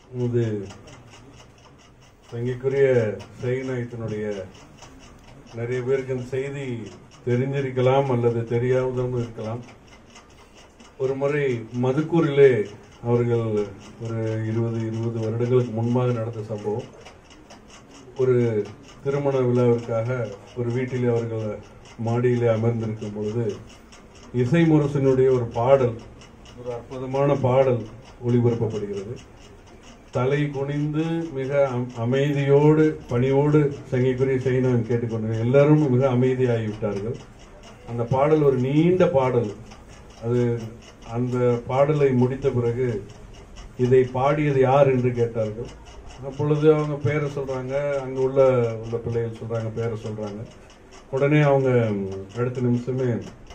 இது தங்கிக்குரிய செய்நாயத்தினுடைய நிறைய பேருக்கு இந்த செய்தி தெரிஞ்சிருக்கலாம் அல்லது தெரியாமலும் இருக்கலாம் ஒரு முறை மதுக்கூரிலே அவர்கள் ஒரு இருபது இருபது வருடங்களுக்கு முன்பாக நடந்த சம்பவம் ஒரு திருமண விழாவிற்காக ஒரு வீட்டிலே அவர்கள் மாடியிலே அமர்ந்திருக்கும் பொழுது இசை முரசனுடைய ஒரு பாடல் ஒரு அற்புதமான பாடல் ஒளிபரப்பப்படுகிறது தலை குனிந்து மிக அம்- அமைதியோடு பணியோடு சங்கிக்குரிய செய்யினான் கேட்டுக்கொண்டு எல்லாரும் மிக அமைதியாகிவிட்டார்கள் அந்த பாடல் ஒரு நீண்ட பாடல் அது அந்த பாடலை முடித்த பிறகு இதை பாடியது யார் என்று கேட்டார்கள் அப்பொழுது அவங்க பேரை சொல்றாங்க அங்க உள்ள உள்ள பிள்ளைகள் சொல்றாங்க பேரை சொல்றாங்க உடனே அவங்க அடுத்த நிமிஷமே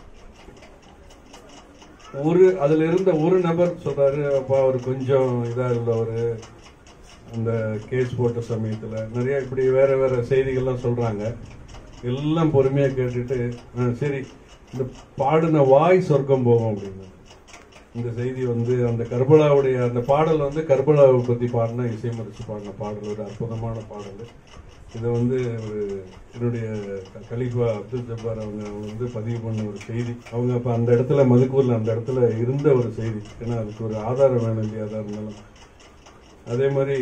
ஒரு அதுல இருந்த ஒரு நபர் சொல்றாரு அப்பா அவர் கொஞ்சம் இதா உள்ளவர் அந்த கேஸ் போட்ட சமயத்துல நிறைய இப்படி வேற வேற செய்திகள்லாம் சொல்றாங்க எல்லாம் பொறுமையா கேட்டுட்டு "ஆ, சரி இந்த பாடின வாய் சொர்க்கம் போகும் அப்படின்னு இந்த செய்தி வந்து அந்த கர்பலாவுடைய அந்த பாடல் வந்து கர்பலாவை பத்தி பாடின இசைமரிச்சு பாடின பாடல் ஒரு அற்புதமான பாடல் இதை வந்து ஒரு என்னுடைய க- கலீஃபா அப்துல் ஜப்பார் அவங்க அவங்க வந்து பதிவு பண்ண ஒரு செய்தி அவங்க அப்ப அந்த இடத்துல மதுக்கூர்ல அந்த இடத்துல இருந்த ஒரு செய்தி ஏன்னா அதுக்கு ஒரு ஆதாரம் வேணும் இல்லையா அதா இருந்தாலும் அதே மாதிரி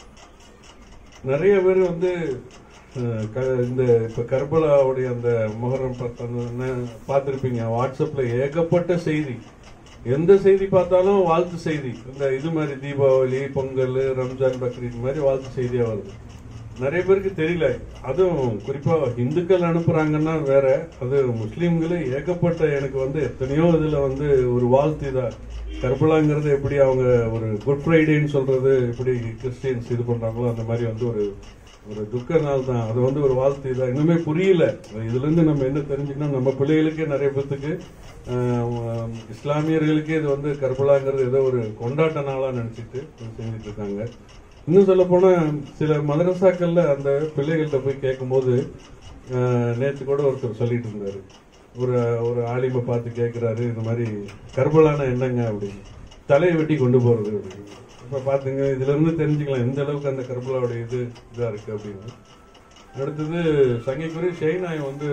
நிறைய பேர் வந்து அஹ், க- இந்த இப்ப கர்பலாவுடைய அந்த முகரம் பார்த்துருப்பீங்க வாட்ஸ்அப்ல ஏகப்பட்ட செய்தி எந்த செய்தி பார்த்தாலும் வாழ்த்து செய்தி இந்த இது மாதிரி தீபாவளி பொங்கல் ரம்ஜான் பக்ரீத் மாதிரி வாழ்த்து செய்தியா வருது நிறைய பேருக்கு தெரியல அதுவும் குறிப்பா இந்துக்கள் அனுப்புறாங்கன்னா வேற அது முஸ்லீம்களே ஏகப்பட்ட எனக்கு வந்து எத்தனையோ இதுல வந்து ஒரு வாழ்த்து இதா கர்பலாங்கிறது எப்படி அவங்க ஒரு குட் ஃப்ரைடேன்னு சொல்றது எப்படி கிறிஸ்டியன்ஸ் இது பண்றாங்களோ அந்த மாதிரி வந்து ஒரு ஒரு துக்க நாள் தான் அது வந்து ஒரு வாழ்த்து இதான் இன்னுமே புரியல இதுல இருந்து நம்ம என்ன தெரிஞ்சுக்கணும் நம்ம பிள்ளைகளுக்கே நிறைய பேத்துக்கு ஆஹ், இஸ்லாமியர்களுக்கே இது வந்து கர்பலாங்கிறது ஏதோ ஒரு கொண்டாட்ட நாளா நினைச்சிட்டு செஞ்சுட்டு இருக்காங்க இன்னும் சொல்ல போனா சில மதரசாக்கள்ல அந்த பிள்ளைகள்கிட்ட போய் கேட்கும்போது ஆஹ், நேத்து கூட ஒருத்தர் சொல்லிட்டு இருந்தாரு ஒரு ஒரு ஆலிமை பார்த்து கேட்கிறாரு இந்த மாதிரி கர்பலான என்னங்க அப்படின்னு தலையை வெட்டி கொண்டு போறது அப்படின்னு இப்ப பாத்துங்க இதுல இருந்து தெரிஞ்சுக்கலாம் எந்த அளவுக்கு அந்த கர்பலாவோட இது இதா இருக்கு அப்படின்னு அடுத்தது சங்கைக்குரிய ஷெய்னாய் வந்து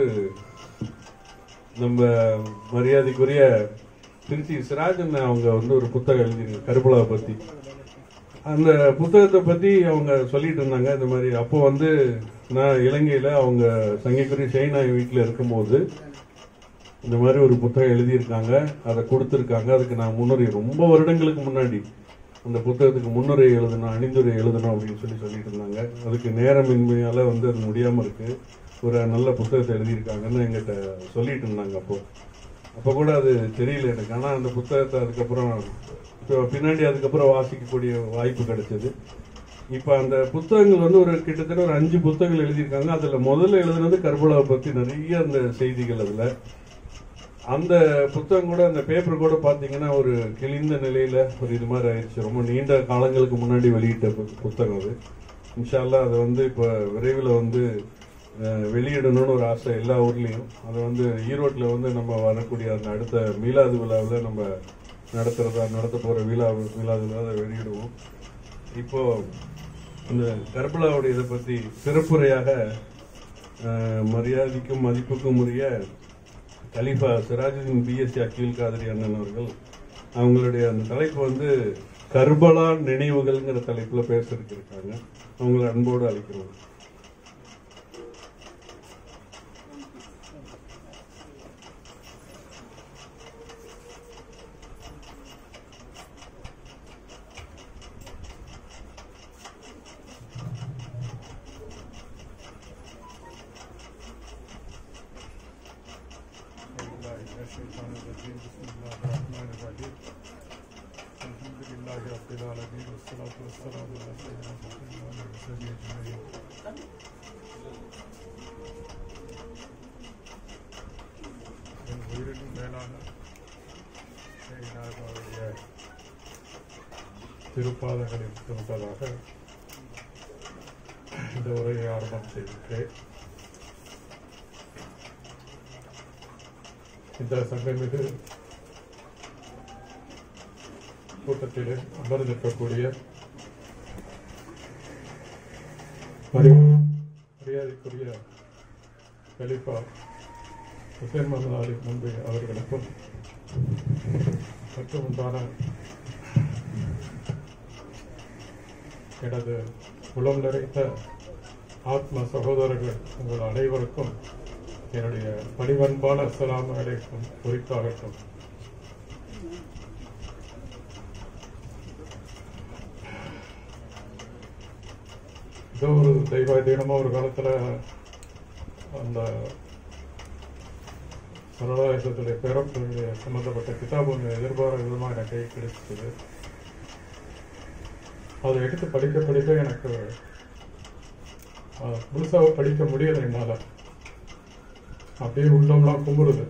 நம்ம மரியாதைக்குரிய திருச்சி சிராஜன் அவங்க வந்து ஒரு புத்தகம் எழுதிருக்காங்க கர்பலாவை பத்தி அந்த புத்தகத்தை பத்தி அவங்க சொல்லிட்டு இருந்தாங்க இந்த மாதிரி அப்போ வந்து நான் இலங்கையில அவங்க சங்கைக்குரிய ஷெய்னாய் வீட்டுல இருக்கும்போது இந்த மாதிரி ஒரு புத்தகம் எழுதியிருக்காங்க அதை கொடுத்துருக்காங்க அதுக்கு நான் முன்னுரை ரொம்ப வருடங்களுக்கு முன்னாடி அந்த புத்தகத்துக்கு முன்னுரை எழுதணும் அணிந்துரை எழுதணும் அப்படின்னு சொல்லி சொல்லிட்டு இருந்தாங்க அதுக்கு நேரமின்மையால வந்து அது முடியாம இருக்கு ஒரு நல்ல புத்தகத்தை எழுதியிருக்காங்கன்னு எங்கிட்ட சொல்லிட்டு இருந்தாங்க அப்போ அப்போ கூட அது தெரியல எனக்கு ஆனா அந்த புத்தகத்தை அதுக்கப்புறம் இப்போ பின்னாடி அதுக்கப்புறம் வாசிக்கக்கூடிய வாய்ப்பு கிடைச்சது இப்ப அந்த புத்தகங்கள் வந்து ஒரு கிட்டத்தட்ட ஒரு அஞ்சு புத்தகங்கள் எழுதியிருக்காங்க அதுல முதல்ல எழுதுனது கர்பலாவை பத்தி நிறைய அந்த செய்திகள் அதுல அந்த புத்தகம் கூட அந்த பேப்பர் கூட பாத்தீங்கன்னா ஒரு கிழிந்த நிலையில ஒரு இது மாதிரி ஆயிடுச்சு ரொம்ப நீண்ட காலங்களுக்கு முன்னாடி வெளியிட்ட பு- புத்தகம் அது இன்ஷால்லா அதை வந்து இப்ப விரைவில் வந்து அஹ், வெளியிடணும்னு ஒரு ஆசை எல்லா ஊர்லயும் அதை வந்து ஈரோட்ல வந்து நம்ம வரக்கூடிய அந்த அடுத்த மீலாது விழாவில் நம்ம நடத்துறதா நடத்த போற விழா மீலாது விழா அதை வெளியிடுவோம் இப்போ இந்த கர்பலாவுடைய இதை பத்தி சிறப்புரையாக அஹ், மரியாதைக்கும் மதிப்புக்கும் உரிய கலீஃபா சிராஜுதீன் பிஎஸ்சி அக்கீல் காதரி அண்ணன் அவர்கள் அவங்களுடைய அந்த தலைப்பு வந்து கர்பலா நினைவுகள்ங்கிற தலைப்புல பேசுறதுக்கு இருக்காங்க அவங்களை அன்போடு அழைக்கிறோம் بالله من الشيطان الرجيم بسم الله الرحمن الرحيم الحمد لله رب العالمين والصلاة والسلام على سيدنا محمد وعلى آله وصحبه أجمعين என் உயிரினும் மேலான ஷெய்னாவுடைய திருப்பாதங்களில் இருப்பதாக இந்த உரையை ஆரம்பம் செய்திருக்கிறேன் இந்த சங்கமிகு கூட்டத்தில் அமர்ந்திருக்கக்கூடிய மரி- மரியாதைக்குரிய கலிஃபா ஹுசேன் முகமது அலி முன்பை அவர்களுக்கும் மற்றும் உண்டான எனது உளம் நிறைந்த ஆத்ம சகோதரர்கள் உங்கள் அனைவருக்கும் என்னுடைய பணிவன்பான அஸ்ஸலாமு அலைக்கும் குறித்தாகட்டும் ஏதோ ஒரு தெய்வ தினமும் ஒரு காலத்துல அந்த சரணாலயத்துடைய பிறப்பு சம்பந்தப்பட்ட கிதாப் ஒன்று எதிர்பாராத விதமாக எனக்கு கை கிடைச்சது அதை எடுத்து படிக்க படிக்க எனக்கு அஹ், முழுசாக படிக்க முடியல என்னால் அப்படியே உள்ளம்லாம் கும்புறுது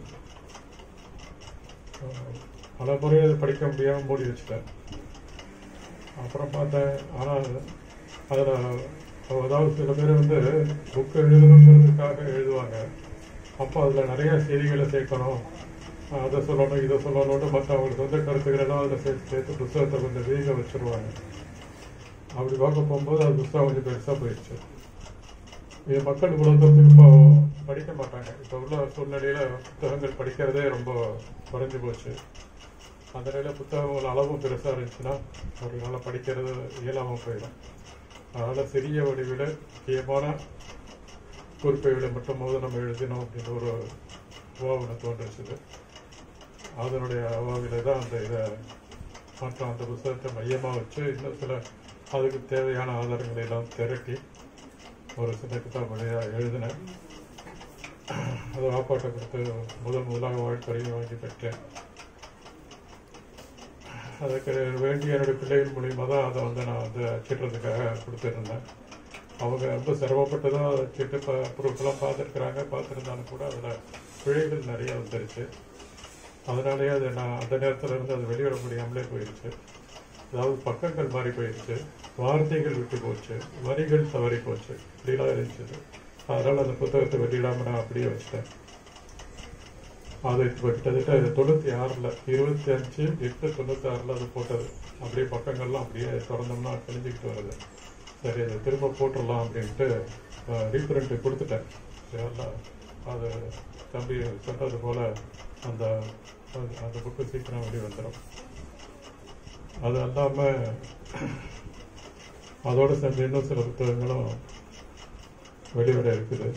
அஹ், பல முறை அதை படிக்க முடியாமல் மூடி வச்சுட்டேன் அப்புறம் பார்த்தேன் ஆனால் அதில் அதாவது சில பேர் வந்து புக்கு எழுதணுங்கிறதுக்காக எழுதுவாங்க அப்போ அதில் நிறைய செய்திகளை சேர்க்கணும் அஹ் அதை சொல்லணும் இதை சொல்லணும்னு மற்றவங்களுக்கு சொந்த கருத்துக்கள் எல்லாம் அதில் சேர்த்து சேர்த்து புத்தகத்தை கொஞ்சம் வீக வச்சிருவாங்க அப்படி பார்க்க போகும்போது அது புத்தகம் கொஞ்சம் பெருசாக போயிடுச்சு இது மக்கள் இவ்வளோ தூரத்துக்கு இப்போ படிக்க மாட்டாங்க இப்போ உள்ள சூழ்நிலையில் புத்தகங்கள் படிக்கிறதே ரொம்ப குறைஞ்சு போச்சு அந்த நிலையில் புத்தகங்கள் அளவும் பெருசாக இருந்துச்சுன்னா அவர்களால் படிக்கிறது இயலாமல் போயிடும் அதனால் சிறிய வடிவில் முக்கியமான குறிப்புகளை மட்டும் போது நம்ம எழுதினோம் அப்படின்னு ஒரு அவாவின தோன்றுச்சுது அதனுடைய அவாவில தான் அந்த இதை மற்றும் அந்த புத்தகத்தை மையமாக வச்சு இன்னும் சில அதுக்கு தேவையான ஆதாரங்களை எல்லாம் திரட்டி ஒரு சின்ன கிதாப் வழியாக எழுதினேன் அது ஆப்பாட்டை கொடுத்து முதல் முதலாக வாழ்க்கரையும் வாங்கி பெற்றேன் அதுக்கு வேண்டிய என்னுடைய பிள்ளைகள் மூலியமாக தான் அதை வந்து நான் வந்து அச்சிடுறதுக்காக கொடுத்துருந்தேன் அவங்க ரொம்ப சிரமப்பட்டு தான் அதை அச்சிட்டு இப்போ ப்ரூஃப்லாம் பார்த்துருக்குறாங்க பார்த்துருந்தாலும் கூட அதில் பிழைகள் நிறைய வந்துருச்சு அதனாலேயே அது நான் அந்த நேரத்தில் இருந்து அது வெளியிட முடியாமலே போயிடுச்சு அதாவது பக்கங்கள் மாறி போயிடுச்சு வார்த்தைகள் விட்டு போச்சு வரிகள் தவறி போச்சு இப்படிலாம் இருந்துச்சு அதனால் அந்த புத்தகத்தை வெளியிடாமல் நான் அப்படியே வச்சிட்டேன் அது இப்போ கிட்டத்தட்ட தொண்ணூற்றி ஆறில் இருபத்தி அஞ்சு எட்டு தொண்ணூற்றி ஆறில் அது போட்டது அப்படியே பக்கங்கள்லாம் அப்படியே திறந்தோம்னா கிழிஞ்சிக்கிட்டு வருது சரி அதை திரும்ப போட்டுடலாம் அப்படின்ட்டு ரீப்ரிண்ட் கொடுத்துட்டேன் சரிங்களா அது தம்பி சொன்னது போல் அந்த அந்த- அந்த புக்கு சீக்கிரம் வெளியே வந்துடும் அது அல்லாமல் அதோட சேர்ந்து இன்னும் சில புத்தகங்களும் வெளிவர இருக்குது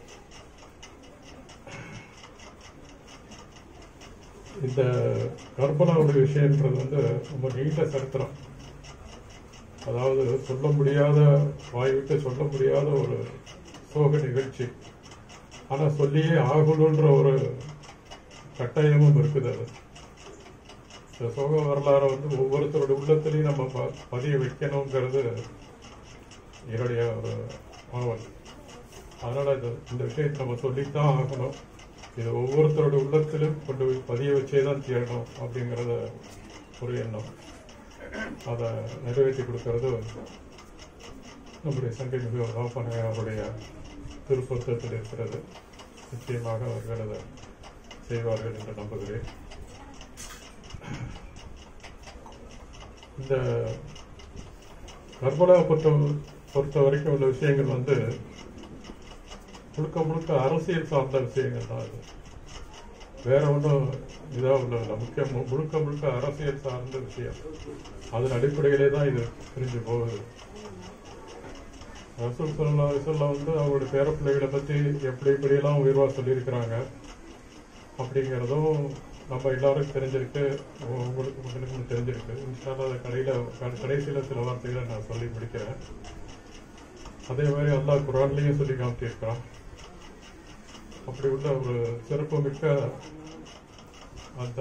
இந்த கற்பனாவுடைய விஷயன்றது வந்து ரொம்ப நீண்ட சரித்திரம் அதாவது சொல்ல முடியாத வாய் விட்டு சொல்ல முடியாத ஒரு சோக நிகழ்ச்சி ஆனா சொல்லியே ஆகணுன்ற ஒரு கட்டாயமும் இருக்குது அது இந்த சோக வரலாறை வந்து ஒவ்வொருத்தருடைய உள்ளத்திலையும் நம்ம ப- பதிய வைக்கணுங்கிறது என்னுடைய ஒரு ஆவல் அதனால இது இந்த விஷயத்தை நம்ம சொல்லித்தான் ஆகணும் இது ஒவ்வொருத்தரோட உள்ளத்திலும் கொண்டு போய் பதிய வச்சே தான் தீரணும் அப்படிங்கிறத ஒரு எண்ணம் அதை நிறைவேற்றி கொடுக்கறது நம்முடைய சங்கை மிக ராப்பனை அவருடைய திருப்பொருத்தத்தில் இருக்கிறது நிச்சயமாக அவர்கள் அதை செய்வார்கள் என்று நம்புகிறேன் இந்த கர்பலா பொறுத்த பொறுத்த வரைக்கும் உள்ள விஷயங்கள் வந்து முழுக்க முழுக்க அரசியல் சார்ந்த விஷயங்கள் தான் அது வேற ஒன்றும் இதாக உள்ளதில்லை முக்கிய மு- முழுக்க முழுக்க அரசியல் சார்ந்த விஷயம் அதன் அடிப்படையிலே தான் இது பிரிஞ்சு போகுது ரசூல் சல்லா அலிசல்லாம் வந்து அவங்களுடைய பேரப்பிள்ளைகளை பற்றி எப்படி இப்படியெல்லாம் உயர்வா சொல்லியிருக்கிறாங்க அப்படிங்கிறதும் நம்ம எல்லாருக்கும் தெரிஞ்சிருக்கு உ- உங்களுக்கு உங்களுக்கு தெரிஞ்சிருக்கு இன்ஷால்லா அதை கடையில் கடைசியில் சில வார்த்தைகளை நான் சொல்லி முடிக்கிறேன் அதே மாதிரி அல்லாஹ் குரான்லேயும் சொல்லி காமிச்சிருக்கிறான் அப்படி உள்ள ஒரு சிறப்புமிக்க அந்த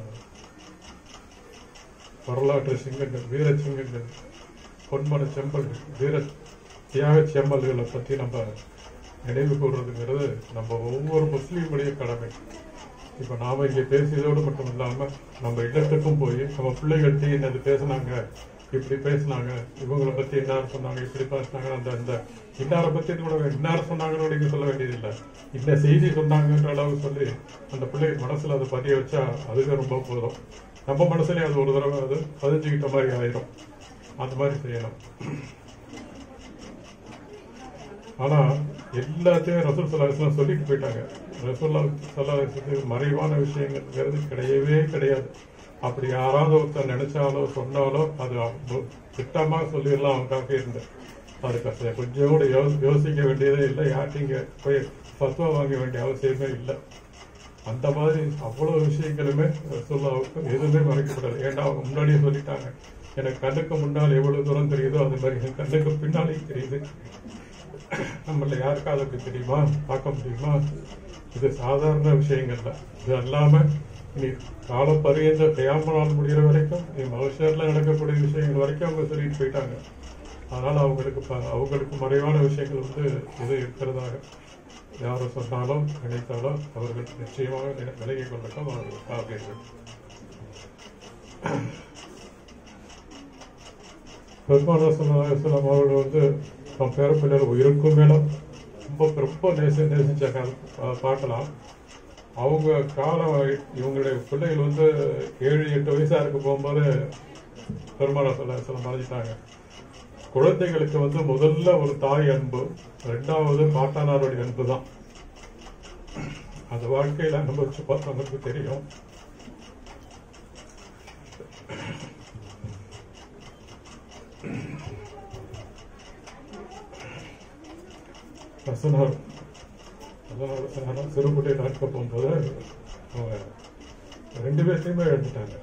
வரலாற்று சிங்கங்கள் வீர சிங்கங்கள் பொன்மன செம்பல்கள் வீர தியாக செம்மல்களை பற்றி நம்ம நினைவு கூறுறதுங்கிறது நம்ம ஒவ்வொரு முஸ்லீமுடைய கடமை இப்போ நாம இங்கே பேசியதோடு மட்டும் இல்லாம நம்ம இல்லத்துக்கும் போய் நம்ம பிள்ளைகள்கிட்ட என்னது பேசுனாங்க இப்படி பேசுனாங்க இவங்கள பத்தி இன்னார் சொன்னாங்க இப்படி பேசுனாங்க அந்த அந்த இன்னாரை பத்தி கூட இன்னார் சொன்னாங்கன்னு நீங்க சொல்ல வேண்டியதில்லை இந்த செய்தி சொன்னாங்கன்ற அளவு சொல்லி அந்த பிள்ளைங்க மனசுல அதை பதிய வச்சா அதுவே ரொம்ப போதும் நம்ம மனசுலயே அது ஒரு தடவை அது பதிஞ்சுக்கிட்ட மாதிரி ஆயிரும் அந்த மாதிரி செய்யணும் ஆனா எல்லாத்தையும் ரசூல் சலாஹம் சொல்லிட்டு போயிட்டாங்க ரசூல்லா சலாஹத்துக்கு மறைவான விஷயங்கிறது கிடையவே கிடையாது அப்படி யாராவது ஒருத்தர் நினைச்சாலோ சொன்னாலோ அது அவங்க திட்டமா சொல்லிடலாம் அவனுக்காக இருந்தேன் அதுக்கு அச- கொஞ்சம் கூட யோ- யோசிக்க வேண்டியதே இல்லை யார்கிட்ட போய் பத்துவா வாங்க வேண்டிய அவசியமே இல்லை அந்த மாதிரி அவ்வளவு விஷயங்களுமே ரசூல்லாவுக்கு எதுவுமே மறைக்கப்படாது ஏன்னா அவங்க முன்னாடியே சொல்லிட்டாங்க எனக்கு கண்ணுக்கு முன்னால் எவ்வளவு தூரம் தெரியுதோ அது மாதிரி என் கண்ணுக்கு பின்னாலேயும் தெரியுது நம்மள யாருக்காவது அப்படி தெரியுமா பார்க்க முடியுமா இது சாதாரண விஷயங்கள்ல இது அல்லாம இனி காலப்பரியந்த கயாம நாள் முடிகிற வரைக்கும் நீ மனுஷர்ல நடக்கக்கூடிய விஷயங்கள் வரைக்கும் அவங்க சொல்லிட்டு போயிட்டாங்க அதனால அவங்களுக்கு ப- அவங்களுக்கு மறைவான விஷயங்கள் வந்து எது இருக்கிறதாக யாரும் சொன்னாலும் நினைத்தாலோ அவர்கள் நிச்சயமாக வி- விலகிக் கொள்ளட்டும் அவர்கள் காப்பீர்கள் பெருமானா சொல்லாம் அவர்கள் வந்து தம் பேரப்பிள்ளைகள் உயிருக்கும் மேல ரொம்ப ரொம்ப நேச நேசிச்சாங்க அது பார்க்கலாம் அவங்க காலம் இவங்களுடைய பிள்ளைகள் வந்து ஏழு எட்டு வயசா இருக்க போகும்போது பெருமானா சொல்ல சொல்ல மறைஞ்சிட்டாங்க குழந்தைகளுக்கு வந்து முதல்ல ஒரு தாய் அன்பு ரெண்டாவது பாட்டானாருடைய அன்பு தான் அந்த வாழ்க்கையில அனுபவிச்சு பார்த்தவங்களுக்கு தெரியும் வசனார் வசனார் வசனார் சிறுபுட்டை நடக்க போகும்போது அவங்க ரெண்டு பேர்த்தையுமே எழுந்துட்டாங்க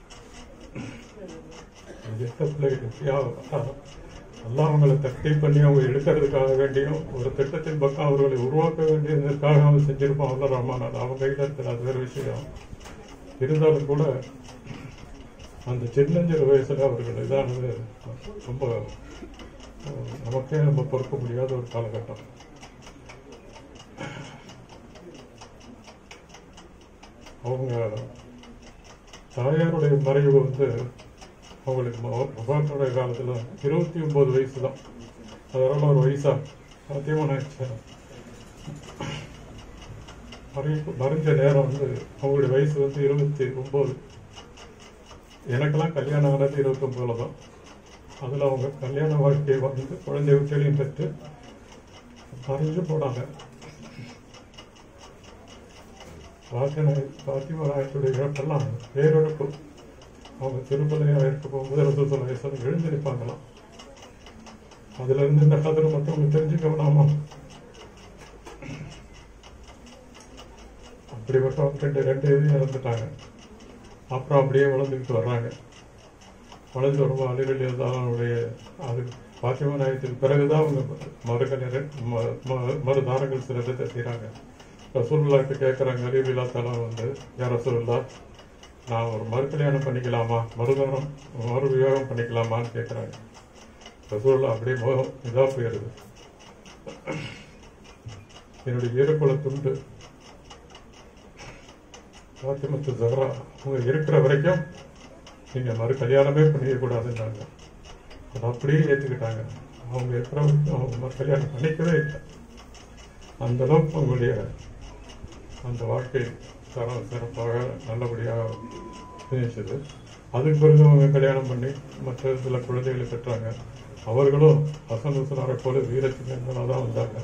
எத்த பிள்ளைகள் எல்லாம் அவங்களை தட்டை பண்ணி அவங்க எடுக்கிறதுக்காக வேண்டியும் ஒரு திட்டத்தின் பக்கம் அவர்களை உருவாக்க வேண்டியதற்காக அவங்க செஞ்சிருப்பான் அல்ல ரஹ்மான் அது அவங்க கையில் இருக்கிற அது வேறு விஷயம் இருந்தாலும் கூட அந்த சின்னஞ்சிறு வயசுல அவர்கள் இதானது ரொம்ப அஹ், நமக்கே நம்ம பொறுக்க முடியாத ஒரு காலகட்டம் அவங்க தாயாருடைய மறைவு வந்து அவங்களுக்கு மகாத்மாவுடைய காலத்துல இருபத்தி ஒன்பது வயசு தான் அதனால ஒரு வயசா சாத்தியமான ஆயிடுச்சு மறை- மறைஞ்ச நேரம் வந்து அவங்களுடைய வயசு வந்து இருபத்தி ஒன்பது எனக்கெல்லாம் கல்யாணம் ஆனது இருபத்தி ஒன்பதுல தான் அதுல அவங்க கல்யாண வாழ்க்கையை வந்து குழந்தை விட்டலையும் பெற்று மறைஞ்சு போனாங்க பாத்தியனை பாத்திமா நாயத்துடைய இழப்பெல்லாம் பேரிழப்பு அவங்க திருப்பலையா இருக்க போகும்போது ரசூல் வயசுல எழுந்து நிற்பாங்களாம் அதுல இருந்து இந்த கதிரை மற்றவங்க தெரிஞ்சுக்க வேணாமா அப்படிப்பட்ட ரெண்டு ரெண்டு இது இறந்துட்டாங்க அப்புறம் அப்படியே வளர்ந்துக்கிட்டு வர்றாங்க வளர்ந்து வரும்போது அலிரலி அவனுடைய அது பாத்திமா நாயத்துக்கு பிறகுதான் அவங்க மறுகல்யாணம் ம- ம- மறுதாரங்கள் சில இதை செய்கிறாங்க ரசூல்லாட்டு கேட்குறாங்க அலிரலா தலா வந்து யார் ரசூல்லா நான் ஒரு மறு கல்யாணம் பண்ணிக்கலாமா மறுதாரம் மறு விவாகம் பண்ணிக்கலாமான்னு கேட்குறாங்க ரசூல்லா அப்படியே முகம் இதாக போயிடுது என்னுடைய ஈரக்குல துண்டு பாத்திமத்து ஜஹரா அவங்க இருக்கிற வரைக்கும் நீங்க மறு கல்யாணமே பண்ணிக்க கூடாதுன்னாங்க அதை அப்படியே ஏற்றுக்கிட்டாங்க அவங்க இருக்கிற வரைக்கும் அவங்க மறு கல்யாணம் பண்ணிக்கவே இல்லை அந்த அளவுக்கு அவங்களுடைய அந்த வாழ்க்கை தரம் சிறப்பாக நல்லபடியாக இருந்துச்சு அதுக்கு பிறகு அவங்க கல்யாணம் பண்ணி மற்ற சில குழந்தைகளை பெற்றாங்க அவர்களும் ஹசன் ஹுசனாரை போல வீரச்சிங்களாக தான் வந்தாங்க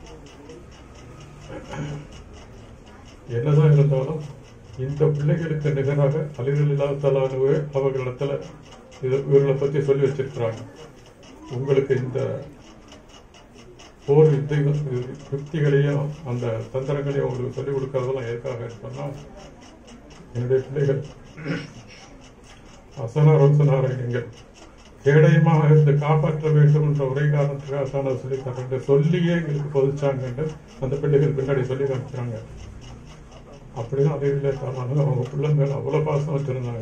என்னதான் இருந்தாலும் இந்த பிள்ளைகளுக்கு நிகராக அலிகள் இல்லாதலானவே அவர்களிடத்துல இது இவர்களை பத்தி சொல்லி வச்சிருக்கிறாங்க உங்களுக்கு இந்த போர் யுத்த யுக்திகளையும் அந்த தந்திரங்களையும் உங்களுக்கு சொல்லிக் கொடுக்கறதெல்லாம் எதுக்காக சொன்னா என்னுடைய பிள்ளைகள் அசன ரோசனாரை நீங்கள் கேடயமாக இருந்து காப்பாற்ற வேண்டும் என்ற ஒரே காரணத்துக்காக அசான சொல்லி தரேன் சொல்லியே எங்களுக்கு பொதிச்சாங்கன்னு அந்த பிள்ளைகள் பின்னாடி சொல்லி காமிச்சாங்க அப்படிதான் அதே இல்லை காரணம் அவங்க பிள்ளை மேல அவ்வளவு பாசம் வச்சிருந்தாங்க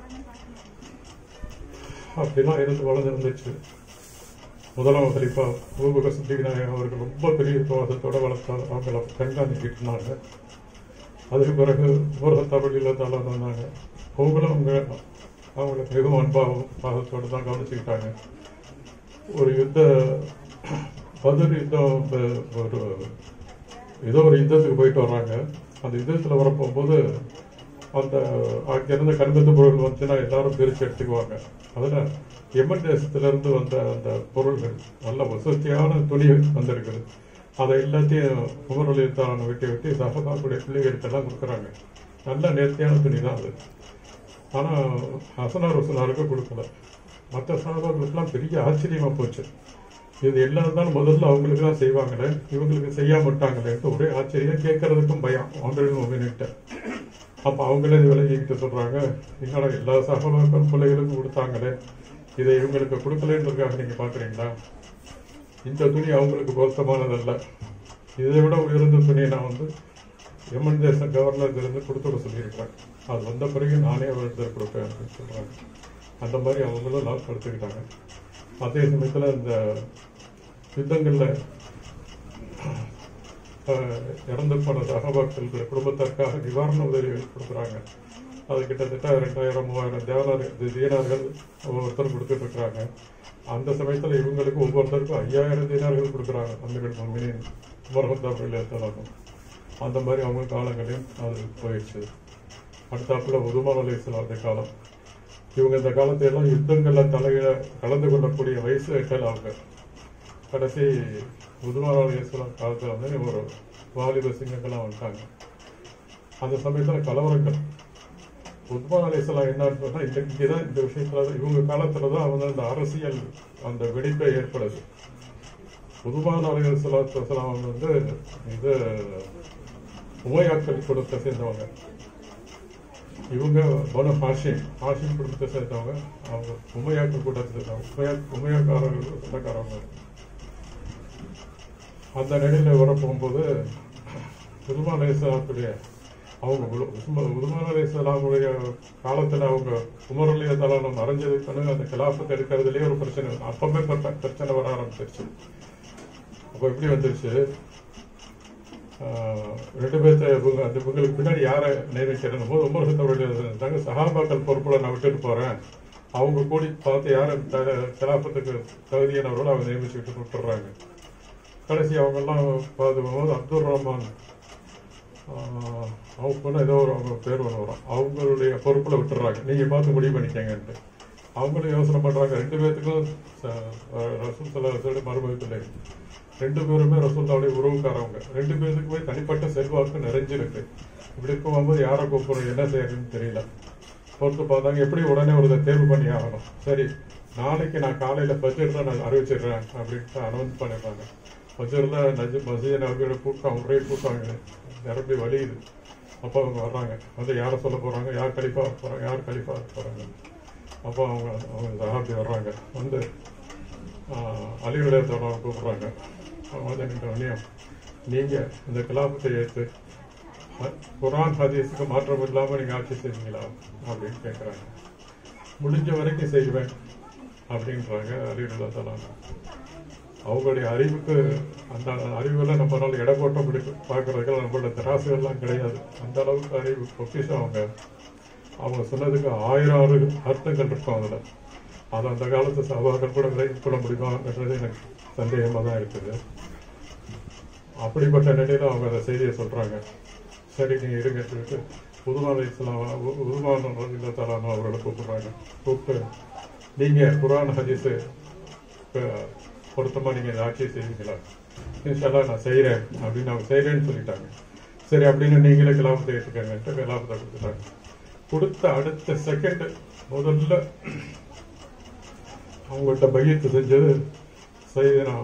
அப்படிலாம் இருந்து வளர்ந்துருந்துச்சு முதலாம் கலிப்பா பூபக சித்திகநாயகம் அவர்கள் ரொம்ப பெரிய விவாதத்தோட வளர்த்தார் அவங்கள கண்காணிக்கிட்டு இருந்தாங்க அதுக்கு பிறகு ஊரகத்தவழியில் தலை வந்தாங்க அவங்களும் அவங்க அவங்களுக்கு மிகவும் அன்பாகவும் பாகத்தோடு தான் கவனிச்சுக்கிட்டாங்க ஒரு யுத்த பதில் யுத்தம் வந்து ஒரு ஏதோ ஒரு யுத்தத்துக்கு போயிட்டு வர்றாங்க அந்த யுத்தத்தில் வரப்போகும்போது அந்த அங்கிருந்த கண்பத்து பொருள் வந்துச்சுன்னா எல்லாரும் பிரித்து எடுத்துக்குவாங்க அதுல எமன் தேசத்திலிருந்து வந்த அந்த பொருள்கள் நல்ல வசதியான துணி வந்திருக்குது அதை எல்லாத்தையும் உமரலித்தாரனை வெட்டி வெட்டி சகபாக்குடைய பிள்ளைகளுக்கெல்லாம் கொடுக்குறாங்க நல்ல நேர்த்தியான துணி தான் அது ஆனா ஹசனார் ஹுசனாருக்கு கொடுக்கல மற்ற சகபாக்களுக்கெல்லாம் பெரிய ஆச்சரியமா போச்சு இது எல்லாம் தான் முதல்ல அவங்களுக்கு தான் செய்வாங்களே இவங்களுக்கு செய்யாம விட்டாங்களேன்ட்டு ஒரே ஆச்சரியம் கேட்கறதுக்கும் பயம் அவங்களும் ஒவ்வொன்றுட்ட அப்ப அவங்களே விலகிக்கிட்டு சொல்றாங்க என்னடா எல்லா சகபாக்கள் பிள்ளைகளுக்கும் கொடுத்தாங்களே இதை இவங்களுக்கு கொடுக்கலன்றதுக்காக நீங்க பாக்குறீங்களா இந்த துணி அவங்களுக்கு பொருத்தமானதல்ல இதை விட உயர்ந்த துணியை நான் வந்து எமன் தேச கவர்னர் இருந்து கொடுத்து விட சொல்லியிருக்கிறேன் அது வந்த பிறகு நானே அவர்கிட்ட கொடுப்பேன் அப்படின்னு சொல்றாங்க அந்த மாதிரி அவங்களும் லாப் எடுத்துக்கிட்டாங்க அதே சமயத்துல இந்த யுத்தங்கள்ல அஹ், இறந்து போன சகபாக்கள் குடும்பத்திற்காக நிவாரண உதவிகள் கொடுக்குறாங்க அது கிட்டத்தட்ட ரெண்டாயிரம் மூவாயிரம் தேவனார் தீனார்கள் ஒவ்வொருத்தரும் கொடுத்துட்டு இருக்கிறாங்க அந்த சமயத்துல இவங்களுக்கு ஒவ்வொருத்தருக்கும் ஐயாயிரம் தீனார்கள் கொடுக்குறாங்க அந்த மம்மினி மரகத்தாப்பில் ஏற்றலாகும் அந்த மாதிரி அவங்க காலங்களையும் அது போயிடுச்சு அடுத்தாப்புல உதுமான் அலைசலாவுடைய காலம் இவங்க இந்த காலத்துல எல்லாம் யுத்தங்கள்ல தலையில கலந்து கொள்ளக்கூடிய வயசு எட்டல் அவங்க கடைசி உதுமான் அலைசலாம் காலத்துல வந்து ஒரு வாலிப சிங்கங்கள்லாம் வந்துட்டாங்க அந்த சமயத்துல கலவரங்கள் உத்மான் அலைசலாம் என்னன்னு சொன்னா இந்த இங்கதான் இந்த விஷயத்துல தான் இவங்க காலத்துல தான் வந்து அந்த அரசியல் அந்த வெடிப்பை ஏற்படுது உதுமான் அலைசலாம் அவங்க வந்து இது உமையாக்கள் குடும்பத்தை சேர்ந்தவங்க இவங்க பனு ஹாஷிம் ஹாஷிம் குடும்பத்தை சேர்ந்தவங்க அவங்க உமையாக்கள் கூட்டத்தை சேர்ந்தவங்க உமையா உமையாக்காரர்கள் சொந்தக்காரவங்க அந்த நிலையில வர போகும்போது உதுமான் அலைசலாத்துடைய அவங்க உல- உஸ்மா- உதுமான் அலைசலாமுடைய காலத்துல அவங்க உமர் அலி தலானம் மறைஞ்சதுக்கு பிறகு அந்த கிலாபத்தை எடுக்கிறதுலயே ஒரு பிரச்சனை வரும். அப்பவே பிர- பிரச்சனை வர ஆரம்பிச்சிருச்சு அப்ப எப்படி வந்துருச்சு ஆஹ், ரெண்டு பேர்த்த இவங்க அந்த இவங்களுக்கு பின்னாடி யாரை நியமிக்கிறேன் போது உமர் ஹத்தவர்கள் இருந்தாங்க சஹாபாக்கள் பொறுப்புல நான் விட்டுட்டு போறேன் அவங்க கூடி பார்த்து யாரை கிலாபத்துக்கு தகுதியானவர்களோ அவங்க நியமிச்சுக்கிட்டு விட்டுறாங்க கடைசி அவங்க எல்லாம் பார்த்துக்கும் போது அப்துல் ரஹ்மான் ஆஹ், அவங்க ஏதோ ஒரு அவங்க பேர் ஒன்று வரும் அவங்களுடைய பொறுப்புல விட்டுறாங்க நீங்க பார்த்து முடிவு பண்ணிக்கங்கன்ட்டு அவங்களும் யோசனை பண்றாங்க ரெண்டு பேர்த்துக்கும் ச- அஹ் ரசூல் சல்லாஹோட மறுபடி பிள்ளை ரெண்டு பேருமே ரசூல்லாவுடைய உறவுக்காரவங்க ரெண்டு பேருக்குமே தனிப்பட்ட செல்வாக்கு நிறைஞ்சிருக்கு இப்படி இருக்கும்போது யாரை கூப்பிடுறது என்ன செய்யறதுன்னு தெரியல பொறுத்து பார்த்தாங்க எப்படி உடனே ஒரு தேர்வு பண்ணி ஆகணும் சரி நாளைக்கு நான் காலையில பட்ஜெட்ல நான் அறிவிச்சிடுறேன் அப்படின்ட்டு அனௌன்ஸ் பண்ணிடுறாங்க பட்ஜெட்ல நஜி மசீத் நபியோட கூட்டம் ஒரே கூட்டம் நிரம்பி வலியுது அப்போ அவங்க வர்றாங்க வந்து யாரை சொல்ல போறாங்க யார் கலிஃபா போறாங்க யார் கலிஃபா போறாங்க அப்போ அவங்க அவங்க சஹாபி வர்றாங்க வந்து அலிவுடைய தொடர்பு கூப்பிடுறாங்க அவங்க வந்து நின்ற உடனே நீங்க இந்த கிலாபத்தை ஏற்று அஹ், குர்ஆன் ஹதீஸுக்கு மாற்றம் இல்லாம நீங்க ஆட்சி செய்வீங்களா அப்படின்னு கேட்கறாங்க முடிஞ்ச வரைக்கும் செய்வேன் அப்படின்றாங்க அலிவுல்லா தலாங்க அவங்களுடைய அறிவுக்கு அந்த அறிவுல நம்மளால எடை போட்ட முடியும் பார்க்கறதுக்கு நம்மளோட திராசுகள்லாம் கிடையாது அந்த அளவுக்கு அறிவு பொக்கிஷம் அவங்க அவங்க சொன்னதுக்கு ஆயிரம் ஆறு அர்த்தங்கள் இருக்கும் அதுல அது அந்த காலத்து சவால்கள் கூட விலகி கொள்ள முடியுமான்றது எனக்கு சந்தேகமா தான் இருக்குது அப்படிப்பட்ட நிலையில அவங்க அந்த செய்தியை சொல்றாங்க சரி நீங்க இருங்க சொல்லிட்டு புதுமான இஸ்லாம் உருமான தலாமா அவர்களை கூப்பிடுறாங்க கூப்பிட்டு நீங்க குரான் ஹதீஸ் பொருத்தமா நீங்க இந்த ஆட்சியை செய்வீங்களா இன்ஷால்லா நான் செய்யறேன் அப்படின்னு அவங்க செய்யறேன்னு சொல்லிட்டாங்க சரி அப்படின்னு நீங்களே கிலாபத்தை ஏற்றுக்கங்கன்ட்டு கிலாபத்தை கொடுத்துட்டாங்க கொடுத்த அடுத்த செகண்ட் முதல்ல அவங்கள்ட்ட பையத்து செஞ்சது சைதனா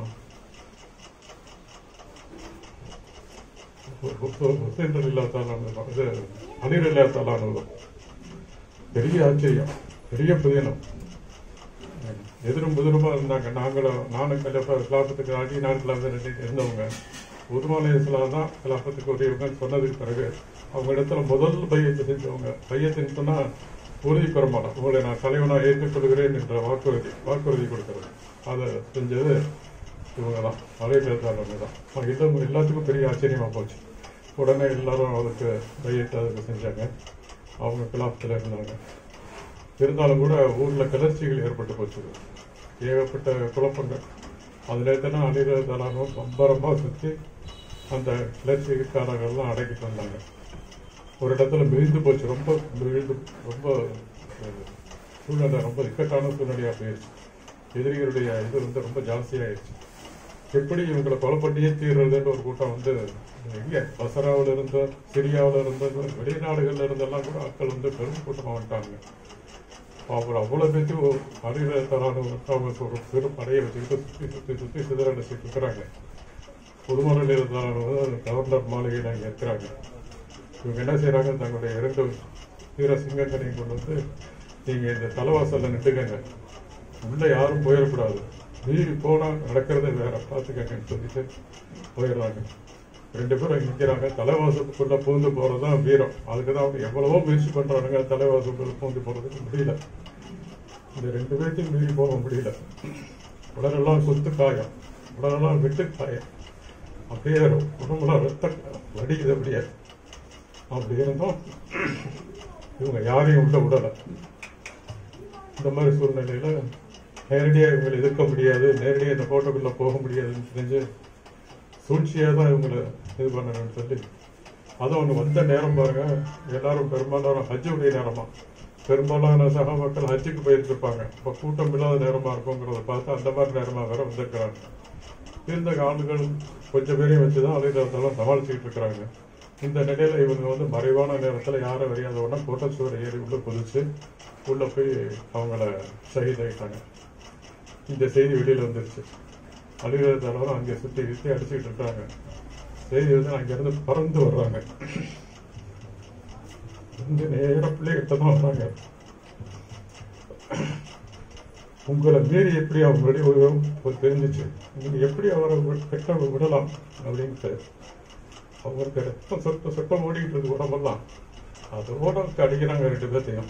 ஹுசைன் இல்லா தாலான இது அமீர் இல்லா தாலான பெரிய ஆச்சரியம் பெரிய புதினம் எதிரும் புதிருமா இருந்தாங்க நாங்களும் நானும் கலப்பா கிலாபத்துக்கு ஆடி நான் கிலாபத்தில் இருந்தவங்க உதுமான இஸ்லாம் தான் கிலாபத்துக்கு உரியவங்க சொன்னதுக்கு பிறகு அவங்க இடத்துல முதல் பையத்தை செஞ்சவங்க பையத்தின்னு சொன்னா உறுதி பெறமாட்டோம் உங்களை நான் தலைவனா ஏற்றுக்கொள்கிறேன் என்ற வாக்குறுதி வாக்குறுதி கொடுக்கிறது அதை செஞ்சது இவங்க தான் மலையிலேத்தாளவங்க தான் அவங்க எல்லாம் எல்லாத்துக்கும் பெரிய ஆச்சரியமா போச்சு உடனே எல்லாரும் அதுக்கு பையத்தை அதுக்கு செஞ்சாங்க அவங்க கிலாபத்தில் இருந்தாங்க இருந்தாலும் கூட ஊர்ல கிளர்ச்சிகள் ஏற்பட்டு போச்சு ஏகப்பட்ட குழப்பங்கள் அதுல தான் அணில தலானும் பம்பரமா சுத்தி அந்த கிளர்ச்சிக்காரர்கள்லாம் அடக்கிட்டு வந்தாங்க ஒரு இடத்துல மிகுந்து போச்சு ரொம்ப மிகுந்து ரொம்ப அஹ், சூழ்நிலை ரொம்ப இக்கட்டான சூழ்நிலையா போயிடுச்சு எதிரிகளுடைய இது வந்து ரொம்ப ஜாஸ்தியாயிடுச்சு எப்படி இவங்களை கொலை பண்ணியே தீர்றதுன்ற ஒரு கூட்டம் வந்து எங்க பசராவில் இருந்த சிரியாவில் இருந்த வெளிநாடுகள்ல இருந்தெல்லாம் கூட ஆட்கள் வந்து பெரும் கூட்டமாக வந்துட்டாங்க அவர் அவ்வளவு பேர்த்தையும் அறிவியல் தரான அவங்க ஒரு பெரும் படையை வச்சுக்கிட்டு சுற்றி சுற்றி சுற்றி சிதறடிச்சிட்டு இருக்கிறாங்க பொதுமர நிலையத்தாளர் கவர்னர் மாளிகையில் அங்கே இருக்கிறாங்க இவங்க என்ன செய்றாங்க தங்களுடைய இரண்டு வீர சிங்கங்களையும் கொண்டு வந்து நீங்க இந்த தலைவாசல்ல நின்றுக்கங்க உள்ள யாரும் போயிடக்கூடாது மீறி போனா நடக்கிறதே வேற பார்த்துக்கங்கன்னு சொல்லிட்டு போயிடுறாங்க ரெண்டு பேரும் இங்க நிக்கிறாங்க தலைவாசலுக்குள்ள பூந்து போறதுதான் வீரம் அதுக்கு தான் அவங்க எவ்வளவோ முயற்சி பண்றாங்க தலைவாசலுக்குள்ள பூந்து போறதுக்கு முடியல இந்த ரெண்டு பேர்த்தையும் மீறி போக முடியல உடலெல்லாம் சொத்து காயம் உடலெல்லாம் வெட்டு காயம் அப்படியே உடம்புல ரத்தம் வடிக்குது அப்படியே அப்படி இருந்தும் இவங்க யாரையும் உள்ள விடல இந்த மாதிரி சூழ்நிலையில நேரடியா இவங்களை எதிர்க்க முடியாது நேரடியா இந்த கோட்டைக்குள்ள போக முடியாதுன்னு தெரிஞ்சு சூழ்ச்சியா தான் இவங்களை இது பண்ணணும்னு சொல்லி அதுவும் அவங்க வந்த நேரம் பாருங்க எல்லாரும் பெரும்பாலான ஹஜ்ஜுடைய நேரமா பெரும்பாலான சக மக்கள் ஹஜ்ஜுக்கு போயிருந்திருப்பாங்க இப்போ கூட்டம் இல்லாத நேரமா இருக்குங்கிறத பார்த்து அந்த மாதிரி நேரமா வேற வந்திருக்கிறாங்க இருந்த ஆளுகள் கொஞ்சம் பேரையும் வச்சுதான் அலைதளத்தெல்லாம் சமாளிச்சுக்கிட்டு இருக்கிறாங்க இந்த நிலையில இவங்க வந்து மறைவான நேரத்துல யாரும் அறியாத உடனே கோட்டச்சுவர் ஏறி உள்ள குதிச்சு உள்ள போய் அவங்கள ஷஹீதாயிட்டாங்க இந்த செய்தி வெளியில வந்துருச்சு அலுவலகத்தாளரும் அங்கே சுத்தி சுத்தி அடிச்சுக்கிட்டு இருக்காங்க செய்தி வந்து அங்கிருந்து பறந்து வர்றாங்க வந்து நேர பிள்ளைகிட்ட தான் வர்றாங்க உங்களை மீறி எப்படி அவங்களுடைய ஒரு ஒரு தெரிஞ்சிச்சு நீங்க எப்படி அவரை வி- பெற்ற விடலாம் அப்படின்ட்டு அவங்களுக்கு ரத்தம் சொட்ட சொட்டம் ஓடிக்கிட்டு இருக்கு உடம்பெல்லாம் அதோட அடிக்கிறாங்க ரெண்டு பேர்த்தையும்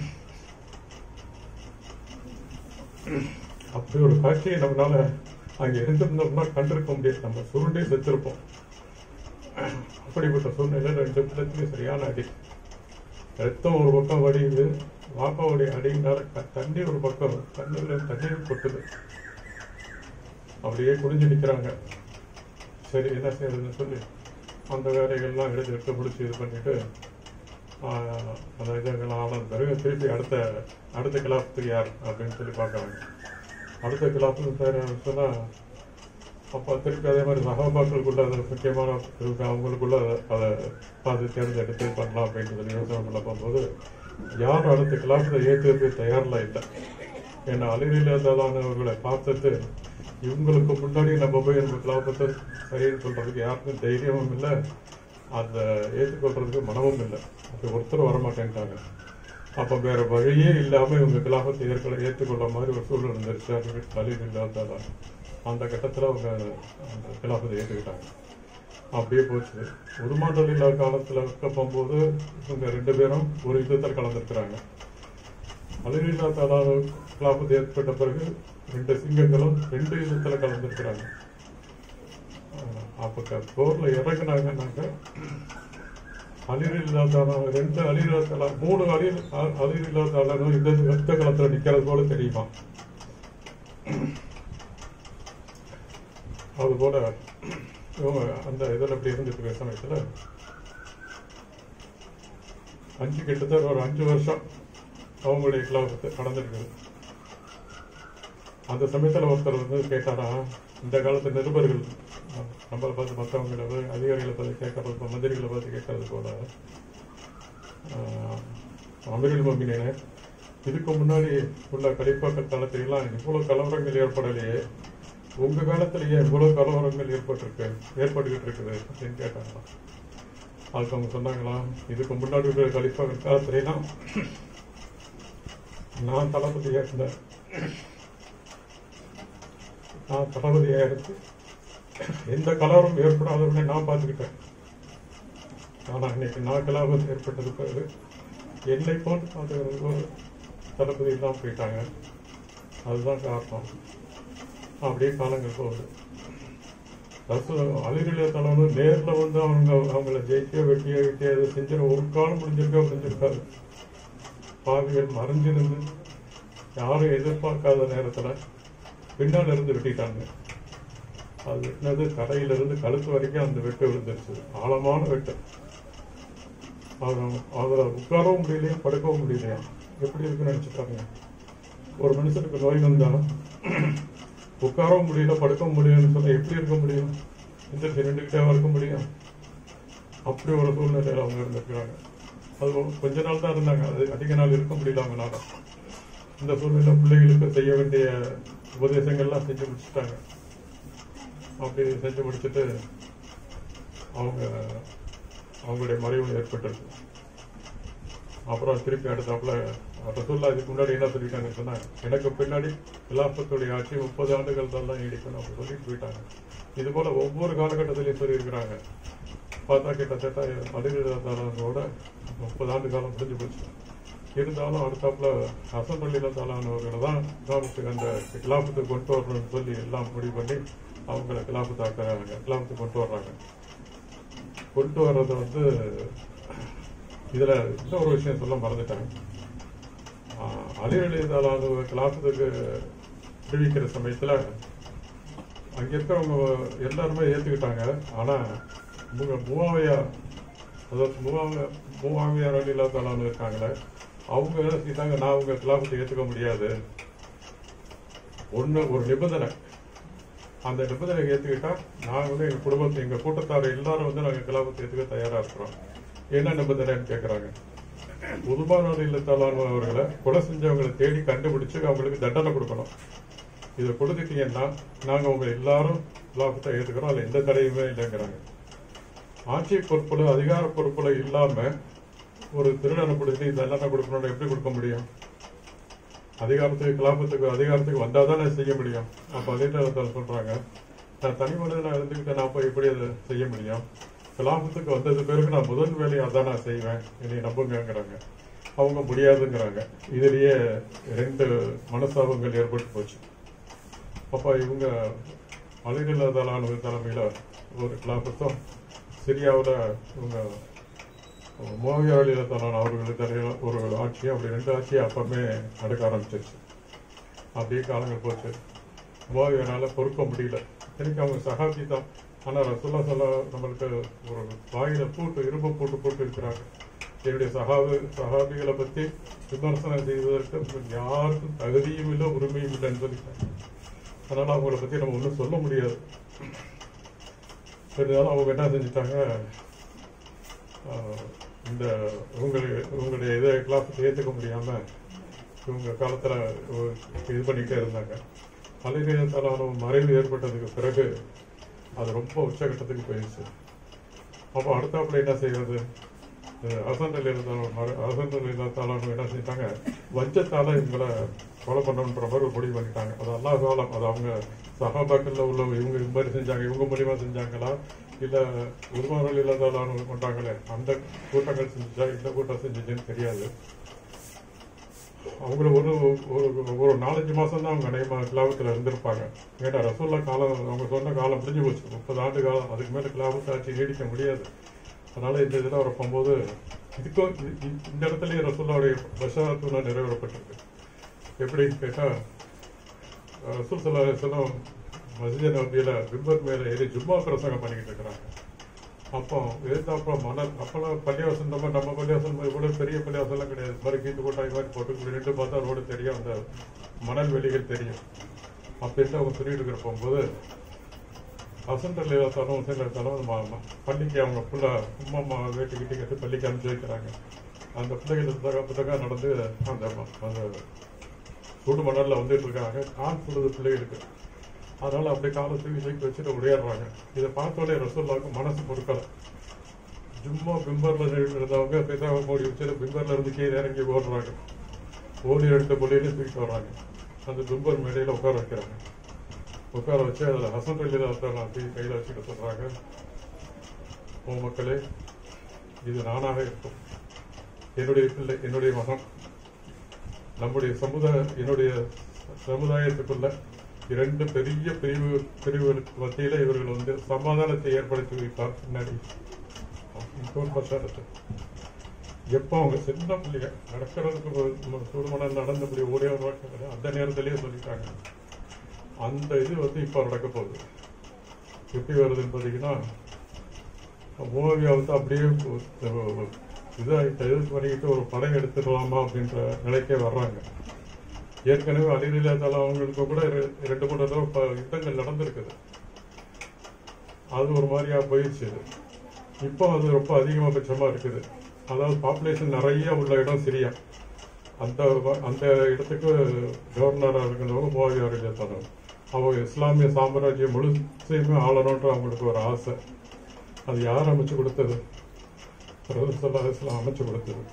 அப்படி ஒரு காட்சியை நம்மளால அங்க இருந்திருந்தோம்னா கண்டிருக்க முடியாது நம்ம சுருண்டே செத்திருப்போம் அப்படிப்பட்ட சூழ்நிலை ரெண்டு பிள்ளைத்துக்கும் சரியான அடி ரத்தம் ஒரு பக்கம் வடியுது வாப்பாவுடைய அடியினால க- தண்ணி ஒரு பக்கம் கண்ணுல தண்ணீர் கொட்டுது அப்படியே குனிஞ்சு நிக்கிறாங்க சரி என்ன செய்யறதுன்னு சொல்லி அந்த வேலைகள்லாம் எடுத்து எடுத்து முடிச்சு இது பண்ணிட்டு ஆஹ், அந்த இதெல்லாம் ஆன பிறகு திருப்பி அடுத்த அடுத்த கிளாப்புக்கு யார் அப்படின்னு சொல்லி பார்க்கறாங்க அடுத்த கிளாப்புக்கு பேர் சொன்னா அப்போ திருப்பி அதே மாதிரி சகாபாக்களுக்குள்ள அது முக்கியமான இருக்கு அவங்களுக்குள்ள அதை- அதை பார்த்து தேர்ந்தெடுத்து பண்ணலாம் அப்படின்னு சொல்லி யோசனை பண்ண போகும்போது யாரும் அடுத்த கிளாஸில் ஏற்றுறது தயாரில் இல்லை ஏன்னா அலிரில்லாதவர்களை பார்த்துட்டு இவங்களுக்கு முன்னாடி நம்ம போய் நம்ம கிளாபத்தை சரின்னு சொல்றதுக்கு யாருக்கும் தைரியமும் இல்லை அந்த ஏற்றுக்கொள்றதுக்கு மனமும் இல்லை அப்படி ஒருத்தர் வரமாட்டேன்ட்டாங்க அப்போ வேற வழியே இல்லாம இவங்க கிலாபத்தை ஏற்க ஏற்றுக்கொள்ள மாதிரி ஒரு சூழல் இருந்துருச்சு அது அலிர் இல்லாததான் அந்த கட்டத்துல அவங்க அந்த கிலாபத்தை ஏற்றுக்கிட்டாங்க அப்படியே போச்சு உருமாற்றல் இல்லா காலத்துல இருக்க போகும்போது இவங்க ரெண்டு பேரும் ஒரு யுத்தத்தில் கலந்துருக்கிறாங்க அலிரில்லா தாலா கிலாபத்து ஏற்பட்ட பிறகு ரெண்டு சிங்கங்களும் ரெண்டு யுத்தத்துல கலந்துருக்கிறாங்க அஹ் அப்ப க- போர்ல இறங்குனாங்கன்னாக்க அலிரில்லா தாலா ரெண்டு அலிரில்லா தாலா மூணு அலி அலிரில்லா தாலாவும் இந்த யுத்த காலத்துல நிக்கிறது போல தெரியுமா அது போல இவங்க அந்த இதில் அப்படி இருந்துட்டு இருக்கிற சமயத்துல அஞ்சு கிட்டத்தட்ட ஒரு அஞ்சு வருஷம் அவங்களுடைய கிளாபத்து நடந்திருக்குது அந்த சமயத்துல ஒருத்தர் வந்து கேட்டாரா இந்த காலத்து நிருபர்கள் அஹ், நம்மளை பார்த்து மற்றவங்களை பார்த்து, அதிகாரிகளை பார்த்து கேட்கறது போல மந்திரிகளை பார்த்து கேட்கறது போல ஆஹ், அமீருல் மோமினே இதுக்கு முன்னாடி உள்ள கலிப்பாக்கள் காலத்திலெல்லாம் இவ்வளவு கலவரங்கள் ஏற்படலையே உங்க காலத்துல ஏன் இவ்வளவு கலவரங்கள் ஏற்பட்டிருக்கு ஏற்பட்டுக்கிட்டு இருக்குது அப்படின்னு கேட்டாங்களாம் அதுக்கு அவங்க சொன்னாங்களாம் இதுக்கு முன்னாடி இருக்கிற கலிப்பாக்கள் காலத்துலாம் நான் தளபதியா இருந்தேன் நான் தளபதியா இருந்து எந்த கலவரம் ஏற்படாதவனை நான் பார்த்துக்கிட்டேன் ஆனா இன்னைக்கு நான் கலாபம் ஏற்பட்டது பிறகு என்னை போன்று பார்த்துக்கிறது ஒரு தளபதி தான் போயிட்டாங்க அதுதான் காரணம் அப்படியே காலங்கள் போகுது அலிரில தலைவனும் நேர்ல வந்து அவங்க அவங்கள ஜெயிக்க வெட்டிய வெட்டிய அதை செஞ்சிட ஒரு காலம் முடிஞ்சிருக்கா முடிஞ்சிருக்காது பாவிகள் மறைஞ்சிருந்து யாரும் எதிர்பார்க்காத நேரத்துல பின்னால இருந்து வெட்டிட்டாங்க அது வெட்டினது கடையில இருந்து கழுத்து வரைக்கும் அந்த வெட்டு விழுந்துருச்சு ஆழமான வெட்டு அவர் அதுல உட்காரவும் முடியலையா படுக்கவும் முடியலையா எப்படி இருக்குன்னு நினைச்சு பாருங்க ஒரு மனுஷனுக்கு நோய் வந்தா உட்காரவும் முடியல படுக்கவும் முடியலன்னு சொன்னா எப்படி இருக்க முடியும் இந்த நின்றுக்கிட்டே இருக்க முடியும் அப்படி ஒரு சூழ்நிலையில அவங்க இருந்திருக்கிறாங்க அது ஒரு கொஞ்ச நாள் தான் இருந்தாங்க அது அதிக நாள் இருக்க முடியல அவங்களால இந்த சூழ்நிலை பிள்ளைகளுக்கு செய்ய வேண்டிய உபதேசங்கள்லாம் செஞ்சு முடிச்சுட்டாங்க அப்படி செஞ்சு முடிச்சுட்டு அவங்க அவங்களுடைய மறைவு ஏற்பட்டிருக்கு அப்புறம் திருப்பி அடுத்தாப்புல ரசூல்லா இதுக்கு முன்னாடி என்ன சொல்லிட்டாங்கன்னு சொன்னா எனக்கு பின்னாடி கிலாபத்துடைய ஆட்சி முப்பது ஆண்டுகள் தான் தான் நீடிக்கணும் அப்படி சொல்லிட்டு போயிட்டாங்க இது போல ஒவ்வொரு காலகட்டத்திலையும் சொல்லியிருக்கிறாங்க பார்த்தா கிட்டத்தட்ட மதுரையோட முப்பது ஆண்டு காலம் முடிஞ்சு போச்சு இருந்தாலும் அடுத்தாப்புல ஹசன் பள்ளியில தாளானவர்களை தான் கிலாபத்துக்கு அந்த கிலாபத்துக்கு கொண்டு வரணும்னு சொல்லி எல்லாம் முடிவு பண்ணி அவங்கள கிலாபத்து ஆக்குறாங்க கிலாபத்துக்கு கொண்டு வர்றாங்க கொண்டு வர்றது வந்து இதுல இன்னொரு விஷயம் சொல்ல மறந்துட்டாங்க அதிரலிதாலான கிளாசத்துக்கு விடுவிக்கிற சமயத்துல அங்க இருக்கிறவங்க எல்லாருமே ஏத்துக்கிட்டாங்க ஆனா மூ- மூவாவையா அதாவது மூவாவையா மூவாவையார் அலிலாத்தாலான்னு இருக்காங்களே அவங்க என்ன செஞ்சிட்டாங்க நான் உங்க கிளாபத்தை ஏத்துக்க முடியாது ஒண்ணு ஒரு நிபந்தனை அந்த நிபந்தனை ஏத்துக்கிட்டா நான் வந்து எங்க குடும்பத்தை எங்க கூட்டத்தார் எல்லாரும் வந்து நாங்க கிலாபத்தை ஏத்துக்க தயாரா இருக்கிறோம் என்ன நிபந்தனைன்னு கேக்குறாங்க உதுமான இல்லத்தாலான அவர்களை கொலை செஞ்சவங்களை தேடி கண்டுபிடிச்சு அவங்களுக்கு தண்டனை கொடுக்கணும் இதை கொடுத்துட்டீங்கன்னா நாங்க உங்க எல்லாரும் கிலாபத்தை ஏத்துக்கிறோம் அதுல எந்த தடையுமே இல்லைங்கிறாங்க ஆட்சி பொறுப்புல அதிகார பொறுப்புல இல்லாம ஒரு திருடனை பிடிச்சி தண்டனை கொடுக்கணும்னு எப்படி கொடுக்க முடியும் அதிகாரத்துக்கு கிலாபத்துக்கு அதிகாரத்துக்கு வந்தா தானே செய்ய முடியும் அப்ப அதே நேரத்தில் சொல்றாங்க நான் தனி மனிதனா இருந்துகிட்டு நான் போய் எப்படி அதை செய்ய முடியும் கிலாபத்துக்கு வந்தது பிறகு நான் முதல் வேலையை அதான் நான் செய்வேன் என்னை நம்புங்கிறாங்க அவங்க முடியாதுங்கிறாங்க இதுலயே ரெண்டு மனஸ்தாபங்கள் ஏற்பட்டு போச்சு அப்ப இவங்க மலைநிலதலான தலைமையில ஒரு கிலாபத்தும் சிரியாவுல இவங்க மோகியாளிலத்தனான அவர்களுக்கு தலையில ஒரு ஆட்சி அப்படி ரெண்டு ஆட்சி அப்பமே நடக்க ஆரம்பிச்சிருச்சு அப்படியே காலங்கள் போச்சு மோகியனால பொறுக்க முடியல எனக்கு அவங்க சகாபி தான் ஆனா ரசூல்லா சொல்ல நம்மளுக்கு ஒரு வாயில பூட்டு இரும்பு பூட்டு போட்டு இருக்கிறாங்க என்னுடைய சகாபி சகாபிகளை பத்தி விமர்சனம் செய்வதற்கு யாருக்கும் தகுதியும் இல்லை உரிமையும் இல்லைன்னு சொல்லிட்டாங்க அதனால அவங்கள பத்தி நம்ம ஒன்றும் சொல்ல முடியாது இருந்தாலும் அவங்க என்ன செஞ்சுட்டாங்க ஆஹ், இந்த உங்களுடைய உங்களுடைய இதை கிளாஸுக்கு ஏற்றுக்க முடியாம இவங்க காலத்துல ஒரு இது பண்ணிக்கிட்டே இருந்தாங்க அலைநிலையத்தாலான மறைவு ஏற்பட்டதுக்கு பிறகு அது ரொம்ப உச்சகட்டத்துக்கு போயிடுச்சு அப்போ அடுத்தாப்புல என்ன செய்யறது அசன் அசன் இல்லாத்தாலும் என்ன செஞ்சிட்டாங்க வஞ்சத்தால இவங்களை கொலை பண்ணணுன்ற மாதிரி ஒரு முடிவு பண்ணிட்டாங்க அது அல்லா காலம் அது அவங்க சகாபாக்கள்ல உள்ள இவங்க இது மாதிரி செஞ்சாங்க இவங்க மூலியமா செஞ்சாங்களா இல்ல உருமாறல் இல்லாதாலும் கொண்டாங்களே அந்த கூட்டங்கள் செஞ்சா இந்த கூட்டம் செஞ்சுச்சுன்னு தெரியாது அவங்கள ஒரு ஒரு ஒரு நாலஞ்சு மாசம் தான் அவங்க அநேகமா கிலாபத்துல இருந்திருப்பாங்க ஏன்னா ரசூல்லா காலம் அவங்க சொன்ன காலம் முடிஞ்சு போச்சு முப்பது ஆண்டு காலம் அதுக்கு மேல கிலாபத்தை ஆட்சி நீடிக்க முடியாது அதனால இந்த இதுல அவர் போகும்போது இதுக்கும் இ- இ- இந்த இடத்துலயே ரசூல்லாவுடைய பஷாத்துனா நிறைவேறப்பட்டிருக்கு எப்படி கேட்டா அஹ், ரசூல் சல்லா அலிஸ்லாம் மஸ்ஜித் நபியில பிம்பர் மேல ஏறி ஜும்மா பிரசங்கம் பண்ணிக்கிட்டு இருக்கிறாங்க அப்போ எழுத்தாப்புறம் மணல் அப்பெல்லாம் பள்ளிவாசல் நம்ம நம்ம பள்ளிவாசல் மாதிரி கூட பெரிய பள்ளிவாசல்லாம் கிடையாது இது மாதிரி கீத்து கொட்டாய் மாதிரி போட்டு இப்படி நின்று பார்த்தா ரோடு தெரியும் அந்த மணல் வெளிகள் தெரியும் அப்படின்னு அவங்க சொல்லிட்டு இருக்கிற போகும்போது வசந்த இருந்தாலும் உசேன் இருந்தாலும் பள்ளிக்கு அவங்க புள்ள உம்மா வேட்டி கிட்டி கட்டி பள்ளிக்கு அனுப்பிச்சு வைக்கிறாங்க அந்த பிள்ளைகள் புத்தக புத்தகம் நடந்து அந்த அந்த சுடு மணல்ல வந்துட்டு இருக்காங்க கால் சுடுது பிள்ளைகளுக்கு அதனால அப்படியே காலை தூக்கி தூக்கி வச்சுட்டு உடையாடுறாங்க இதை பார்த்தோடனே ரசோல்லாவுக்கு மனசு பொறுக்கல ஜும்மா பிம்பர்ல நின்னுட்டு இருந்தவங்க பேசாம ஓடி வச்சுட்டு பிம்பர்ல இருந்து கீழே இறங்கி ஓடுறாங்க ஓடி எடுத்த பொள்ளையிலே தூக்கிட்டு வர்றாங்க அந்த பிம்பர் மேடையில உட்கார வைக்கிறாங்க உட்கார வச்சு அதுல ஹசன் பள்ளியில அப்படி கையில வச்சுட்டு சொல்றாங்க ஓ மக்களே இது நானாக இருக்கும் என்னுடைய பிள்ளை என்னுடைய மகன் நம்முடைய சமுதாய என்னுடைய சமுதாயத்துக்குள்ள இரண்டு பெரிய பிரிவு பிரிவுகளுக்கு மத்தியில இவர்கள் வந்து சமாதானத்தை ஏற்படுத்தி வைப்பார் பின்னாடி இன்னொரு பஷாரத்து எப்போ அவங்க சின்ன பிள்ளைங்க நடக்கிறதுக்கு சூடுமணம் நடந்தபடி ஒரே ஒரு வாட்டம் அந்த நேரத்திலேயே சொல்லிட்டாங்க அந்த இது வந்து இப்போ நடக்க போகுது எப்படி வருதுன்னு பார்த்தீங்கன்னா மூவியா வந்து அப்படியே இதாக இது பண்ணிக்கிட்டு ஒரு படம் எடுத்துடலாமா அப்படின்ற நிலைக்கே வர்றாங்க ஏற்கனவே அலிரிலாதால அவங்களுக்கு கூட ரெ- ரெண்டு மூணு தடவை ப- யுத்தங்கள் நடந்திருக்குது அது ஒரு மாதிரியா போயிடுச்சு இப்போ அது ரொம்ப அதிகபட்சமா இருக்குது அதாவது பாப்புலேஷன் நிறைய உள்ள இடம் சிரியா அந்த வ- அந்த இடத்துக்கு கவர்னராக இருக்கிறவங்க மோவியாரில் தரணும் அவங்க இஸ்லாமிய சாம்ராஜ்யம் முழுசையுமே ஆளணுன்ற அவங்களுக்கு ஒரு ஆசை அது யார் அமைச்சு கொடுத்தது ரசூலுல்லாஹி இஸ்லாம் அமைச்சு கொடுத்தது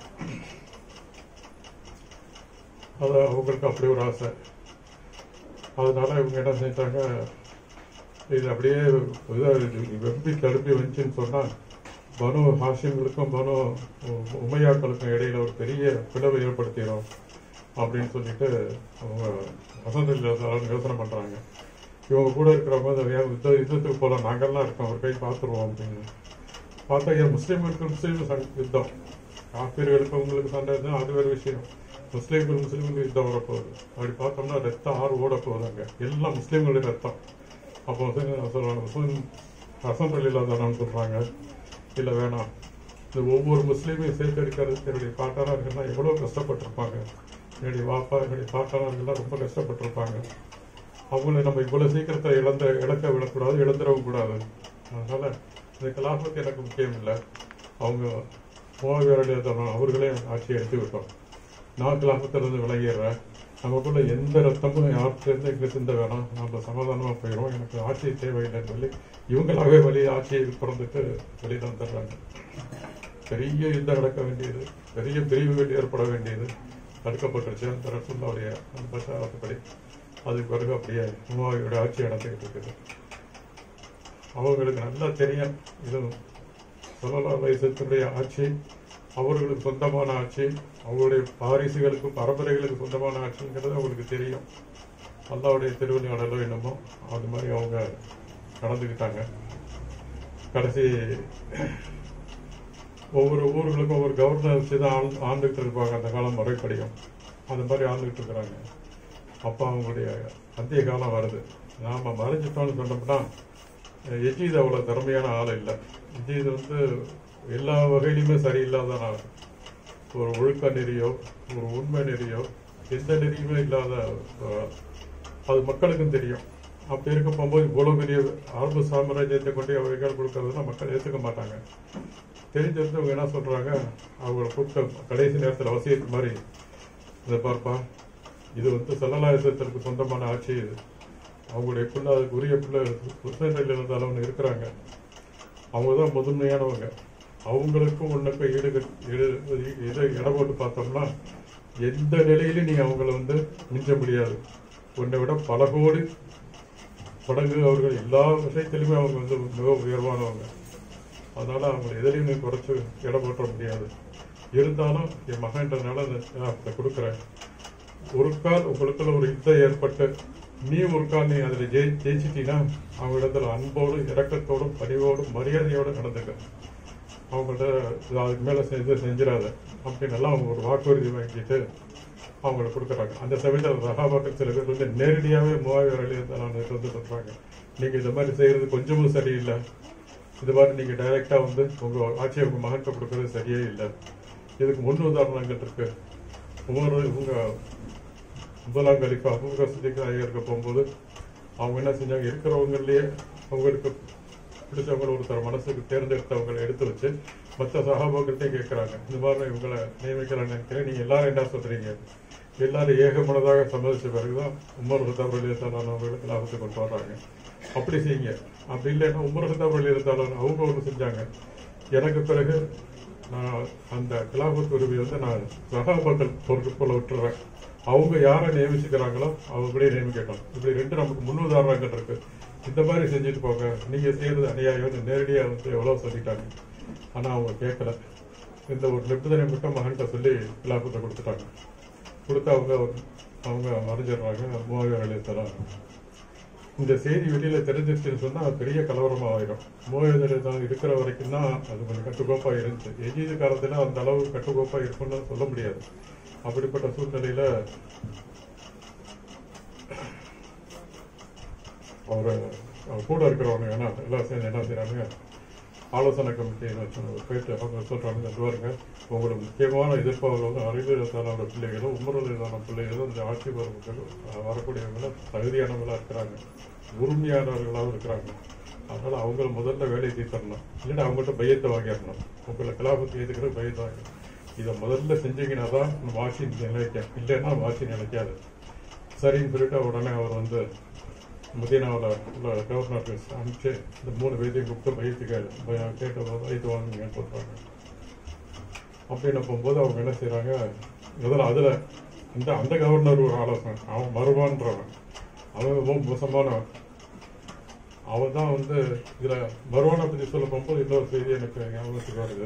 அது அவங்களுக்கு அப்படி ஒரு ஆசை அதனால இவங்க என்ன செஞ்சாங்க இது அப்படியே இதா இது வெம்பி தடுப்பி வந்துச்சுன்னு சொன்னா பனு ஹாஷிம்களுக்கும் பனு உ- உமையாக்களுக்கும் இடையில ஒரு பெரிய பிளவு ஏற்படுத்திடும் அப்படின்னு சொல்லிட்டு அவங்க வசந்தில் யோசனை பண்றாங்க இவங்க கூட இருக்கிறவங்க அந்த வே- யுத்த யுத்தத்துக்கு போகலாம் நாங்கெல்லாம் இருக்கோம் ஒரு கை பார்த்துருவோம் அப்படின்னு பார்த்தா ஏன் முஸ்லீம்களுக்கு முஸ்லீம் சண்டை- யுத்தம் காப்பீர்களுக்கு உங்களுக்கு சண்டை இருந்தா அது வேறு விஷயம் முஸ்லீம்கள் முஸ்லீம்களுக்கு யுத்தம் வரப்போகுது அப்படி பார்த்தோம்னா ரத்தம் ஆறு ஓட போகுது அங்க எல்லாம் முஸ்லீம்களுடைய ரத்தம் அப்போ வந்து நான் சொல்றாங்க முஸ்லீம் அசம்பிளியில் தானான்னு சொல்றாங்க இல்லை வேணாம் இது ஒவ்வொரு முஸ்லீமையும் சேர்த்தெடுக்கிறதுக்கு என்னுடைய பாட்டனார்கள்லாம் எவ்வளோ கஷ்டப்பட்டிருப்பாங்க என்னுடைய வாப்பா என்னுடைய பாட்டனார்கள்லாம் ரொம்ப கஷ்டப்பட்டிருப்பாங்க அவங்களை நம்ம இவ்வளவு சீக்கிரத்தை இழந்த இழக்க விடக்கூடாது இழந்துடவும் கூடாது அதனால இந்த கலாபத்து எனக்கு முக்கியம் இல்லை அவங்க மோகவீரடைய அவர்களே ஆட்சியை எடுத்து விட்டோம் நான் கலாபத்திலிருந்து விலகிடுறேன் நமக்குள்ள எந்த ரத்தமும் யார்கிட்ட இங்க சிந்த வேணாம் நம்ம சமாதானமா போயிடும் எனக்கு ஆட்சி தேவையில்லைன்னு சொல்லி இவங்களாவே வழி ஆட்சியை பிறந்துட்டு வெளியில வந்துடுறாங்க பெரிய யுத்தம் நடக்க வேண்டியது பெரிய பிரிவுகள் ஏற்பட வேண்டியது தடுக்கப்பட்டுருச்சு அந்த ரசூல்லாவுடைய அந்த பச்சாரத்துப்படி அதுக்கு பிறகு அப்படியே மூவாவியோட ஆட்சி நடந்துகிட்டு இருக்குது அவங்களுக்கு நல்லா தெரியும் இது சொல்லலா வயசத்தினுடைய ஆட்சி அவர்களுக்கு சொந்தமான ஆட்சி அவங்களுடைய பாரிசுகளுக்கு பரம்பரைகளுக்கு சொந்தமான ஆட்சிங்கிறது அவங்களுக்கு தெரியும் அல்லாவுடைய திருவள்ளியாடலோ என்னமோ அது மாதிரி அவங்க நடந்துக்கிட்டாங்க கடைசி ஒவ்வொரு ஊர்களுக்கும் ஒவ்வொரு கவர்னர் வச்சு தான் ஆள்- ஆண்டுகிட்டு இருப்பாங்க அந்த காலம் முறைப்படியும் அந்த மாதிரி ஆண்டுகிட்டு இருக்கிறாங்க அப்போ அவங்களுடைய அந்திய காலம் வருது நாம மறைஞ்சிட்டோம்னு சொன்னோம்னா எஜீத் அவ்வளவு திறமையான ஆள் இல்லை எஜீத் வந்து எல்லா வகையிலுமே சரியில்லாத ஆள் ஒரு ஒழுக்க நெறியோ ஒரு உண்மை நெறியோ எந்த நெறியுமே இல்லாத அஹ், அது மக்களுக்கும் தெரியும் அப்படி இருக்க போகும்போது இவ்வளவு பெரிய அரபு சாம்ராஜ்யத்தை கொண்டு அவர்கள் கொடுக்கறதுனா மக்கள் ஏத்துக்க மாட்டாங்க தெரிஞ்சிருந்து அவங்க என்ன சொல்றாங்க அவங்கள கூப்பிட்ட கடைசி நேரத்தில் வசியத்து மாதிரி இதை பார்ப்பா இது வந்து சல்லலாயசத்திற்கு சொந்தமான ஆட்சி இது அவங்களுடைய பிள்ளை அதுக்கு உரிய பிள்ளை கிருஷ்ணகிரியில் இருந்தாலும் இருக்கிறாங்க அவங்க தான் முதன்மையானவங்க அவங்களுக்கும் உனக்கும் ஈடு கட்- ஈடு இதை இடம் போட்டு பார்த்தோம்னா எந்த நிலையிலும் நீ அவங்கள வந்து மிஞ்ச முடியாது உன்னை விட பல கோடி மடங்கு அவர்கள் எல்லா விஷயத்திலுமே அவங்க வந்து மிக உயர்வானவங்க அதனால அவங்க எதிலையும் நீ குறைச்சு இடம் போட்ட முடியாது இருந்தாலும் என் மகன்றனால நான் அதை கொடுக்குறேன் ஒரு கால் உங்களுக்குள்ள ஒரு யுத்தம் ஏற்பட்டு நீ ஒரு கால் நீ அதில் ஜெயி ஜெயிச்சிட்டீங்கன்னா அவங்க இடத்துல அன்போடும் இரக்கத்தோடும் பணிவோடும் மரியாதையோடும் நடந்துக்க அவங்கள்ட்ட இது அதுக்கு மேலே செஞ்சு செஞ்சிடாத அப்படின்னு எல்லாம் அவங்க ஒரு வாக்குறுதி வாங்கிட்டு அவங்களுக்கு கொடுக்குறாங்க அந்த சமயத்தில் சகாபாக்கள் சில பேர் வந்து நேரடியாகவே மூவாயிரம் அழியத்தான வந்து சொல்றாங்க நீங்க இந்த மாதிரி செய்யறது கொஞ்சமும் சரியில்லை இது மாதிரி நீங்க டைரக்டா வந்து உங்க ஆட்சியை உங்க மகன்கிட்ட கொடுக்கறது சரியே இல்லை இதுக்கு முன் உதாரணங்கள் இருக்கு உமர் இவங்க முதலாம் கலிஃபா அபூபக்கர் சித்திக் ஐயருக்கு போகும்போது அவங்க என்ன செஞ்சாங்க இருக்கிறவங்கலயே அவங்களுக்கு பிடிச்சவங்க ஒருத்தர் மனசுக்கு தேர்ந்தெடுத்தவங்களை எடுத்து வச்சு மற்ற சகாபாக்கள்கிட்டயும் கேட்கறாங்க இந்த மாதிரி நான் இவங்களை நியமிக்கலாம்னு நினைக்கிறேன் நீங்க எல்லாரும் என்ன சொல்றீங்க எல்லாரும் ஏகமனதாக சம்மதிச்ச பிறகுதான் உமர் ஹுதாப் அலி அவர்களுக்கு லாபத்தை கொண்டு வர்றாங்க அப்படி செய்யுங்க அப்படி இல்லைன்னா உமர் ஹுதாப் அலி அவங்க ஒன்று செஞ்சாங்க எனக்கு பிறகு நான் அந்த கிலாபத் உரிமை வந்து நான் சகாபாக்கள் பொறுப்புல விட்டுறேன் அவங்க யாரை நியமிச்சுக்கிறாங்களோ அவங்களே நியமிக்கட்டும் இப்படி ரெண்டு நமக்கு முன்னுதாரணங்கள் இருக்கு இந்த மாதிரி செஞ்சுட்டு போங்க நீங்க செய்யறது அநியாயம் நேரடியா வந்து எவ்வளவு சொல்லிட்டாங்க ஆனா அவங்க கேட்கல இந்த ஒரு நிபந்தனை மட்டும் மகன்கிட்ட சொல்லி கிலாபத்தை கொடுத்துட்டாங்க கொடுத்து அவங்க அவங்க மறைஞ்சிடுறாங்க மூவாயிரம் வேலையை தராங்க இந்த செய்தி வெளியில தெரிஞ்சிருச்சுன்னு சொன்னா அது பெரிய கலவரமா ஆயிரும் மூவாயிரம் தான் இருக்கிற வரைக்கும் தான் அது கொஞ்சம் கட்டுக்கோப்பா இருந்துச்சு எஜீது காலத்துல அந்த அளவு கட்டுக்கோப்பா இருக்கும்னு சொல்ல முடியாது அப்படிப்பட்ட சூழ்நிலையில அவரு அவர் கூட இருக்கிறவங்க என்ன எல்லாம் சேர்ந்து என்ன செய்றாங்க ஆலோசனை கமிட்டி போயிட்டு அவங்க சொல்றாங்க "இங்க பாருங்க உங்களுக்கு முக்கியமான எதிர்ப்பாளர் வந்து அறிவியலான பிள்ளைகளும் உமரலான பிள்ளைகளும் இந்த ஆட்சி வரும் வரக்கூடியவங்களும் தகுதியானவங்களா இருக்கிறாங்க உரிமையானவர்களாகவும் இருக்கிறாங்க அதனால அவங்கள முதல்ல வேலையை தீர்த்தரணும் இல்லைன்னா அவங்கள்ட்ட பையத்தை வாங்கிடணும் உங்களை கலாபத்தை எதுக்கிற பையத்தை வாங்கி இதை முதல்ல செஞ்சீங்கன்னா தான் வாசி நிலைக்கும் இல்லைன்னா வாசி நிலைக்காது சரின்னு சொல்லிட்டு உடனே அவர் வந்து மதீனாவில் உள்ள கவர்னருக்கு அனுப்பிச்சு இந்த மூணு பேர்த்தையும் கூப்பிட்டு பையத்துக்கு பய- கேட்ட வயது வாங்குங்கன்னு சொல்றாங்க அப்படின்னு போகும்போது அவங்க என்ன செய்றாங்க முதல்ல அதுல இந்த அந்த கவர்னர் ஒரு ஆலோசனை அவன் மருவான்றவன் அவன் ரொம்ப மோசமானவன் அவன் தான் வந்து இதுல மருவானை பத்தி சொல்ல போகும்போது இன்னொரு செய்தி எனக்கு ஞாபகத்துக்கு வருது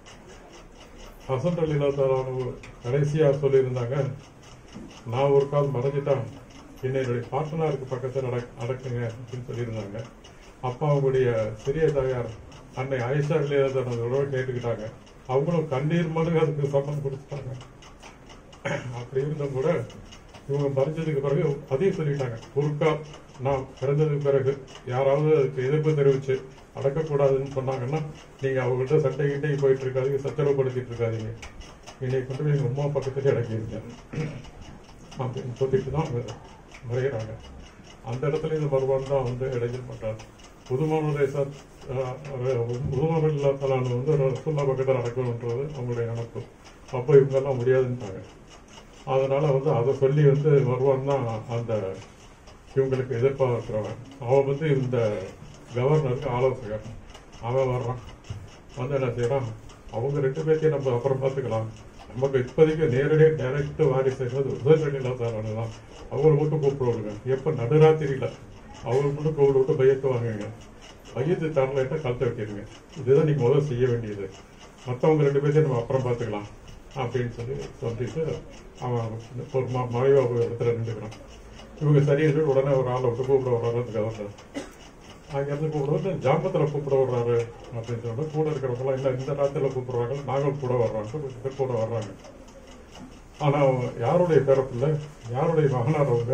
ஹசன் அலிலா கடைசியா சொல்லியிருந்தாங்க நான் ஒரு கால் மறைஞ்சிட்டான் என்னை என்னுடைய பார்ட்னருக்கு பக்கத்தில் நடக் நடக்குங்க அப்படின்னு சொல்லியிருந்தாங்க அப்பா அவங்களுடைய சிறிய தாயார் அன்னை ஆயிஷா அலிலாதனோட கேட்டுக்கிட்டாங்க அவங்களும் கண்ணீர் மனுக அதுக்கு சம்மந்தம் கொடுத்துட்டாங்க அப்படி இருந்தும் கூட இவங்க மறைஞ்சதுக்கு பிறகு அதையும் சொல்லிட்டாங்க ஒருக்கா நான் பிறந்ததுக்கு பிறகு யாராவது அதுக்கு எதிர்ப்பு தெரிவிச்சு அடக்கக்கூடாதுன்னு சொன்னாங்கன்னா நீங்க அவங்கள்ட்ட சண்டை கிட்டே போயிட்டு இருக்காதீங்க சச்சரவுப்படுத்திட்டு இருக்காதீங்க என்னை கொண்டு போய் எங்க அம்மா பக்கத்துலேயே அடக்கிடுங்க அப்படின்னு சொல்லிட்டு தான் அவங்க முறையிறாங்க அந்த இடத்துல இந்த மறுபாடு தான் வந்து இடைஞ்சல் பண்றாரு புதுமான ரேசார் புதுமான இல்லாதலான வந்து ரசுல்லா பக்கத்தில் நடக்கணுன்றது அவங்களுடைய நினப்பு அப்போ இவங்கெல்லாம் முடியாதுன்ட்டாங்க அதனால வந்து அதை சொல்லி வந்து வருவான் தான் அந்த இவங்களுக்கு எதிர்ப்பாக இருக்கிறவன் அவன் வந்து இந்த கவர்னருக்கு ஆலோசகர் அவன் வர்றான் வந்து என்ன செய்யறான் அவங்க ரெண்டு பேர்த்தையும் நம்ம அப்புறம் பார்த்துக்கலாம் நமக்கு இப்போதைக்கு நேரடியாக டைரக்ட் வாரி செய்வது உதவிகளா சாரானு தான் அவங்கள மட்டும் கூப்பிட விடுங்க எப்போ நடுராத்திரியில அவங்கள மட்டும் கூப்பிட விட்டு பையத்து வாங்குங்க பையத்து தரலைன்னா கழுத்தை வெட்டிடுங்க இதுதான் நீங்க முதல்ல செய்ய வேண்டியது மற்றவங்க ரெண்டு பேர்த்தையும் நம்ம அப்புறம் பார்த்துக்கலாம் அப்படின்னு சொல்லி சொல்லிட்டு அவன் ஒரு ம மறைவா போய் இடத்துல நின்றுக்கிறான் இவங்க சரின்னு சொல்லி உடனே ஒரு ஆளை விட்டு கூப்பிட வர்றாரு அந்த கவர்னர் அங்கேருந்து கூப்பிடுறது ஜாம்பத்தில் கூப்பிட வர்றாரு அப்படின்னு சொல்லிட்டு கூட இருக்கிறவங்களாம் இல்லை இந்த ராத்திரில கூப்பிடுறாங்க நாங்களும் கூட வர்றோம் கொஞ்சம் பேர் கூட வர்றாங்க ஆனா அவங்க யாருடைய பிறப்பில்ல யாருடைய மகனார் அவங்க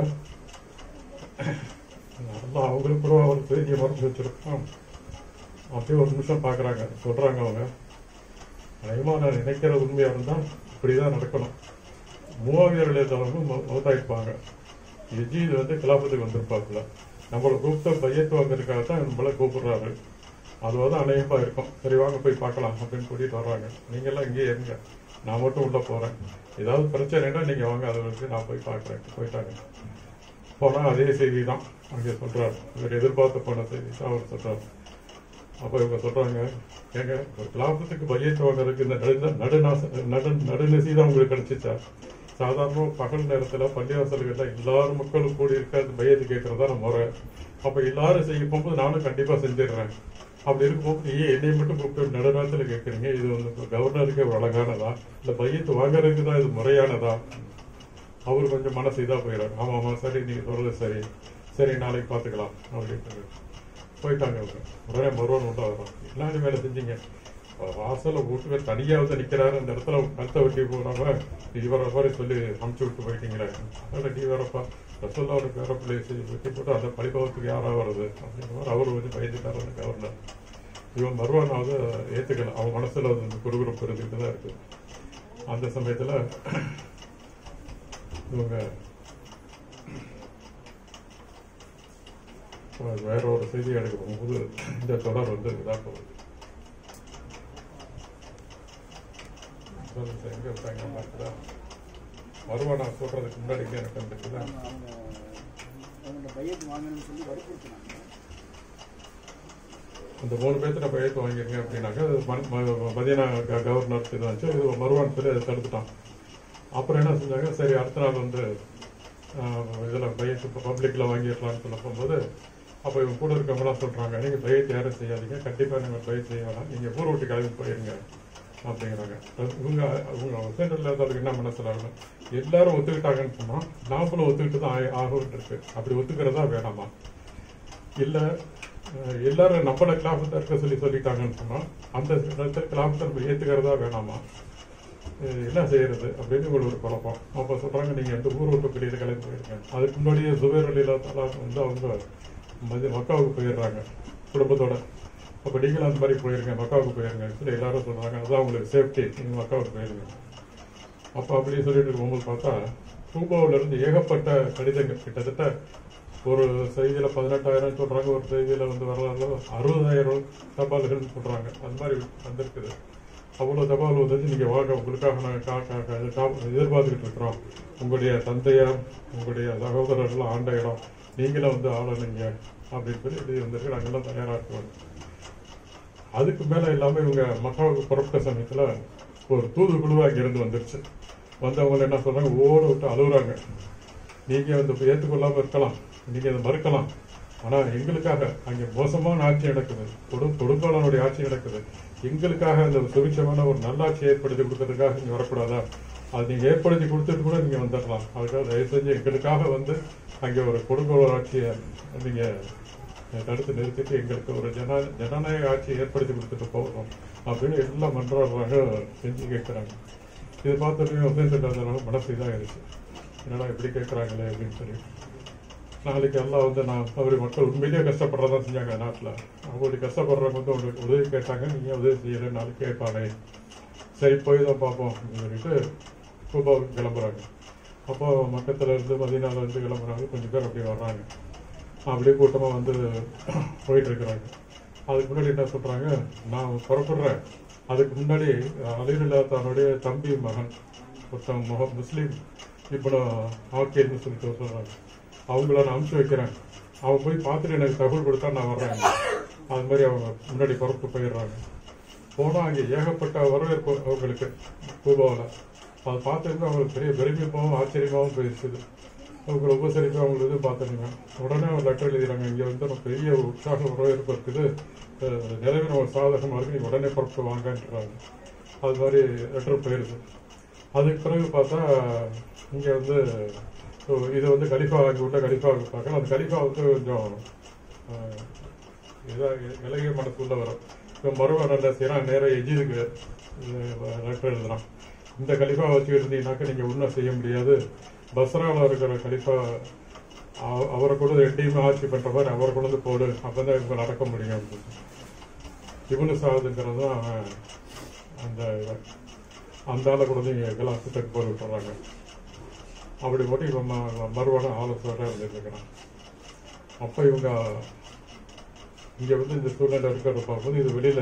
அதான் அவங்களுக்கு கூட அவர் செய்தியை மறைச்சு வச்சிருக்கோம் அப்படியே ஒரு நிமிஷம் பார்க்கறாங்க சொல்றாங்க அவங்க அதிகமா நான் நினைக்கிறது உண்மையா இருந்தா இப்படிதான் நடக்கணும் மூவாவியர்கள் இருந்தவங்க மௌத்தாயிருப்பாங்க எஜீத் வந்து கிலாபத்துக்கு வந்திருப்பாப்புல நம்மளை கூப்பிட்டு பையத்து வாங்குறதுக்காக தான் நம்மள கூப்பிடுறாரு அதுவாக தான் அநேகமாக இருக்கும் சரி வாங்க போய் பார்க்கலாம் அப்படின்னு கூட்டிட்டு வர்றாங்க நீங்க எல்லாம் இங்கேயே இருங்க நான் மட்டும் உள்ள போறேன் ஏதாவது பிரச்சனைனா நீங்க வாங்க அதை வச்சு நான் போய் பார்க்குறேன் போயிட்டாங்க போனா அதே செய்தி தான் அங்கே சொல்றாரு இவர் எதிர்பார்த்து போன செய்தி தான் அவர் சொல்றாரு அப்ப இவங்க சொல்றாங்க ஏங்க ஒரு கிலாபத்துக்கு பையத்து வாங்குறதுக்கு இந்த நடு நடுநாச நடு நடுநெசி தான் உங்களுக்கு கிடைச்சிச்சா சாதாரண பகல் நேரத்துல பள்ளிவாசல்கள்ல எல்லாரும் மக்களும் கூடி இருக்க அந்த பையத்து கேட்கறதா நம்ம முறை அப்ப எல்லாரும் செய்ய போகும்போது நானும் கண்டிப்பா செஞ்சிடுறேன் அப்படி இருக்கும்போது ஏன் என்னை மட்டும் கூப்பிட்டு நடுநாத்துல கேட்கறீங்க இது வந்து கவர்னருக்கு வழங்கானதா இல்ல பையத்து வாங்குறதுக்கு தான் இது முறையானதா அவர் கொஞ்சம் மனசு இதா போயிடாரு ஆமா ஆமா சரி நீங்க சொல்றது சரி சரி நாளைக்கு பாத்துக்கலாம் அப்படின்ட்டு போயிட்டாங்க அவங்க உடனே மறுவன் உண்டா வரும் என்ன நீ வேலை செஞ்சீங்க வாசல்ல வீட்டுக்கு தனியா வந்து நிக்கிறாரு அந்த இடத்துல கழுத்தை வெட்டி போனவங்க இவரை மாதிரி சொல்லி அமுச்சு விட்டு போயிட்டீங்களே அதனால நீ வரப்பா ரசோல்லாவோட பேர பிள்ளைய செஞ்சு வெட்டி போட்டு அந்த பழிபவத்துக்கு யாரா வருது அப்படின்ற மாதிரி அவரு வந்து பயந்துட்டாரு அந்த கவர்னர் இவன் மறுவானாவது ஏத்துக்கல அவன் மனசுல வந்து குறுகுறுப்பு இருந்துகிட்டு தான் இருக்கு அந்த சமயத்துல இவங்க வேற ஒரு செய்தி எடுக்க போகும்போது இந்த தொடர் வந்து இதாக போகுது சொல்லுங்க சார், எங்க இருக்காங்க பார்க்குதா வருவானா சொல்றதுக்கு முன்னாடி இங்க எனக்கு வந்துருக்குதா அவங்க அவங்களோட பையத்து வாங்கணும்னு சொல்லி வற்புறுத்தினாங்க அந்த மூணு பேர்த்துல பையத்து வாங்கிருங்க அப்படின்னாக்க அது ம- ம- மதியானா க- கவர்னர் இது வந்துச்சு இது மறுவான் சொல்லி அதை தடுத்துட்டான் அப்புறம் என்ன செஞ்சாங்க சரி அடுத்த நாள் வந்து ஆஹ், இதுல பையத்து பப்ளிக்ல வாங்கிடலாம்னு சொல்ல போகும்போது அப்போ இவங்க கூட இருக்கவங்களாம் சொல்றாங்க நீங்க பையத்து யாரும் செய்யாதீங்க கண்டிப்பா நீங்க பையத்து செய்ய வேணாம் நீங்க ஊரை விட்டு கிளம்பி போயிருங்க அப்படிங்கிறாங்க இவங்க இவங்க சென்ட்ரல் இருந்தாலும் என்ன மனசுல ஆகணும் எல்லாரும் ஒத்துக்கிட்டாங்கன்னு சொன்னா நாமளும் ஒத்துக்கிட்டு தான் ஆகி- ஆகணும்னு இருக்கு அப்படி ஒத்துக்கிறதா வேணாமா இல்ல அஹ், எல்லாரும் நம்மள கிளாபத்தை இருக்க சொல்லி சொல்லிட்டாங்கன்னு சொன்னா அந்த இடத்துல கிளாபத்தை நம்ம ஏத்துக்கிறதா வேணாமா அஹ், என்ன செய்யறது அப்படின்னு உங்களுக்கு ஒரு குழப்பம் அப்ப சொல்றாங்க நீங்க இந்த ஊர் விட்டு வெளியில கிளம்பி போயிருங்க அதுக்கு முன்னாடியே சுபேர் அலிலா வந்து அவங்க மதி மக்காவுக்கு போயிடுறாங்க குடும்பத்தோட அப்போ நீங்களும் அந்த மாதிரி போயிருங்க மக்காவுக்கு போயிருங்க சொல்லி எல்லாரும் சொல்றாங்க அதான் உங்களுக்கு சேஃப்டி நீங்கள் மக்காவுக்கு போயிருங்க அப்போ அப்படி சொல்லிட்டு இருக்கும்போது பார்த்தா கூபாவுல இருந்து ஏகப்பட்ட கடிதங்கள் கிட்டத்தட்ட ஒரு செய்தியில பதினெட்டாயிரம் சொல்றாங்க ஒரு செய்தியில வந்து வரலாறு அறுபதாயிரம் தபால்கள் சொல்றாங்க அந்த மாதிரி வந்திருக்குது அவ்வளவு தபால் வந்து நீங்க வாங்க உங்களுக்காக நாங்கள் கா கா கா கா- எதிர்பார்த்துக்கிட்டு இருக்கிறோம் உங்களுடைய தந்தையார் உங்களுடைய சகோதரர்கள் ஆண்ட இடம் நீங்களும் வந்து ஆளணுங்க அப்படின்னு சொல்லி எழுதி வந்திருக்கு நாங்கெல்லாம் தயாரா இருக்கோம் அதுக்கு மேல எல்லாமே இவங்க மக்காவுக்கு புறப்பட்ட சமயத்துல ஒரு தூதுக்குழு அங்கிருந்து வந்துருச்சு வந்தவங்க என்ன சொல்றாங்க ஓட விட்டு அழுகுறாங்க நீங்க வந்து ஏற்றுக்கொள்ளாம இருக்கலாம் நீங்க அதை மறுக்கலாம் ஆனா எங்களுக்காக அங்க மோசமான ஆட்சி நடக்குது கொடு கொடுங்கோலனுடைய ஆட்சி நடக்குது எங்களுக்காக அந்த சுபிட்சமான ஒரு நல்லாட்சி ஏற்படுத்தி கொடுக்கறதுக்காக நீங்க வரக்கூடாதா அது நீங்க ஏற்படுத்தி கொடுத்துட்டு கூட நீங்க வந்துடலாம் அதுக்காக தயவு செஞ்சு எங்களுக்காக வந்து அங்க ஒரு கொடுங்கோல ஆட்சியை நீங்க தடுத்து நிறுத்திட்டு எங்களுக்கு ஒரு ஜன ஜனநாயக ஆட்சியை ஏற்படுத்தி கொடுத்துட்டு போகணும் அப்படின்னு எல்லாம் மன்றாடுறாங்க செஞ்சு கேட்குறாங்க இதை பார்த்துட்டு வந்து மனசு இதாகிடுச்சு என்னடா இப்படி கேட்குறாங்களே அப்படின்னு சொல்லி நாளைக்கு எல்லாம் வந்து நான் அவரு மக்கள் உண்மையிலேயே கஷ்டப்படுறதா செஞ்சாங்க நாட்டில் அவங்களுடைய கஷ்டப்படுறவங்க வந்து உங்களுக்கு உதவி கேட்டாங்க நீங்கள் உதவி செய்யலை நாளைக்கு கேட்பானே சரி போய் தான் பார்ப்போம் அப்படின்னு சொல்லிட்டு கூபாவுக்கு கிளம்புறாங்க அப்போ மக்கத்துல இருந்து மதினால இருந்து கிளம்புறாங்க கொஞ்சம் பேர் அப்படி வர்றாங்க அப்படியே கூட்டமா வந்து போயிட்டு இருக்கிறாங்க அதுக்கு முன்னாடி என்ன சொல்றாங்க நான் புறப்படுறேன் அதுக்கு முன்னாடி அலிரல்லா தன்னுடைய தம்பி மகன் ஒருத்தன் முக முஸ்லீம் இப்போ ஆக்கேன்னு சொல்லிட்டு சொல்றாங்க அவங்கள நான் அனுப்பிச்சு வைக்கிறேன் அவங்க போய் பார்த்துட்டு எனக்கு தகவல் கொடுத்தா நான் வர்றேன் அது மாதிரி அவங்க முன்னாடி புறப்பு போயிடுறாங்க போனா அங்கே ஏகப்பட்ட வரவேற்பு அவங்களுக்கு கூபாவில் அதை பார்த்துட்டு அவங்களுக்கு பெரிய பெருமைப்பாகவும் ஆச்சரியமாகவும் போயிருச்சுது அவங்க உபசரிப்பு அவங்களுக்கு இது பார்த்துருங்க உடனே ஒரு லெட்டர் எழுதிறாங்க இங்கே வந்து நம்ம பெரிய உற்சாக வரவேற்பு இருக்குது அஹ் நிறைவு நம்ம சாதகமாக இருக்கு நீங்கள் உடனே புறப்பட்டு வாங்கன்றாங்க அது மாதிரி லெட்டர் போயிருது அதுக்கு பிறகு பார்த்தா இங்கே வந்து so இது வந்து கலிஃபா அங்கே உள்ள கலிஃபாவுக்கு பார்க்கலாம் அந்த கலிஃபா வந்து கொஞ்சம் அஹ், இதா இலகிய மனசுக்குள்ள வரும் இப்போ மறுவன் என்ன செய்யறான் நேராக எஜிதுக்கு லெட்டர் எழுதுறான் இந்த கலிஃபா வச்சு இருந்தீங்கன்னாக்க நீங்கள் ஒன்றும் செய்ய முடியாது பஸ்ராவில் இருக்கிற கலிஃபா அவ- அவரை கூட ரெண்டையுமே ஆட்சி பண்ற மாதிரி அவரை கொண்டு வந்து போடு அப்பதான் இவங்க நடக்க முடியும் அப்படின்னு இவனு சாகுதுங்கிறது தான் அவன் அந்த இவன். அந்த ஆளை கொண்டு வந்து இங்க எல்லாம் சுத்தக்கு போய் விட்டுறாங்க அப்படி போட்டு இவன் ம- மறுவாடம் ஆலோசனை இருந்துட்டு இருக்கிறான் அப்ப இவங்க இங்க வந்து இந்த சூழ்நிலை இருக்கிறத பார்க்கும்போது இது வெளியில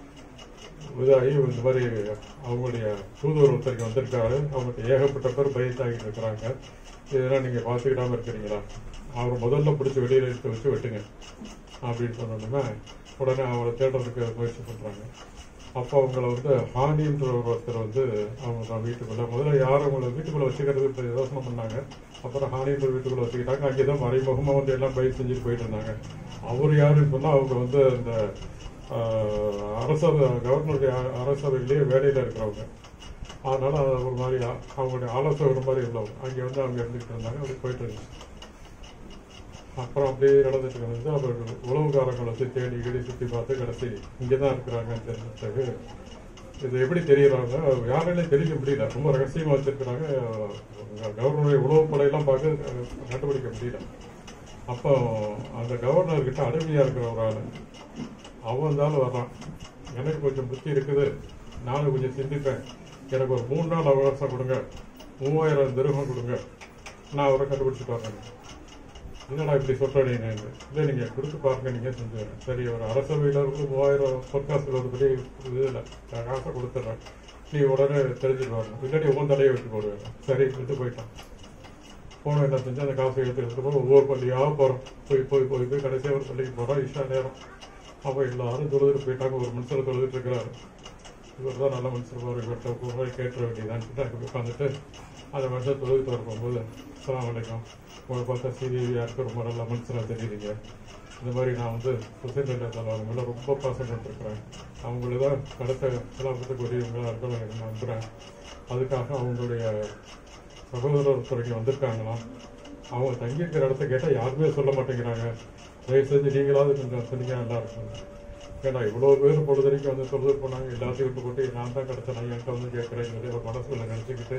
இதாகி இந்த மாதிரி அவங்களுடைய தூதுவர் ஒருத்தருக்கு வந்திருக்காரு அவங்களுக்கு ஏகப்பட்ட பேர் பயத்தாகிட்டு இருக்கிறாங்க இதெல்லாம் நீங்க பார்த்துக்கிடாம இருக்கிறீங்களா அவர் முதல்ல பிடிச்சி வெளியில எடுத்து வச்சு வெட்டுங்க அப்படின்னு சொன்னோன்னே உடனே அவரை தேடுறதுக்கு முயற்சி பண்றாங்க அப்போ அவங்கள வந்து ஹானின்ற ஒரு ஒருத்தர் வந்து அவங்க தான் வீட்டுக்குள்ள முதல்ல யாரும் அவங்கள வீட்டுக்குள்ள வச்சுக்கிறது இப்ப யோசனை பண்ணாங்க அப்புறம் ஹானின்ற வீட்டுக்குள்ள வச்சுக்கிட்டாங்க அங்கேதான் மறைமுகமா வந்து எல்லாம் பயிர் செஞ்சுட்டு போயிட்டு இருந்தாங்க அவர் யாருன்னு சொன்னா அவங்க வந்து அந்த ஆஹ், அரசவை கவர்னருடைய அ- அரசவையிலேயே வேலையில இருக்கிறவங்க அதனால அது ஒரு மாதிரி அ- அவங்களுடைய ஆலோசனை ஒரு மாதிரி உள்ளவங்க அங்கே வந்து அவங்க இருந்துகிட்டு இருந்தாங்க அப்படி போயிட்டு இருந்துச்சு அப்புறம் அப்படியே நடந்துட்டு இருந்தது அவர் உளவுக்காரங்களை வச்சு தேடி கீடி சுற்றி பார்த்து கடைசி இங்கே தான் இருக்கிறாங்கன்னு தெரிஞ்ச பிறகு இது எப்படி தெரியறாங்க யாராலையும் தெரிய முடியல ரொம்ப ரகசியமா வச்சிருக்கிறாங்க கவர்னருடைய உளவு படையெல்லாம் பார்க்க அஹ், கண்டுபிடிக்க முடியல அப்போ அந்த கவர்னர் கிட்ட அடிமையா இருக்கிற ஒரு ஆளு அவன் இருந்தாலும் வர்றான் எனக்கு கொஞ்சம் புத்தி இருக்குது நானும் கொஞ்சம் சிந்திப்பேன் எனக்கு ஒரு மூணு நாள் அவகாசம் கொடுங்க மூவாயிரம் திருகம் கொடுங்க நான் அவரை கண்டுபிடிச்சிட்டு வரேன் என்னடா இப்படி சொல்றேன் இல்லை நீங்க கொடுத்து பாருங்க நீங்க செஞ்சு சரி ஒரு அரசவையில இருந்து மூவாயிரம் பொற்காசுல ஒரு பெரிய இது இல்லை நான் காசை கொடுத்துட்றேன் நீ உடனே தெரிஞ்சுட்டு வரணும் இல்லாட்டி உன் தலையை விட்டு போடுவேன் சரி விட்டு போயிட்டான் போன என்ன செஞ்சு அந்த காசை எடுத்து எடுத்து போய் ஒவ்வொரு பள்ளியாக போறோம் போய் போய் போய் போய் கடைசியாக ஒரு பள்ளிக்கு போறோம் இஷா நேரம் அப்போ எல்லாரும் தொழுதுட்டு போயிட்டாங்க ஒரு மனுஷர் தொழுதுட்டு இருக்கிறாரு இவர் தான் நல்ல மனுஷர் ஒரு இவர்கிட்ட போய் கேட்டுற வேண்டியதான்னு சொல்லிட்டு அங்கே உட்காந்துட்டு அந்த மனுஷன் தொழுதுட்டு வரும்போது அஸ்ஸலாமு அலைக்கும் உங்களை பார்த்தா சீரியஸாக இருக்க ரொம்ப நல்ல மனுஷனாக தெரியுறீங்க இந்த மாதிரி நான் வந்து ஹுசைன் அல்லா அவங்க மேலே ரொம்ப பாசம் பண்ணிருக்கிறேன் அவங்கள தான் கடத்த கலாபத்துக்கு உரியவங்களாக இருக்கணும் நான் நம்புகிறேன் அதுக்காக அவங்களுடைய சகோதரர் ஒருத்தர் வந்திருக்காங்களாம் அவங்க தங்கியிருக்கிற இடத்த கேட்டால் யாருமே சொல்ல மாட்டேங்கிறாங்க தயவு செஞ்சு நீங்களாவது கொஞ்சம் சொன்னீங்க நல்லா இருக்கும் ஏன்னா இவ்வளோ பேர் பொழுதுனைக்கு வந்து சொல்றது போனாங்க எல்லாத்தையும் விட்டு போட்டு நான் தான் கிடச்சேன் நான் என்கிட்ட வந்து கேட்குறேன்னு சொல்லி ஒரு மனசுல நினச்சிக்கிட்டு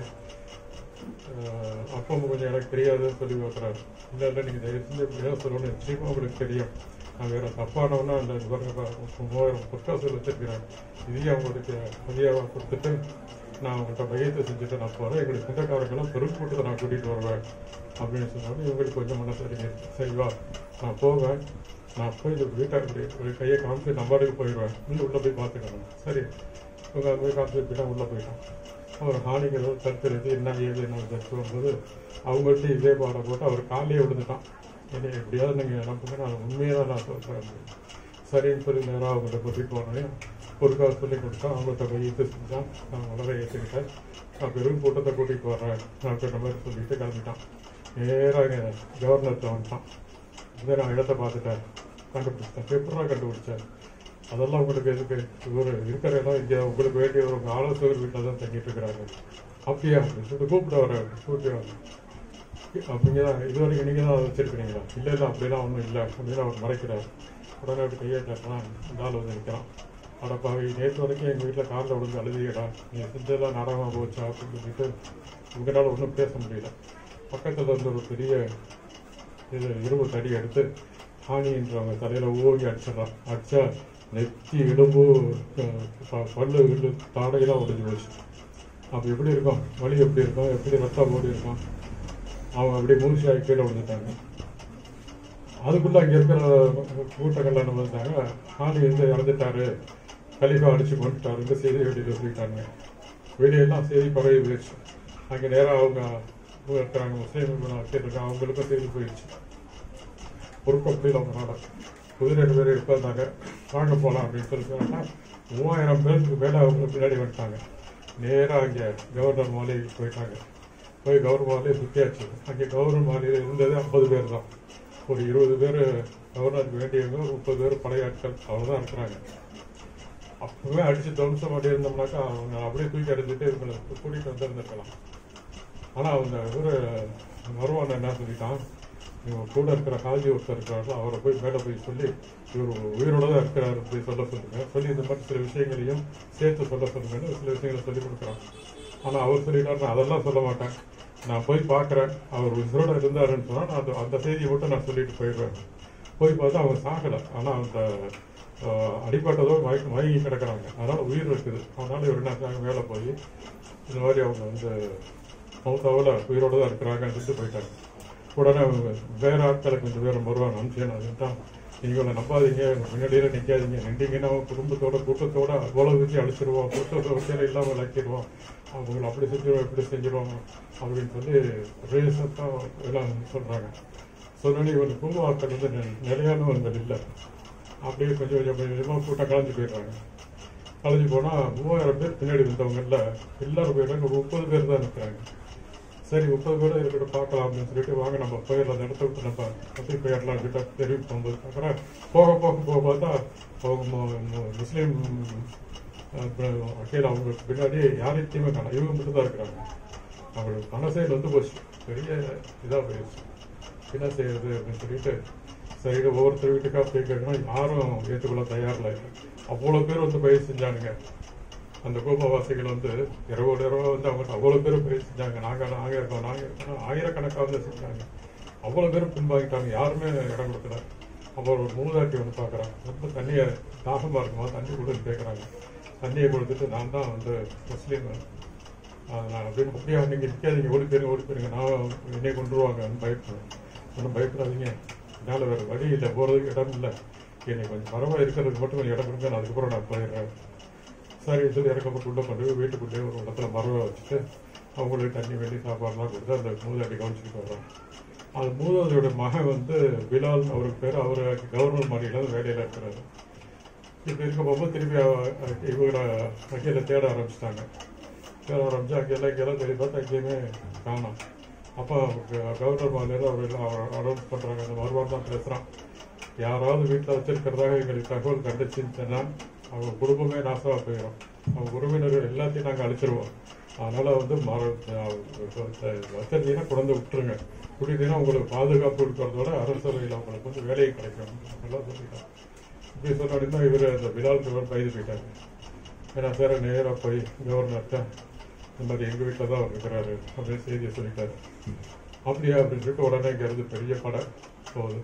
அப்பா அம்மா கொஞ்சம் எனக்கு தெரியாதுன்னு சொல்லி வைக்கிறாரு இல்லை இல்லை நீங்கள் தயவு செஞ்சு எப்படியா சொல்லணும் நிச்சயமா உங்களுக்கு தெரியும் நான் வேற தப்பானவனா அந்த பாருங்க பா- மூவாயிரம் பொற்காசு வச்சிருக்கிறேன் இதையும் அவங்களுக்கு மதியாவை கொடுத்துட்டு நான் அவங்கள்ட்ட பையத்தை செஞ்சுட்டு நான் போறேன் எங்களுக்கு சொந்தக்காரங்கெல்லாம் பெரும் கூட்டத்தை நான் கூட்டிட்டு வருவேன் அப்படின்னு சொன்னாலும் இவங்களுக்கு கொஞ்சம் மனசு அடங்கி சரி வா நான் போவேன் நான் போய் இந்த வீட்டை அப்படி ஒரு கையை காமிச்சு நம்பாடுக்கு போயிடுவேன் இன்னும் உள்ள போய் பார்த்துக்கணும் சரி இவங்க அங்கே போய் காமிச்சு போயிட்டா உள்ள போயிட்டான் அவர் ஹானிக்கு ஏதோ தடுக்கிறது என்ன ஏது என்ன தடுத்து வரும்போது அவங்கள்ட்ட இதே பாட போட்டு அவர் காலையே விழுந்துட்டான் என்னை எப்படியாவது நீங்கள் நம்புங்க நான் உண்மையாக தான் நான் சொல்கிறேன் சரின்னு சொல்லி நேராக அவங்கள்ட்ட கூட்டிட்டு போனோடனே ஒரு கால் சொல்லி கொடுத்தா அவங்கள்ட்ட போய் இது செஞ்சான் நான் வளர ஏற்றுக்கிட்டேன் நான் பெரும் கூட்டத்தை கூட்டிகிட்டு வர்றேன் அப்படின்ற மாதிரி சொல்லிட்டு கிளம்பிட்டான் நேராக கவர்னர்கிட்ட வந்துட்டான் இதே நான் இடத்த பார்த்துட்டேன் கண்டுபிடிச்சிட்டேன் எப்படா கண்டுபிடிச்சேன் அதெல்லாம் உங்களுக்கு எதுக்கு இவர் இருக்கிற இடம் இங்கே உங்களுக்கு வேண்டிய ஒரு ஆலோசகர் வீட்டில் தான் தங்கிட்டு இருக்கிறாங்க அப்படியா அப்படின்னு சொல்லிட்டு கூப்பிட வர கூப்பிட்டு வாங்க அப்படிங்க தான் இது வரைக்கும் நீங்கள் தான் அதை வச்சிருக்கிறீங்களா இல்லை இல்லை அப்படிலாம் ஒன்றும் இல்லை அப்படின்னு அவர் மறைக்கிறார் உடனே அப்படி கையை கட்டுறான் இந்த ஆள் வந்து நிற்கிறான் அடப்பாவி நேற்று வரைக்கும் எங்கள் வீட்டில் காரில் விழுந்து அழுதியடா நீ செஞ்சதெல்லாம் நாடகமாக போச்சா அப்படின்னு சொல்லிட்டு உங்களால் ஒன்றும் பேச முடியல பக்கத்தில் இருந்த ஒரு பெரிய இது இரும்பு தடி எடுத்து ஹானின்றவங்க தலையில ஓங்கி அடிச்சிடறான் அடிச்சா நெத்தி எலும்பு அஹ், ப- பல்லு கில்லு தாடையெல்லாம் உடைஞ்சு போச்சு அப்போ எப்படி இருக்கும் வலி எப்படி இருக்கும் எப்படி ரத்தம் ஓடி இருக்கும் அவங்க அப்படியே மூசியாகி கீழே விழுந்துட்டாங்க அதுக்குள்ள அங்க இருக்கிற கூட்டங்கள்ல என்ன வந்தாங்க ஹானி வந்து இறந்துட்டாரு கலிஃபா அடிச்சு கொண்டுட்டாரு இந்த செய்தி வெளியில சொல்லிட்டாங்க வெளியெல்லாம் செய்தி பரவி போயிடுச்சு அங்க நேரா அவங்க இருக்கிறாங்க முஸ்லீம் இருக்காங்க அவங்களுக்கும் செய்தி போயிடுச்சு ஒரு கப்பலில் அவங்க நாட குதிரை ரெண்டு பேரும் உட்கார்ந்தாங்க வாங்க போகலாம் அப்படின்னு சொல்லிட்டாங்கன்னா மூவாயிரம் பேருக்கு மேலே அவங்க பின்னாடி வந்துட்டாங்க நேராக அங்கே கவர்னர் மாளிகைக்கு போயிட்டாங்க போய் கவர்னர் மாளிகை சுற்றியாச்சு அங்கே கவர்னர் மாளிகையில் இருந்தது ஐம்பது பேர் தான் ஒரு இருபது பேர் கவர்னருக்கு வேண்டியவங்க ஒரு முப்பது பேர் படையாட்கள் அவ்வளோதான் இருக்கிறாங்க அப்பவே அடிச்சு துவம்சம் பண்ணி இருந்தோம்னாக்கா அவங்க அப்படியே தூக்கி அடிச்சுட்டு இவங்களை கூட்டிகிட்டு வந்திருந்திருக்கலாம் ஆனா அவங்க இவரு மருவான் என்ன சொல்லிட்டான் இவங்க கூட இருக்கிற காஜி ஒருத்தர் இருக்கிறாரோ அவரை போய் மேலே போய் சொல்லி இவர் உயிரோட தான் இருக்கிறாரு அப்படி சொல்ல சொல்லுங்க சொல்லி இந்த மாதிரி சில விஷயங்களையும் சேர்த்து சொல்ல சொல்லுங்கன்னு சில விஷயங்களை சொல்லி கொடுக்குறான் ஆனா அவர் சொல்லிட்டாரு நான் அதெல்லாம் சொல்ல மாட்டேன் நான் போய் பார்க்கறேன் அவர் உயிரோட இருந்தாருன்னு சொன்னா நான் அது- அந்த செய்தியை மட்டும் நான் சொல்லிட்டு போயிடுவேன் போய் பார்த்தா அவங்க சாகல ஆனா அந்த ஆஹ், அடிபட்டதோ மயக்க மயங்கி கிடக்குறாங்க அதனால உயிர் இருக்குது அதனால இவர் என்ன செய்றாங்க மேலே போய் இந்த மாதிரி அவங்க வந்து மௌத்தாவில் உயிரோட தான் இருக்கிறாங்கன்னு சொல்லிட்டு போயிட்டாங்க உடனே அவங்க வேற ஆட்களை கொஞ்சம் பேர் வருவாங்க அனுப்பிச்சு அதுதான் நீங்க இவங்களை நம்பாதீங்க இவங்க முன்னாடியில நிக்காதீங்க நின்றீங்கன்னா அவங்க குடும்பத்தோட கூட்டத்தோட அவ்வளவு வச்சு அழிச்சிருவோம் கூட்டத்தோட வச்சு இல்லாம இழக்கிடுவோம் அவங்களை அப்படி செஞ்சிருவோம் இப்படி செஞ்சிருவாங்க அப்படின்னு சொல்லி ஒரே சத்தம் எல்லாம் சொல்றாங்க சொன்னோடனே இவங்க கும்பவாக்கள் வந்து நி- நிலையானவர்கள் இல்லை அப்படியே கொஞ்சம் கொஞ்சம் கொஞ்சம் கொஞ்சமா கூட்டம் கலந்து போயிடுறாங்க கலைஞ்சு போனா மூவாயிரம் பேர் பின்னாடி வந்தவங்கல்ல எல்லாரும் போயிட்டாங்க ஒரு முப்பது பேர் தான் இருக்கிறாங்க சரி முப்பது பேர் இருக்கட்டும் பார்க்கலாம் அப்படின்னு சொல்லிட்டு வாங்க நம்ம போயிடலாம் அந்த இடத்த விட்டு நம்ம அப்படி போயிடலாம் கிட்ட தெரிவி போகும்போது அப்புறம் போக போக போக பார்த்தா அவங்க மு- மு- முஸ்லீம் அக்கீல் அவங்க பின்னாடி யாரையுமே காணும் இவங்க மட்டும் தான் இருக்கிறாங்க அவங்களுக்கு மனசே வந்து போச்சு பெரிய இதாக போயிடுச்சு என்ன செய்யறது அப்படின்னு சொல்லிட்டு சரி ஒவ்வொருத்தர் வீட்டுக்கா போய் கேட்கணும் யாரும் ஏற்றுக்கொள்ள தயாரில்ல அவ்வளோ பேர் வந்து பயிர் செஞ்சானுங்க அந்த கோபவாசிகள் வந்து இரவோட இரவா வந்து அவங்க அவ்வளோ பேர் பயிர் செஞ்சாங்க நாங்கள் நாங்கள் இருக்கோம் நாங்கள் இருக்கோம் ஆயிரக்கணக்காக வந்து செஞ்சாங்க அவ்வளோ பேர் பின்வாங்கிட்டாங்க யாருமே இடம் கொடுக்கல அப்புறம் ஒரு மூதாட்டி வந்து பார்க்குறாங்க ரொம்ப தண்ணியை தாகமாக இருக்குமா தண்ணி கொடுன்னு கேட்குறாங்க தண்ணியை கொடுத்துட்டு நான் தான் வந்து முஸ்லீம் ஆஹ் நான் அப்படின்னு அப்படியே நீங்க நிற்காதீங்க ஓடி போயிருங்க ஓடி போயிருங்க நான் என்னை கொண்டுருவாங்கன்னு பயப்படுறேன் ஒன்றும் பயப்படாதீங்க என்னால் வேறு வழி இல்லை போகிறதுக்கு இடம் இல்லை என்னை கொஞ்சம் பரவாயில்ல இருக்கிறதுக்கு மட்டும் கொஞ்சம் இடம் கொடுங்க நான் அதுக்கப்புறம் நான் போயிடுறேன் சரி சொல்லி இறக்கப்பட்டு உள்ள கொண்டு போய் வீட்டுக்குள்ளேயே ஒரு இடத்துல மரவை வச்சுட்டு அவங்களுக்கு தண்ணி வேண்டி சாப்பாடுலாம் கொடுத்து அந்த மூதாட்டி கவனிச்சுட்டு வர்றோம் அந்த மூதாட்டியோட மகன் வந்து பிலால் அவருக்கு பேர் அவர் கவர்னர் மாநிலம் வேலையில் இருக்கிறாரு இப்படி இருக்க போகும்போது திருப்பி அவ- இவரை வக்கீல தேட ஆரம்பிச்சிட்டாங்க தேட ஆரம்பிச்சு அங்கெல்லாம் இங்கெல்லாம் தேடி பார்த்து அங்கேயுமே காணோம் அப்போ கவர்னர் மாநிலம் அவர் எல்லாம் அவர் அனௌன்ஸ் பண்ணுறாங்க அந்த மறுவாரம் தான் பேசுகிறான் யாராவது வீட்டில் வச்சிருக்கிறதாக எங்களுக்கு தகவல் கண்டுச்சுன்னா அவங்க குடும்பமே நாசமாக போயிடும் அவங்க உறவினர்கள் எல்லாத்தையும் நாங்கள் அழிச்சிருவோம் அதனால வந்து மர வச்சிருந்தீங்கன்னா குழந்தை விட்டுருங்க குடித்தீங்கன்னா உங்களுக்கு பாதுகாப்பு இருக்கிறதோட அரசவையில் அவங்களுக்கு வந்து வேலையை கிடைக்கும் எல்லாம் சொல்லிட்டாங்க இப்படி சொன்னா இவர் அந்த பிலால் கவர் கைது போயிட்டாங்க ஏன்னா சார் நேராக போய் கவர்னர்கிட்ட இந்த மாதிரி எங்கள் வீட்டில் தான் அவர் இருக்கிறாரு அப்படின்னு செய்தியை சொல்லிட்டாரு அப்படியா அப்படின்னு சொல்லிட்டு உடனே இங்கே இருந்து பெரிய படை போகுது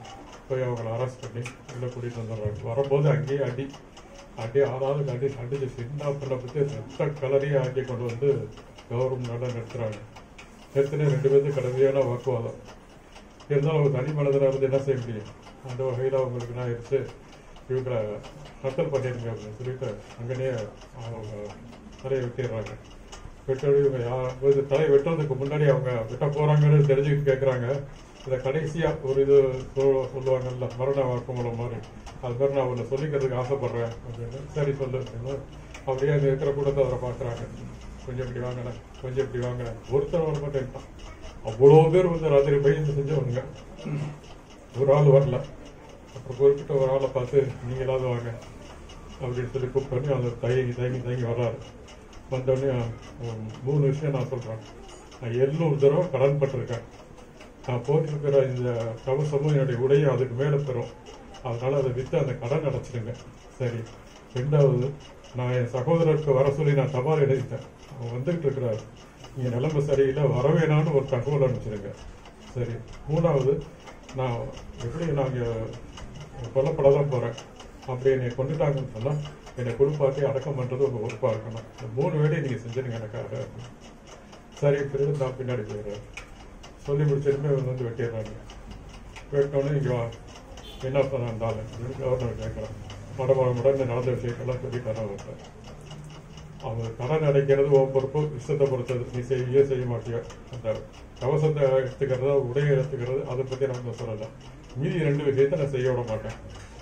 போய் அவங்கள அரெஸ்ட் பண்ணி உள்ள கூட்டிட்டு வந்துடுறாங்க வரும்போது அங்கேயே அடி அடி ஆறாவது அடி அடிச்சு சின்ன பிள்ளை பற்றி ரத்த கலரியை ஆக்கி கொண்டு வந்து கவர்மெண்ட் நட நிறுத்துறாங்க நிறுத்தின ரெண்டு பேருக்கு கடுமையான வாக்குவாதம் இருந்தாலும் அவங்க தனி மனதில் வந்து என்ன செய்ய முடியும் அந்த வகையில் அவங்களுக்கு என்ன ஆயிடுச்சு இவங்களை கத்தல் பண்ணிருங்க அப்படின்னு சொல்லிட்டு அங்கேயே அவங்க தலையை வெட்டிடுறாங்க வெட்டோடு இவங்க யா- இது தலையை வெட்டுறதுக்கு முன்னாடி அவங்க வெட்ட போறாங்கன்னு தெரிஞ்சுக்கிட்டு கேட்குறாங்க இதை கடைசியா ஒரு இது சொல்~ சொல்லுவாங்கல்ல மரண வாக்குமூலம் மாதிரி அது மாதிரி நான் ஒன்று சொல்லிக்கிறதுக்கு ஆசைப்படுறேன் அப்படின்னு சரி சொல்லு அப்படின்னு அப்படியே அங்கே இருக்கிற கூட்டத்தை அவரை பார்க்குறாங்க கொஞ்சம் இப்படி வாங்கல கொஞ்சம் இப்படி வாங்கல ஒருத்தர் வர மாட்டேன்ட்டான் அவ்வளோ பேர் வந்து ராத்திரி பயந்து செஞ்சவனுங்க ஒரு ஆள் வரல அப்புறம் குறிப்பிட்ட ஒரு ஆளை பார்த்து நீங்க ஏதாவது வாங்க அப்படின்னு சொல்லி கூப்பிட்டு பண்ணி அந்த தயங்கி தயங்கி தயங்கி வர்றாரு வந்தோடனே உம், மூணு விஷயம் நான் சொல்றேன் நான் எழுநூறு தடவை கடன் பட்டிருக்கேன் நான் போட்டிருக்கிற இந்த கவசமும் என்னுடைய உடையும் அதுக்கு மேலே பெறும் அதனால அதை விற்று அந்த கடன் அடைச்சிடுங்க சரி ரெண்டாவது நான் என் சகோதரருக்கு வர சொல்லி நான் தபால் எழுதிட்டேன் அவன் வந்துகிட்டு இருக்கிறாரு நீங்க நிலைமை சரியில்லை வரவேணான்னு ஒரு தகவல் அனுப்பிச்சிடுங்க சரி மூணாவது நான் எப்படி நாங்கள் கொல்லப்பட தான் போறேன் அப்படி என்னை கொண்டுட்டாங்கன்னு சொன்னா என்னை குடுப்பாட்டி அடக்கம் பண்றது உங்க பொறுப்பா இருக்கணும் இந்த மூணு வேலையை நீங்க செஞ்சிருங்க எனக்காக சரி பிறகு நான் பின்னாடி போயிடுறேன் சொல்லி முடிச்சதுமே இவங்க வந்து வெட்டிடுறாங்க வெட்டினோடனே இங்க வா என்ன சொன்ன இருந்தாலும் அப்படின்னு கவர்னர் கேட்குறான் மடமட மடன்னு நடந்த விஷயத்தெல்லாம் சொல்லிட்டாரன் அவர்கிட்ட அவங்க கடன் அடைக்கிறது உன் பொறுப்பு இஷ்டத்தை பொறுத்தது நீ செய்ய செய்ய மாட்டியோ அந்த கவசத்தை எடுத்துக்கிறது உடையை எடுத்துக்கிறது அதை பத்தி நான் ஒண்ணும் சொல்லல மீதி ரெண்டு விஷயத்த நான் செய்ய விட மாட்டேன்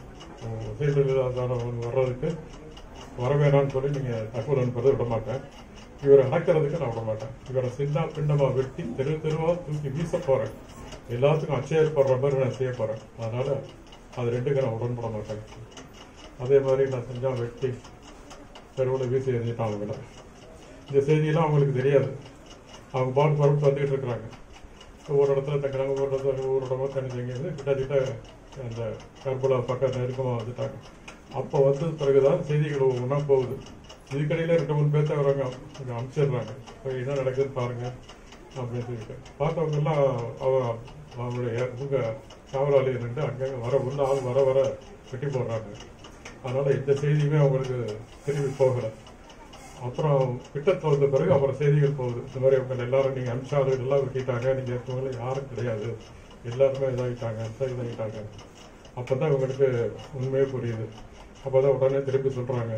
செயல்தான் வர்றதுக்கு வர வேணாம்னு சொல்லி நீங்க தகவல் அனுப்புறதை விட மாட்டேன் இவரை அடக்கிறதுக்கு நான் விட மாட்டேன் இவரை சின்ன பின்னமா வெட்டி தெரு தெருவா தூக்கி வீச போறேன் எல்லாத்துக்கும் அச்சயப்படுற மாதிரி நான் செய்ய போறேன் அதனால அது ரெண்டுக்கு நான் உடன்பட மாட்டேன் அதே மாதிரி நான் செஞ்சா வெட்டி தெருவில் வீசி எறிஞ்சிட்டான் அவங்கள இந்த செய்தியெல்லாம் அவங்களுக்கு தெரியாது அவங்க பாட்டு பரப்பு வந்துட்டு இருக்கிறாங்க ஒரு இடத்துல தங்குறாங்க ஒரு இடத்துல ஒரு இடமா தனி தங்கியது கிட்டத்தட்ட அந்த கர்பலா பக்கம் நெருக்கமாக வந்துட்டாங்க அப்போ வந்தது பிறகுதான் செய்திகள் ஒன்றா போகுது இதுக்கடையில் ரெண்டு மூணு பேர்த்த வராங்க கொஞ்சம் அனுப்பிச்சிடுறாங்க போய் என்ன நடக்குதுன்னு பாருங்க அப்படின்னு சொல்லிட்டு பார்த்தவங்க எல்லாம் அவ அவங்களுடைய இவங்க காவலாளி நின்று அங்கங்க வர உள்ள ஆள் வர வர வெட்டி போடுறாங்க அதனால இந்த செய்தியுமே அவங்களுக்கு திரும்பி போகல அப்புறம் கிட்டத்தில் வந்த பிறகு அப்புறம் செய்திகள் போகுது இந்த மாதிரி அவங்க எல்லாரும் நீங்க அனுப்பிச்சாரு எல்லாம் வெட்டிட்டாங்க நீங்க இருக்கவங்கள யாரும் கிடையாது எல்லாருமே இதாகிட்டாங்க இதாகிட்டாங்க அப்பதான் இவங்களுக்கு உண்மையே புரியுது அப்பதான் உடனே திருப்பி சொல்றாங்க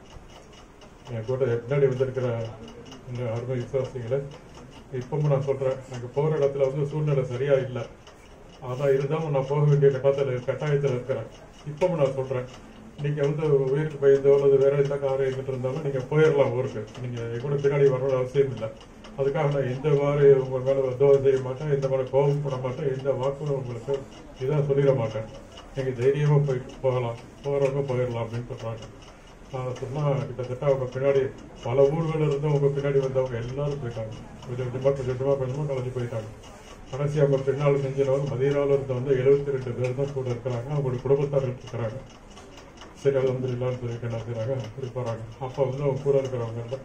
என் கூட பின்னாடி வந்திருக்கிற இந்த அருமை விசுவாசிகளை இப்பவும் நான் சொல்றேன் எனக்கு போற இடத்துல வந்து சூழ்நிலை சரியா இல்லை அதான் இருந்தாலும் நான் போக வேண்டிய கட்டாயத்தில் கட்டாயத்தில் இருக்கிறேன் இப்பவும் நான் சொல்றேன் நீங்க வந்து உயிருக்கு பயந்தோ அல்லது வேற எந்த காரியம் எங்கிட்ட இருந்தாலும் நீங்க போயிடலாம் ஊருக்கு நீங்க என் கூட பின்னாடி வரணும்னு அவசியம் இல்லை அதுக்காக நான் எந்த மாதிரி உங்க மேல தோகம் செய்ய மாட்டேன் எந்த மாதிரி கோபம் போட மாட்டேன் எந்த வாக்கும் உங்களுக்கு இதாக சொல்லிட மாட்டேன் நீங்க தைரியமா போயிட்டு போகலாம் போறவங்க போயிடலாம் அப்படின்னு சொல்றாங்க நான் சொன்னா கிட்டத்தட்ட அவங்க பின்னாடி பல ஊர்கள் இருந்து அவங்க பின்னாடி வந்தவங்க எல்லாரும் போயிட்டாங்க கொஞ்சம் கொஞ்சமா கொஞ்சம் கொஞ்சமா கொஞ்சமா கலந்து போயிட்டாங்க கடைசி அவங்க பின்னால் செஞ்சவங்க மதியனால இருந்தவங்க எழுபத்தி ரெண்டு பேர் தான் கூட இருக்கிறாங்க அவங்களுடைய குடும்பத்தார் இருக்கிறாங்க சரி அது வந்து இல்லான்னு சொல்லிட்டு என்ன செய்றாங்க அப்படி போறாங்க அப்ப வந்து அவங்க கூட இருக்கிறவங்க எல்லாம்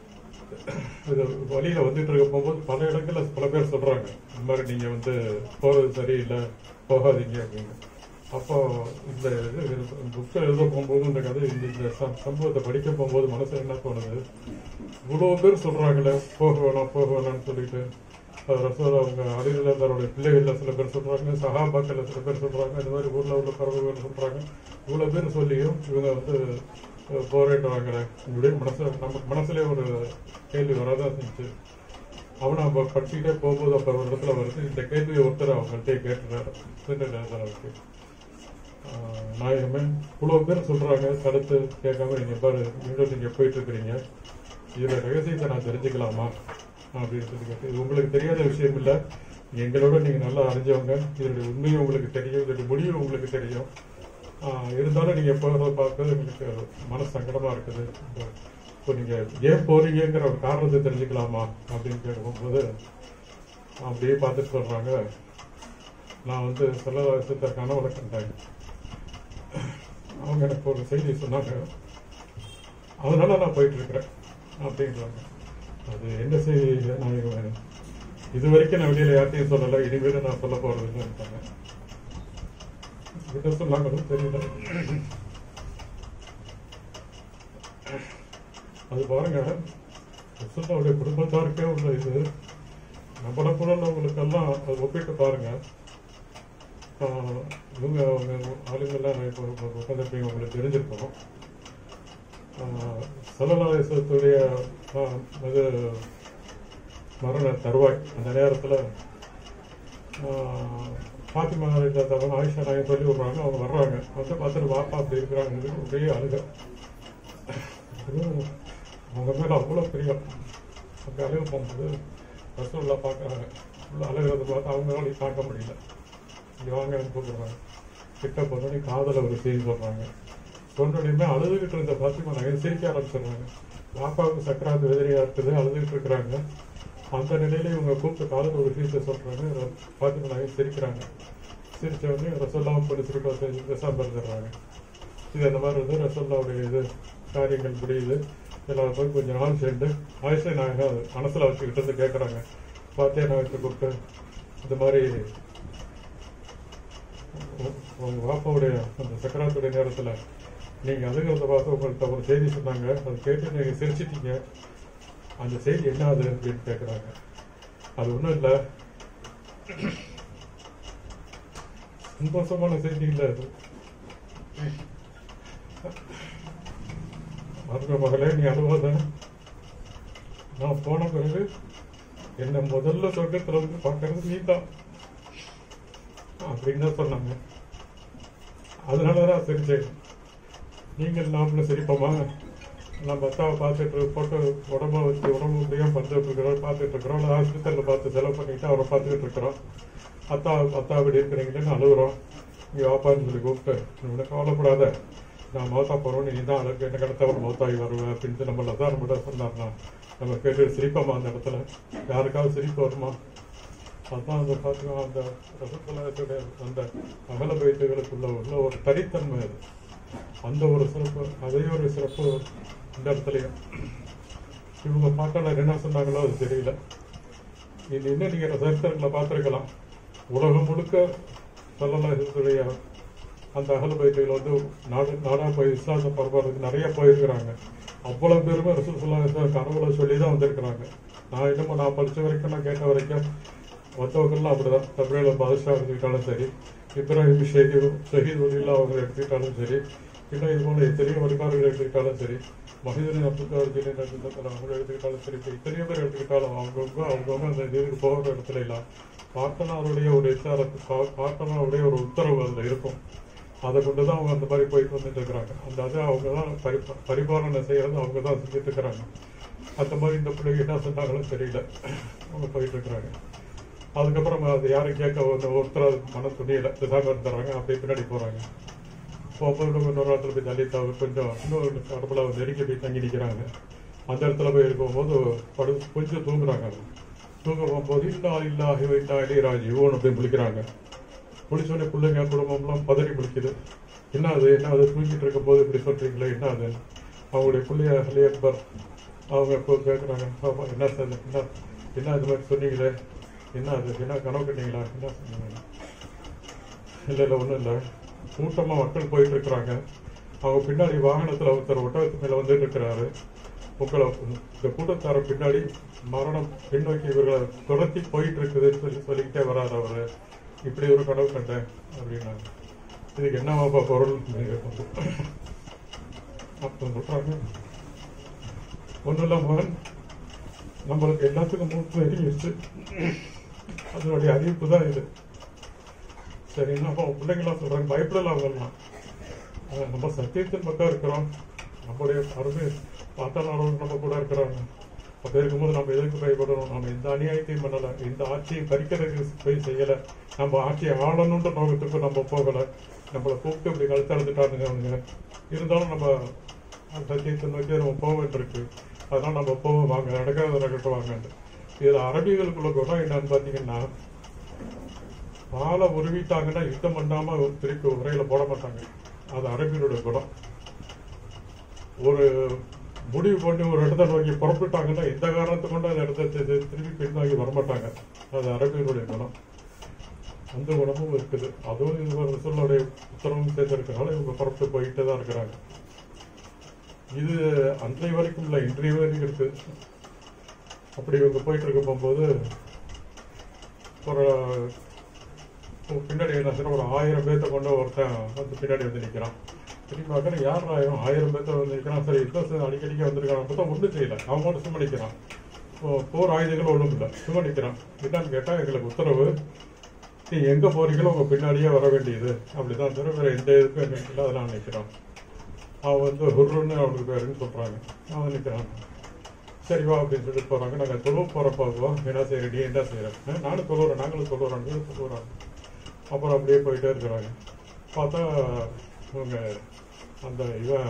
இது வழியில வந்துட்டு இருக்க போகும்போது பல இடங்கள்ல பல பேர் சொல்றாங்க இந்த மாதிரி நீங்க வந்து போறது சரியில்லை போகாதீங்க அப்படின்னு அப்போ இந்த இது புக்கை எழுத போகும்போது இந்த கதை இந்த இந்த சம்- சம்பவத்தை படிக்க போகும்போது மனசு என்ன தோணுது இவ்வளவு பேர் சொல்றாங்களே போக வேணாம் போக வேணாம்னு சொல்லிட்டு அது ரசோல் அவங்க அலிரல தன்னுடைய பிள்ளைகள்ல சில பேர் சொல்றாங்க சகாபாக்கள்ல சில பேர் சொல்றாங்க இந்த மாதிரி ஊர்ல உள்ள பறவைகள் சொல்றாங்க இவ்வளவு பேர் சொல்லியும் இவங்க வந்து அஹ், போராடுறாங்களே இப்படியே மனசு நம்ம மனசுலயே ஒரு கேள்வி வரதான் செஞ்சு அவனை நம்ம படிச்சுக்கிட்டே போகும்போது அப்ப ஒரு இடத்துல வருது இந்த கேள்வியை ஒருத்தர் அவங்கள்ட்ட கேட்டுறாரு அவருக்கு நாயகமே இவ்வளவு பேர் சொல்றாங்க தடுத்து கேட்காம நீங்க பாரு இன்னும் நீங்க போயிட்டு இருக்கிறீங்க இதுல ரகசியத்தை நான் தெரிஞ்சுக்கலாமா அப்படின்னு சொல்லி கேட்டு இது உங்களுக்கு தெரியாத விஷயம் இல்ல எங்களோட நீங்க நல்லா அறிஞ்சவங்க இதனுடைய உண்மையும் உங்களுக்கு தெரியும் இதனுடைய முடிவும் உங்களுக்கு தெரியும் ஆஹ் இருந்தாலும் நீங்க போகிறத பார்க்கறது எங்களுக்கு மன சங்கடமா இருக்குது இப்போ நீங்க ஏன் போறீங்கங்கிற ஒரு காரணத்தை தெரிஞ்சுக்கலாமா அப்படின்னு கேட்கும்போது அப்படியே பார்த்துட்டு சொல்றாங்க நான் வந்து செல்லவாசத்தை கனவுல கண்டேன் அவங்க எனக்கு ஒரு செய்தி சொன்னாங்க அதனால நான் போயிட்டு இருக்கிறேன் அப்படின்றாங்க அது என்ன செய்தி நான் இவன் இது வரைக்கும் நான் வெளியில யார்ட்டையும் சொல்லலை இனிமேல் நான் சொல்ல போறது இல்லைன்ட்டாங்க என்ன சொன்னாங்கன்னு தெரியல அது பாருங்க ரசூல்லாவுடைய குடும்பத்தாருக்கே உள்ள இது நம்மளை போல உள்ளவங்களுக்கெல்லாம் அது ஒப்பிட்டு பாருங்க ஆஹ் இவங்க அவங்க ஆளுங்கெல்லாம் நான் இப்போ உட்காந்துருப்பீங்க உங்களுக்கு தெரிஞ்சிருக்கோம் சலலாயசத்துடைய இது மரண தருவாய் அந்த நேரத்தில் ஃபாத்திமா தவன் ஆயிஷா நாயகம் சொல்லி விடுறாங்க அவங்க வர்றாங்க வந்து பார்த்துட்டு வாப்பா அப்படி இருக்கிறாங்க ஒரே அழுக அதுவும் அவங்க மேலே அவ்வளோ பிரியம் அங்கே அழுக போகும்போது ரசூல்லா பார்க்குறாங்க உள்ள அழுகிறத பார்த்து அவங்களால பார்க்க முடியல இங்கே வாங்கன்னு கூப்பிடுறாங்க கிட்ட போனோடனே காதல ஒரு செய்தி சொல்றாங்க சொன்னோடனே அழுதுகிட்டு இருந்த பாத்திமா நகை சிரிக்க ஆரம்பிச்சிடுறாங்க பாப்பாவுக்கு சக்கராத்து எதிரியா இருக்குது அழுதுகிட்டு இருக்கிறாங்க அந்த நிலையில இவங்க கூப்பிட்டு காதல் ஒரு விஷயத்த சொல்றாங்க பாத்திமா நகை சிரிக்கிறாங்க சிரிச்ச உடனே ரசோல்லாவும் போட்டு சிரிப்பா பேசாம இருந்துடுறாங்க இது அந்த மாதிரி வந்து ரசோல்லாவுடைய இது காரியங்கள் முடியுது எல்லாரும் போய் கொஞ்ச நாள் சேர்ந்து ஆயுஷை நாங்கள் மனசுல வச்சுக்கிட்டு இருந்து கேட்குறாங்க பார்த்தே நாயத்தை கூப்பிட்டு இந்த மாதிரி உ- உங்க பாப்பாவுடைய அந்த சக்கராத்துடைய நேரத்துல நீங்க அழுகிறத பார்த்து உங்கள்கிட்ட ஒரு செய்தி சொன்னாங்க அதை கேட்டு நீங்க சிரிச்சிட்டீங்க அந்த செய்தி என்ன அது அப்படின்னு கேட்குறாங்க அது ஒன்றும் இல்லை சந்தோஷமான செய்தி இல்லை அது மரும மகளே நீ அழுவாத நான் போன பிறகு என்னை முதல்ல சொர்க்கத்துல வந்து பார்க்கறது நீ தான் அப்படின்னு தான் சொன்னாங்க அதனாலதான் சிரிச்சேன் நீங்கள் நாமளும் சிரிப்போமா நம்ம அத்தாவை பார்த்துட்டு போட்டு உடம்ப வச்சு உடம்பு முடியாம பார்த்துட்டு இருக்கிறோம் பார்த்துட்டு இருக்கிறோம் இல்லை ஹாஸ்பிட்டலில் பார்த்து செலவு பண்ணிட்டு அவரை பார்த்துக்கிட்டு இருக்கிறோம் அத்தா அத்தா அப்படி இருக்கிறீங்களேன்னு அழுகுறோம் இங்கே வாப்பான்னு சொல்லி கூப்பிட்டு நீ ஒன்றும் கவலைப்படாத நான் மௌத்தா போகிறோம் நீ தான் அழகு என்ன கடத்த ஒரு மௌத்தாகி வருவேன் அப்படின்ட்டு நம்ம லதார் மட்டும் சொன்னார்னா நம்ம கேட்டு சிரிப்போமா அந்த இடத்துல யாருக்காவது சிரிப்பு வருமா அதான் அந்த பார்த்தீங்கன்னா அந்த ரசத்துடைய அந்த அகல பயிற்சிகளுக்குள்ள உள்ள ஒரு தனித்தன்மை அது அந்த ஒரு சிறப்பு அதே ஒரு சிறப்பு இந்த இடத்துலயும் இவங்க பார்க்கல என்ன சொன்னாங்களோ அது தெரியல இது என்ன நீங்க சரித்திரங்களை பார்த்திருக்கலாம் உலகம் முழுக்க சொல்லலாம் அந்த அகல பயிற்சிகள் வந்து நாடு நாடா போய் இஸ்லாத்தை பரப்புறதுக்கு நிறைய போயிருக்கிறாங்க அவ்வளவு பேருமே ரசூல் சொல்லா கனவுல சொல்லி தான் வந்திருக்கிறாங்க நான் என்னமோ நான் படிச்ச வரைக்கும் நான் கேட்ட வரைக்கும் மற்றவங்கெல்லாம் அப்படிதான் தப்ரேல பாதுஷா எடுத்துக்கிட்டாலும் சரி இப்ராஹிம் ஷஹீத் ஷஹீத் உலில்லா அவங்க எடுத்துக்கிட்டாலும் சரி இன்னும் இது போல எத்தனையோ வழிபாடுகள் எடுத்துக்கிட்டாலும் சரி மஹிதன் அப்துல் கார் ஜிலின் அவங்க எடுத்துக்கிட்டாலும் சரி இப்ப எத்தனையோ பேர் எடுத்துக்கிட்டாலும் அவங்கவுங்க அவங்கவுங்க அந்த இதுக்கு போகிற இடத்துல எல்லாம் பாட்டனாருடைய ஒரு இஷாரத்து பா- பாட்டனாருடைய ஒரு உத்தரவு அதுல இருக்கும் அதை கொண்டு தான் அவங்க அந்த மாதிரி போயிட்டு வந்துட்டு இருக்கிறாங்க அந்த அதை அவங்க தான் பரி பரிபாலனை செய்யறது அவங்க தான் செஞ்சுட்டு இருக்கிறாங்க அந்த மாதிரி இந்த பிள்ளைங்க என்ன சொன்னாங்களோ தெரியல அவங்க போயிட்டு இருக்கிறாங்க அதுக்கப்புறம் அது யாரும் கேட்க ஒரு ஒருத்தர் அதுக்கு மன துணியில பேசாம இருந்துறாங்க அப்படியே பின்னாடி போறாங்க போகும்போது இன்னொரு இடத்துல போய் தள்ளி தவிர கொஞ்சம் இன்னொரு கடப்புல நெருங்கி போய் தங்கி நிற்கிறாங்க அந்த இடத்துல போய் இருக்கும்போது படு கொஞ்சம் தூங்குறாங்க தூங்க போகும்போது இல்லா இல்லா இல்லா இளையராஜ் இவன் அப்படி முழிக்கிறாங்க முழிச்சோடனே பிள்ளைங்க குடும்பம்லாம் பதறி முழிக்குது என்ன அது என்ன அது தூங்கிட்டு இருக்கும்போது இப்படி சொல்றீங்களே என்ன அது அவங்களுடைய பிள்ளைய அலி அக்பர் அவங்க இப்போ கேட்குறாங்க பாப்பா என்ன சார் என்ன என்ன இது மாதிரி சொன்னீங்களே என்ன அது என்ன கனவு கண்டீங்களா என்ன சொன்னீங்க இல்லை இல்லை ஒன்றும் இல்லை கூட்டமாக மக்கள் போயிட்டு இருக்கிறாங்க அவங்க பின்னாடி வாகனத்தில் ஒருத்தர் ஒட்டகத்து மேலே வந்துட்டு இருக்கிறாரு உங்களை இந்த கூட்டத்தார பின்னாடி மரணம் பின்னோக்கி இவர்களை துரத்தி போயிட்டு இருக்குதுன்னு சொல்லி சொல்லிக்கிட்டே வராரு அவரு இப்படி ஒரு கனவு கண்டேன் அப்படின்னாங்க இதுக்கு என்னவாப்பா பொருள் அப்போ சொல்றாங்க ஒன்றும் இல்லை மகன் நம்மளுக்கு எல்லாத்துக்கும் மூக்கு நெருங்கிடுச்சு அதனுடைய அறிவிப்பு தான் இது சரி என்னப்பா உன் பிள்ளைங்களாம் சொல்றாங்க பயப்படல அவங்கெல்லாம் அஹ் நம்ம சத்தியத்தின் பக்கம் இருக்கிறோம் நம்முடைய அருமை பாட்டாளர்கள் நம்ம கூட இருக்கிறாங்க அப்படி இருக்கும்போது நம்ம எதுக்கு பயப்படணும் நம்ம எந்த அநியாயத்தையும் பண்ணல எந்த ஆட்சியும் பறிக்கிறதுக்கு போய் செய்யல நம்ம ஆட்சியை ஆளணுன்ற நோக்கத்துக்கு நம்ம போகல நம்மளை கூப்பிட்டு இப்படி கழுத்தறுத்துட்டானுங்க அவனுங்க இருந்தாலும் நம்ம அந்த சத்தியத்தை நோக்கி நம்ம போக வேண்டியிருக்கு அதனால நம்ம போவோம் வாங்க நடக்காத நடக்கட்டும் வாங்க இதுல அரபிகளுக்குள்ள குணம் என்னன்னு பாத்தீங்கன்னா வாழை உருவிட்டாங்கன்னா யுத்தம் பண்ணாம திருப்பி உரையில போட மாட்டாங்க அது அரபியனுடைய குணம் ஒரு முடிவு பண்ணி ஒரு இடத்த நோக்கி புறப்பட்டாங்கன்னா எந்த காரணத்தை கொண்டு அந்த இடத்த தி- தி- திருப்பி பின்வாங்கி வரமாட்டாங்க அது அரபியனுடைய குணம் அந்த குணமும் இருக்குது அதுவும் இவங்க ரசூலுடைய உத்தரவும் சேர்ந்திருக்கனால இவங்க புறப்பட்டு போயிட்டு தான் இருக்கிறாங்க இது அன்றைய வரைக்கும் இல்லை இன்றைய வரைக்கும் இருக்கு அப்படி இவங்க போயிட்டு இருக்க போகும்போது ஒரு ஒரு பின்னாடி என்ன செய்யணும், ஒரு ஆயிரம் பேர்த்த கொண்டு ஒருத்தன் வந்து பின்னாடி வந்து நிற்கிறான் திரும்பி பார்க்கறேன் யார் ஆயிரம் ஆயிரம் பேர்த்த வந்து நிற்கிறான் சரி இப்போ அடிக்கடிக்க வந்திருக்கான் பார்த்தா ஒன்றும் செய்யல அவன் மட்டும் சும்மா நிற்கிறான் இப்போ போர் ஆயுதங்கள் ஒன்றும் இல்லை சும்மா நிற்கிறான் என்னன்னு கேட்டால் எங்களுக்கு உத்தரவு நீ எங்கே போறீங்களோ உங்கள் பின்னாடியே வர வேண்டியது அப்படிதான் தவிர வேற எந்த இதுக்கும் எங்களுக்கு இல்லை அதெல்லாம் நிற்கிறான் அவன் வந்து ஹுர்ருன்னு அவனுக்கு பேருன்னு சொல்கிறாங்க அவன் நிற்கிறான் சரி வா அப்படின்னு சொல்லிட்டு போகிறாங்க நாங்கள் தொழுவ போகிறப்ப வா என்ன செய்யற நீ என்ன செய்யற நானும் தொழுவுறோம் நாங்களும் தொழுவுறோம் தொழுவுறாங்க அப்புறம் அப்படியே போயிட்டே இருக்கிறாங்க பார்த்தா இவங்க அந்த இவன்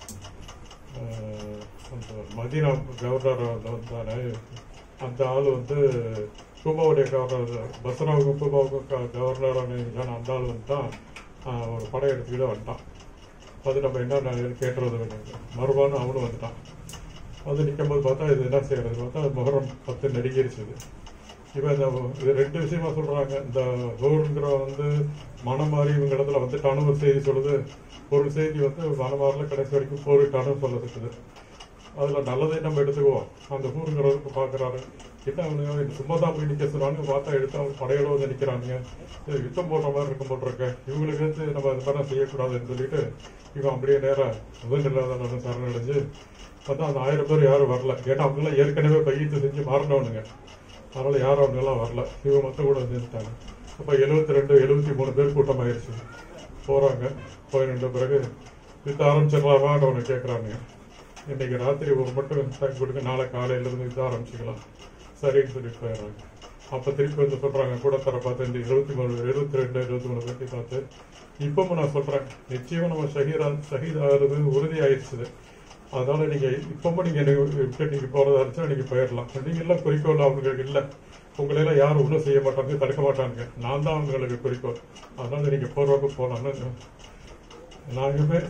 அஹ், அந்த மதீனா கவர்னர் வந்து வந்தானே அந்த ஆள் வந்து கூபாவுடைய கவர்னர் பஸ்ராவுக்கும் கூபாவுக்கும் க- கவர்னரான இருந்தான அந்த ஆள் வந்து தான் அஹ், ஒரு படம் எடுத்துக்கிட்டு வந்துட்டான் அது நம்ம என்ன கேட்டுறது மறுபான்னு அவனும் வந்துட்டான் வந்து நிற்கும்போது பார்த்தா இது என்ன செய்யறது பார்த்தா முகரம் பத்து நெருங்கிருச்சுது இவன் இந்த இது ரெண்டு விஷயமா சொல்றாங்க இந்த ஹோருங்கிற வந்து மனமாறி இவங்க இடத்துல வந்துட்டான்னு ஒரு செய்தி சொல்லுது ஒரு செய்தி வந்து மனமாரில கடைசி வரைக்கும் போரிட்டான்னு சொல்ல இருக்குது அதுல நல்லதை நம்ம எடுத்துக்குவோம் அந்த ஹூருங்கிறவருக்கு பாக்குறாரு என்ன அவனுங்க சும்மா தான் போய் நிக்க சொல்றாங்க பார்த்தா எடுத்து அவங்க படையோட வந்து நிக்கிறாங்க இது யுத்தம் போடுற மாதிரி இருக்கும் போல் இருக்கு இவங்களுக்கு வந்து நம்ம அது மாதிரி செய்யக்கூடாதுன்னு சொல்லிட்டு இவன் அப்படியே நேரா முதல் இல்லாத சரணடைஞ்சு பார்த்தா அந்த ஆயிரம் பேர் யாரும் வரல ஏன்னா அவங்க எல்லாம் ஏற்கனவே பையத்து செஞ்சு மாறினவனுங்க அதனால யாரும் அவங்க எல்லாம் வரல இவங்க மட்டும் கூட வந்துட்டாங்க அப்ப எழுபத்தி ரெண்டு எழுபத்தி மூணு பேர் கூட்டம் ஆயிடுச்சு போறாங்க போய் நின்ற பிறகு வித்த ஆரம்பிச்சிடலாமான்னு அவனை கேட்கறாங்க இன்னைக்கு ராத்திரி ஒரு மட்டும் டைம் கொடுக்க நாளை காலையில இருந்து வித்த ஆரம்பிச்சுக்கலாம் சரின்னு சொல்லிட்டு போயிடுறாங்க அப்ப திருப்பி வந்து சொல்றாங்க கூட தர பார்த்து இந்த இருபத்தி மூணு எழுபத்தி ரெண்டு இருபத்தி மூணு பேர்த்தையும் பார்த்து இப்பவும் நான் சொல்றேன் நிச்சயம் நம்ம ஷஹீரா ஷஹீத் ஆகிறது உறுதி ஆயிடுச்சு அதனால நீங்க இப்பவும் நீங்க என்னை விட்டு நீங்க போறதா இருந்துச்சுன்னா நீங்க போயிடலாம் நீங்க எல்லாம் குறிக்கோள் அவங்களுக்கு இல்ல உங்களை எல்லாம் யாரும் ஒன்றும் செய்ய மாட்டாங்க தடுக்க மாட்டாங்க நான் தான் அவங்களுக்கு குறிக்கோள் அதனால நீங்க போறவங்க போலாம்னு நாங்களுமே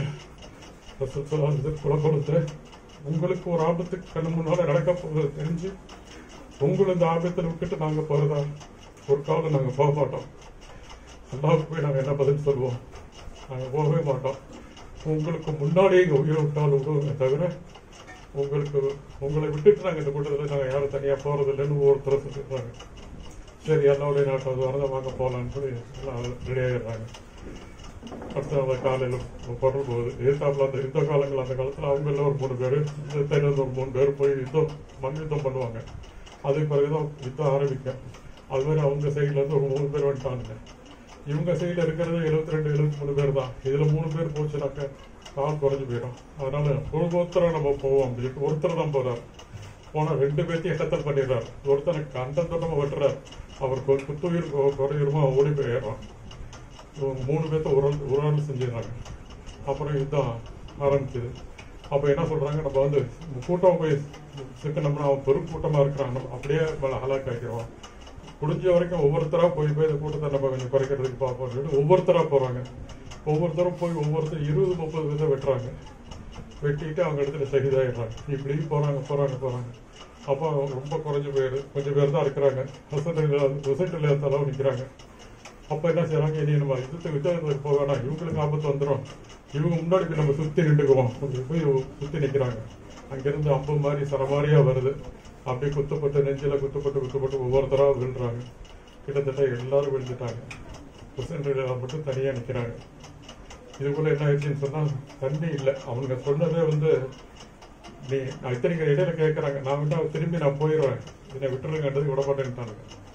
குலம் கொடுத்து உங்களுக்கு ஒரு ஆபத்து கண்ணு முன்னால நடக்க போகிறது தெரிஞ்சு உங்களை இந்த ஆபத்தில் விட்டுட்டு நாங்க போறதா ஒரு காலம் நாங்க போக மாட்டோம் அல்லாவுக்கு போய் நாங்க என்ன பதில் சொல்லுவோம் நாங்க போகவே மாட்டோம் உங்களுக்கு முன்னாடியே இங்க உயிரை விட்டாலும் விடுவோமே தவிர உங்களுக்கு உங்களை விட்டுட்டு நாங்க இந்த கூட்டத்தில் நாங்க யாரும் தனியா போறது இல்லைன்னு ஒவ்வொருத்தரும் சொல்லிடுறாங்க சரி என்னோடைய நாட்டம் வரத வாங்க போகலான்னு சொல்லி எல்லாம் ரெடி ஆகிடுறாங்க அடுத்த நாள் காலையில் பொருள் போகுது எதிர்த்தாப்புல அந்த யுத்த காலங்கள் அந்த காலத்தில் அவங்கள ஒரு மூணு பேர் இந்த சைடுல இருந்து ஒரு மூணு பேர் போய் யுத்தம் மண் யுத்தம் பண்ணுவாங்க அதுக்கு பிறகுதான் யுத்தம் ஆரம்பிக்கும் அது மாதிரி அவங்க சைடுல இருந்து ஒரு மூணு பேர் வந்துட்டாங்க இவங்க சைடுல இருக்கிறது எழுபத்தி ரெண்டு எழுபத்தி மூணு பேர் தான் இதுல மூணு பேர் போச்சுனாக்க கால் குறைஞ்சு போயிடும் அதனால ஒரு ஒருத்தரை நம்ம போவோம் அப்படின்னு ஒருத்தர் தான் போறாரு போனா ரெண்டு பேர்த்தையும் கத்தல் பண்ணிடுறாரு ஒருத்தனை கண்டம் தொட்டமா வெட்டுறாரு அவருக்கு ஒரு குத்துயிர் கொ- குறையுமா ஓடி போயிடுறான் இவங்க மூணு பேர்த்த ஒரு ஆள் ஒரு ஆள் செஞ்சிடுறாங்க அப்புறம் யுத்தம் ஆரம்பிச்சது அப்ப என்ன சொல்றாங்க நம்ம வந்து கூட்டம் போய் சிக்கனம்னா அவன் பெரும் கூட்டமா இருக்கிறான் நம்ம அப்படியே மேல ஹலாக் ஆக்கிடுவான் முடிஞ்ச வரைக்கும் ஒவ்வொருத்தரா போய் போய் இந்த கூட்டத்தை நம்ம கொஞ்சம் குறைக்கிறதுக்கு பார்ப்போம் சொல்லிட்டு ஒவ்வொருத்தரா போறாங்க ஒவ்வொருத்தரும் போய் ஒவ்வொருத்தர் இருபது முப்பது பேரை வெட்டுறாங்க வெட்டிட்டு அவங்க இடத்துல சகிதாயிடுறாங்க இப்படி போறாங்க போறாங்க போறாங்க அப்போ ரொம்ப குறைஞ்சு போயிடுது கொஞ்சம் பேர் தான் இருக்கிறாங்க ரிசல்ட் இல்லாத அளவு நிக்கிறாங்க அப்ப என்ன செய்யறாங்க இனி நம்ம யுத்தத்துக்கு யுத்தத்துக்கு போக வேணாம் இவங்களுக்கு ஆபத்து வந்துடும் இவங்க முன்னாடி போய் நம்ம சுத்தி நின்றுக்குவோம் அப்படி போய் சுத்தி நிக்கிறாங்க அங்கிருந்து அம்பு மாதிரி சரமாரியா வருது அப்படியே குத்தப்பட்டு நெஞ்சில குத்தப்பட்டு குத்தப்பட்டு ஒவ்வொருத்தரா விழுறாங்க கிட்டத்தட்ட எல்லாரும் விழுந்துட்டாங்க குசன்றில் மட்டும் தனியா நிக்கிறாங்க இதுக்குள்ள என்ன ஆயிடுச்சுன்னு சொன்னா தண்ணி இல்லை அவங்க சொன்னதே வந்து நீ நான் இத்தனைக்கு இடையில கேட்கறாங்க நான் விட்டா திரும்பி நான் போயிடுவேன் என்னை விட்டுருங்கன்றது விட மாட்டேன்ட்டாங்க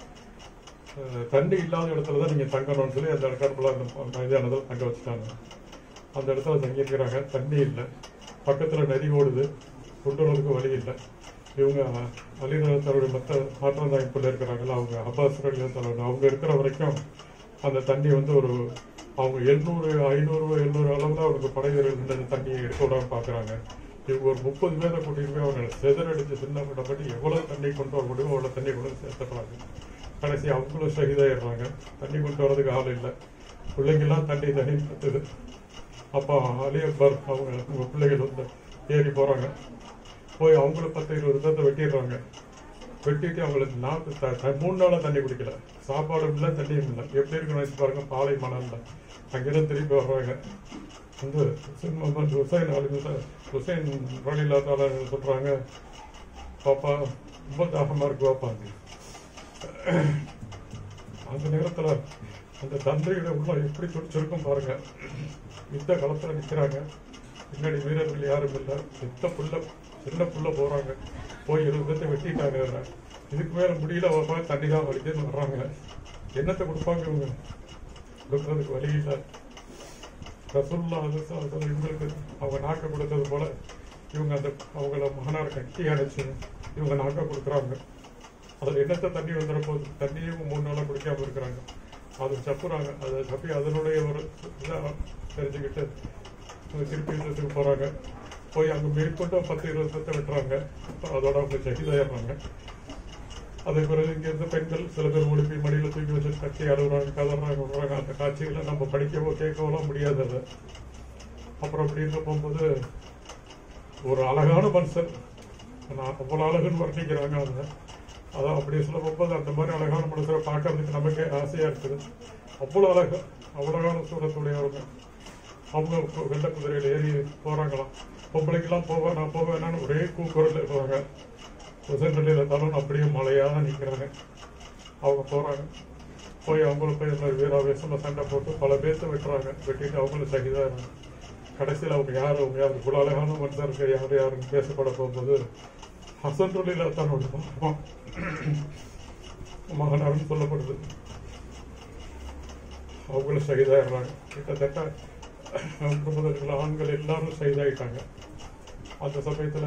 அஹ் தண்ணி இல்லாத இடத்துல தான் நீங்க தங்கணும்னு சொல்லி அந்த கடப்புல அந்த மைதானத்தில் தங்க வச்சுட்டாங்க அந்த இடத்துல தங்கியிருக்கிறாங்க தண்ணி இல்லை பக்கத்துல நதி ஓடுது கொண்டு வரதுக்கு வழி இல்லை இவங்க அலிநலத்தருடைய மற்ற மாற்றந்தாய்ப்புல இருக்கிறாங்கல்ல அவங்க அப்பாஸ் தலைவர் அவங்க இருக்கிற வரைக்கும் அந்த தண்ணி வந்து ஒரு அவங்க எழுநூறு ஐநூறு எழுநூறு அளவுல அவருக்கு படை வீரர்கள் இந்த தண்ணியை எடுக்க விடாம பாக்குறாங்க இவங்க ஒரு முப்பது பேரை கூட்டிட்டு போய் அவங்க செதறடிச்சு சின்ன பண்ணி எவ்வளவு தண்ணி கொண்டு வர முடியுமோ அவ்வளவு தண்ணி கொண்டு வந்து சேர்த்துறாங்க கடைசி அவங்களும் ஷஹீதாயிடுறாங்க தண்ணி கொண்டு வரதுக்கு ஆள் இல்லை பிள்ளைங்கெல்லாம் தண்ணி தண்ணி கத்துது அப்போ அலி அக்பர் அவங்க உங்க பிள்ளைகள் வந்து ஏறி போறாங்க போய் அவங்கள பத்து இருபது பேர்த்த வெட்டிடுறாங்க வெட்டிட்டு அவங்களுக்கு நாக்கு த- த- மூணு நாளா தண்ணி குடிக்கல சாப்பாடும் இல்லை தண்ணியும் இல்லை எப்படி இருக்குன்னு நினைச்சு பாருங்க பாலை மணல்ல அங்கிருந்து திருப்பி வர்றாங்க வந்து ஹுசைன் முகமது ஹுசைன் அலி ஹுசைன் ரலிலா தாலா சொல்றாங்க பாப்பா ரொம்ப தாகமா இருக்கு பாப்பாங்க அந்த நேரத்துல அந்த தந்தையோட உள்ள எப்படி துடிச்சிருக்கும் பாருங்க யுத்த களத்துல நிக்கிறாங்க பின்னாடி வீரர்கள் யாரும் இல்லை சித்த புள்ள சின்ன புள்ள போறாங்க போய் இருபது பேர்த்த வெட்டிட்டாங்க இதுல. இதுக்கு மேல முடியல வரப்பா தண்ணி தான் வலிக்குன்னு வர்றாங்க என்னத்தை கொடுப்பாங்க இவங்க கொடுக்கறதுக்கு வழி இல்லை ரசுல்லா அது ச- அது இவங்களுக்கு அவங்க நாக்க கொடுத்தது போல இவங்க அந்த அவங்கள மகனார் கட்டி அடைச்சு இவங்க நாக்க கொடுக்குறாங்க அதில் என்னத்த தண்ணி வந்துட போகுது தண்ணியும் மூணு நாளாக குடிக்காம இருக்கிறாங்க அது சப்புறாங்க அதை சப்பி அதனுடைய ஒரு இதாக தெரிஞ்சுக்கிட்டு அவங்க திருப்பி யுத்தத்துக்கு போகிறாங்க போய் அங்கே மேற்கொண்டு பத்து இருபது சத்தை வெட்டுறாங்க அதோட அவங்க சகிதாயிடுறாங்க அதே பிறகு இங்கிருந்து பெண்கள் சில பேர் உடுப்பி மடியில் தூக்கி வச்சு கட்டி அழுகுறாங்க கதறாங்க விடுறாங்க அந்த காட்சிகளை நம்ம படிக்கவோ கேட்கவோலாம் முடியாது அதை அப்புறம் அப்படி இருக்க போகும்போது ஒரு அழகான மனுஷன் நான் அவ்வளோ அழகுன்னு வர்ணிக்கிறாங்க அதை அதான் அப்படி சொல்ல போகும்போது அந்த மாதிரி அழகான மனுஷரை பார்க்கறதுக்கு நமக்கே ஆசையா இருக்குது அவ்வளோ அழகு அவ்வளோ அழகான சூரத்துடையவங்க அவங்க கு- வெள்ளை குதிரையில ஏறி போறாங்களாம் பொம்பளைக்கெல்லாம் போவேன் நான் போவேன் ஒரே கூக்குரல் இருப்பாங்க உசன்களில் தலன் அப்படியே மழையாக நிற்கிறாங்க அவங்க போறாங்க போய் அவங்களும் போய் இந்த மாதிரி வீராவேசமா சண்டை போட்டு பல பேர்த்த வெட்டுறாங்க வெட்டிட்டு அவங்களும் சகிதாகிறாங்க கடைசியில் அவங்க யார் அவங்க யார் இவ்வளோ அழகான மனுஷருக்கு யார் யாருன்னு பேசப்பட போகும்போது ஹசன் ரலிலா தன்னோட மகன் மகனார்னு சொல்லப்படுது அவங்களும் சகிதாயிடுறாங்க கிட்டத்தட்ட குடும்பத்தில் ஆண்கள் எல்லாரும் சகிதாயிட்டாங்க அந்த சமயத்தில்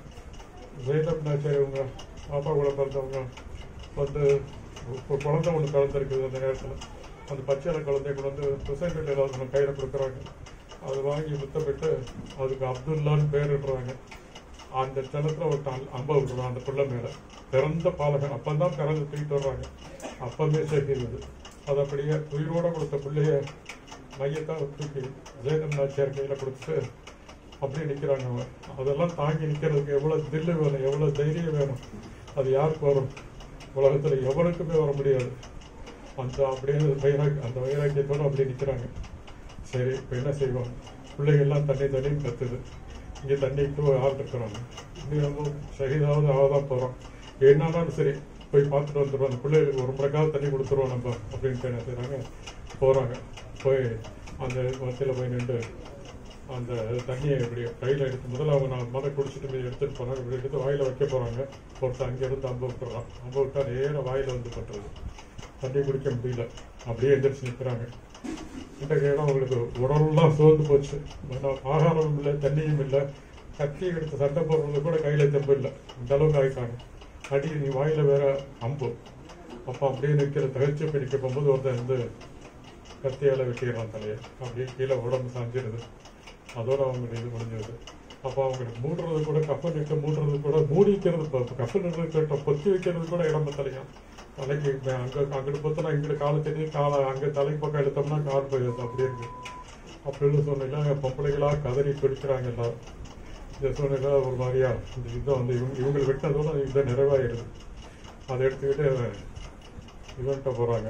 ஜெயதப் நாச்சாரி அவங்க பாப்பா கூட பிறந்தவங்க வந்து ஒரு குழந்தை ஒன்று கலந்துருக்குது அந்த நேரத்தில் அந்த பச்சையில குழந்தைய கொண்டு வந்து ஹுசைன் எல்லாரும் கையில் கொடுக்குறாங்க அது வாங்கி முத்தமிட்டு அதுக்கு அப்துல்லான்னு பேர் இடுறாங்க அந்த ஜலத்துல ஒரு டால் அம்ப விடுறான் அந்த புள்ள மேல பிறந்த பாலகன் அப்பந்தான் பிறந்து தூக்கிட்டு வர்றாங்க அப்பமே சேர்க்கிறது அது அப்படியே உயிரோட கொடுத்த பிள்ளைய மையத்தா தூக்கி ஜெயதம் நாச்சியார் கையில கொடுத்துட்டு அப்படியே நிக்கிறாங்க அவங்க அதெல்லாம் தாங்கி நிக்கிறதுக்கு எவ்வளவு தில்லு வேணும் எவ்வளவு தைரியம் வேணும் அது யாருக்கு வரும் உலகத்துல எவனுக்குமே வர முடியாது அந்த அப்படியே வைராக்கி அந்த வைராக்கியத்தோட அப்படியே நிக்கிறாங்க சரி இப்போ என்ன செய்வோம் பிள்ளைங்க எல்லாம் தண்ணி தண்ணின்னு கத்துது இங்கே தண்ணிக்கு ஒரு ஆள் இருக்கிறாங்க இன்னும் நம்ம ஷஹீதாவது ஆகதான் போகிறோம் என்னாலும் சரி போய் பார்த்துட்டு வந்துடுவோம் அந்த பிள்ளைகளுக்கு ஒரு முறைக்காவது தண்ணி கொடுத்துருவோம் நம்ம அப்படின்ட்டு என்ன செய்கிறாங்க போகிறாங்க போய் அந்த வசதியில் போய் நின்று அந்த தண்ணியை இப்படி கையில் எடுத்து முதல்ல அவங்க நான் மத குடிச்சிட்டு போய் எடுத்துட்டு போனாங்க இப்படி எடுத்து வாயில வைக்க போறாங்க ஒருத்தர் அங்கேருந்து அம்பு விட்டுறான் அம்பு விட்டா நேராக வாயில வந்து பட்டுறது தண்ணி குடிக்க முடியல அப்படியே எந்திரிச்சு நிற்கிறாங்க இந்த இடம் அவங்களுக்கு உடல்லாம் சோர்ந்து போச்சு ஏன்னா ஆகாரமும் இல்லை தண்ணியும் இல்லை கத்தி எடுத்து சண்டை போடுறது கூட கையில தெம்பு இல்லை இந்த அளவுக்கு ஆயிட்டாங்க அடி நீ வாயில வேற அம்பு அப்போ அப்படியே நிற்கிற தகச்சு போய் நிற்க போகும்போது ஒருத்தன் வந்து கத்தியால வெட்டிடுறான் தலையை அப்படியே கீழே உடம்பு சாஞ்சிருது அதோட அவங்களுக்கு இது முடிஞ்சிருது அப்போ அவங்களுக்கு மூடுறது கூட கப்பல் நிற்க மூடுறது கூட மூடி வைக்கிறது இப்போ கப்பல் நிறுத்த பொத்தி வைக்கிறது கூட இடம் தலையும் தலைக்கு இப்ப அங்க அங்கிட்டு பொத்தனா இங்கிட்டு காலை தெரிஞ்சு காலை அங்க தலைக்கு பக்கம் எடுத்தோம்னா கால் போயிடுது அப்படி இருக்கு அப்படின்னு சொன்னீங்கன்னா பொம்பளைகளா கதறி பிடிக்கிறாங்க எல்லாரும் இந்த சூழ்நிலை ஒரு மாதிரியா இந்த யுத்தம் வந்து இவங்க இவங்க வெட்டினதோட யுத்தம் நிறைவாயிருது அதை எடுத்துக்கிட்டு இவன்கிட்ட போறாங்க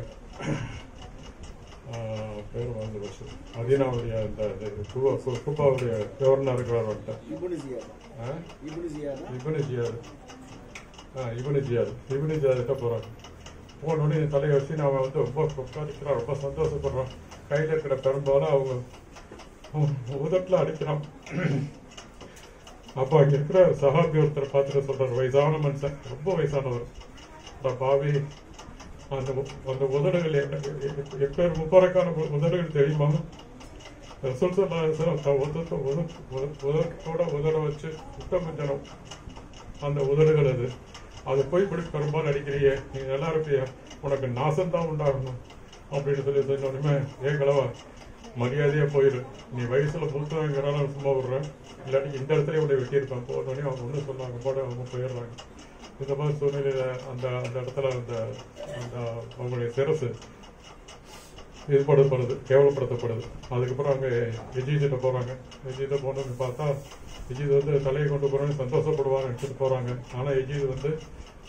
ஆஹ் பேர் வந்து போச்சு மதீனாவுடைய அந்த இது குபா கு- குபாவுடைய கவர்னர் இருக்கிறார் அவர்கிட்ட இபுனு ஜியாதா ஆ? இபுனு ஜியாதா இவனு ஜியாது ஆ இவனு ஜியாது இவனு ஜியாதுட்ட போறாங்க போன உடனே என் தலையை வச்சு நான் வந்து ரொம்ப உட்காந்துக்கிறான் ரொம்ப சந்தோஷப்படுறான் கையில இருக்கிற பெரும்பாலும் அவங்க உ- உதட்டுல அடிக்கிறான் அப்போ அங்க இருக்கிற சஹாபி ஒருத்தர் பார்த்துட்டு சொல்றாரு வயசான மனுஷன் ரொம்ப வயசானவர் "அட பாவி அந்த உ- அந்த உதடுகள் என்ன எப்பேர் முப்பரக்கான உ- உதடுகள் தெரியுமா ரசூல் ஸல்லல்லாஹு அலைஹி வஸல்லம் தன் உதட்ட உத- உத- உதட்டோட உதட வச்சு சுத்தம் செஞ்சணும் அந்த உதடுகள் அது அதை போய் இப்படி பெரும்பாலும் அடிக்கிறிய நீ நல்லா இருப்பியா உனக்கு நாசம்தான் உண்டாகணும் அப்படின்னு சொல்லி சொன்னோடனே ஏன் கிழவா மரியாதையா போயிரு நீ வயசுல மூத்தவங்கிறனால சும்மா விடுறேன் இல்லாட்டி இந்த இடத்துல உடைய வெட்டியிருப்பேன் போனோடனே அவங்க ஒன்றும் சொன்னாங்க போட அவங்க போயிடுறாங்க இந்த மாதிரி சூழ்நிலையில அந்த அந்த இடத்துல அந்த அந்த அவங்களுடைய சிரசு இதுபடுத்தப்படுது கேவலப்படுத்தப்படுது அதுக்கப்புறம் அங்கே எஜிகிட்ட போறாங்க எஜிகிட்ட போனோம்னு பார்த்தா எஜித் வந்து தலையை கொண்டு போறோம்னு சந்தோஷப்படுவாங்க எடுத்துட்டு போறாங்க ஆனா எஜித் வந்து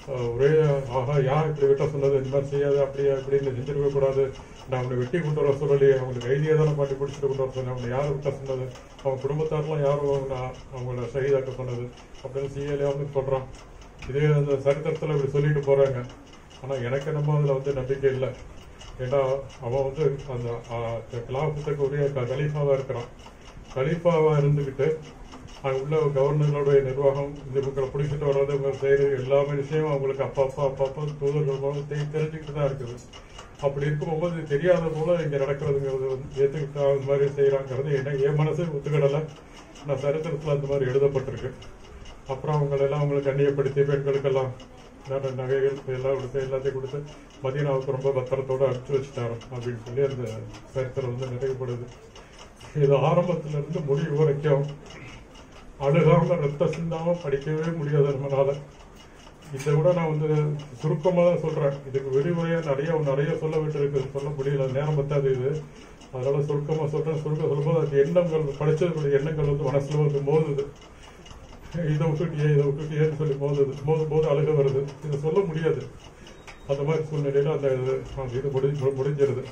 அஹ், ஒரே ஆஹா யார் இப்படி வெட்ட சொன்னது இந்த மாதிரி செய்யாது அப்படியே இப்படின்னு செஞ்சிருக்க கூடாது நான் அவனை வெட்டி கொண்டு வர சொல்லலையே அவங்களுக்கு கைதியை தானே பாட்டி பிடிச்சிட்டு கொண்டு வர சொன்னேன் அவனை யார் வெட்ட சொன்னது அவங்க குடும்பத்தாரெல்லாம் யாரும் அவனை அவங்கள சகிதாக்க சொன்னது அப்படின்னு சிஏலே அவனுக்கு சொல்றான் இதே அந்த சரித்திரத்துல இப்படி சொல்லிட்டு போறாங்க ஆனா எனக்கு என்னமோ அதுல வந்து நம்பிக்கை இல்லை ஏன்னா அவன் வந்து அந்த கிலாபத்துக்கு உரிய க- கலீஃபாவா இருக்கிறான் கலீஃபாவா இருந்துகிட்டு அங்க உள்ள கவர்னர்களுடைய நிர்வாகம் இந்த இவங்களை பிடிச்சிட்டு வர்றது இவங்க செய்யறது எல்லாமே விஷயம் அவங்களுக்கு அப்பப்போ அப்பப்போ தூதர்கள் மூலம் தெரி- தெரிஞ்சுக்கிட்டு தான் இருக்குது அப்படி இருக்கும்போது இது தெரியாத போல இங்க நடக்கிறதுங்கிறது வந்து ஏத்துக்கிட்டு அந்த மாதிரி செய்யறாங்கிறது என்ன என் மனசு ஒத்துக்கிடல நான் சரித்திரத்துல அந்த மாதிரி எழுதப்பட்டிருக்கு அப்புறம் அவங்களை எல்லாம் அவங்களுக்கு கண்ணியப்படுத்தி பெண்களுக்கெல்லாம் நிறைய நகைகள் எல்லாம் கொடுத்து எல்லாத்தையும் கொடுத்து மதீனாவுக்கு ரொம்ப பத்திரத்தோட அனுப்பிச்சு வச்சுட்டாரு அப்படின்னு சொல்லி அந்த சரித்திரம் வந்து நிறைவுபடுது இது ஆரம்பத்துல இருந்து முடிவு வரைக்கும் அழுகாம ரத்த சிந்தாம படிக்கவே முடியாது நம்மளால இதை விட நான் வந்து சுருக்கமா தான் சொல்றேன் இதுக்கு விரிவுரையா நிறைய நிறைய சொல்ல வேண்டியிருக்கு சொல்ல முடியல நேரம் பத்தாது இது அதனால சுருக்கமா சொல்றேன் சுருக்க சொல்லும்போது அது எண்ணங்கள் படிச்சதுடைய எண்ணங்கள் வந்து மனசுல வந்து மோதுது இதை விட்டுட்டியே இதை விட்டுட்டியேன்னு சொல்லி மோதுது மோதும் போது அழுக வருது இதை சொல்ல முடியாது அந்த மாதிரி சூழ்நிலையில அந்த இது அந்த இது முடிஞ்சு முடிஞ்சிருது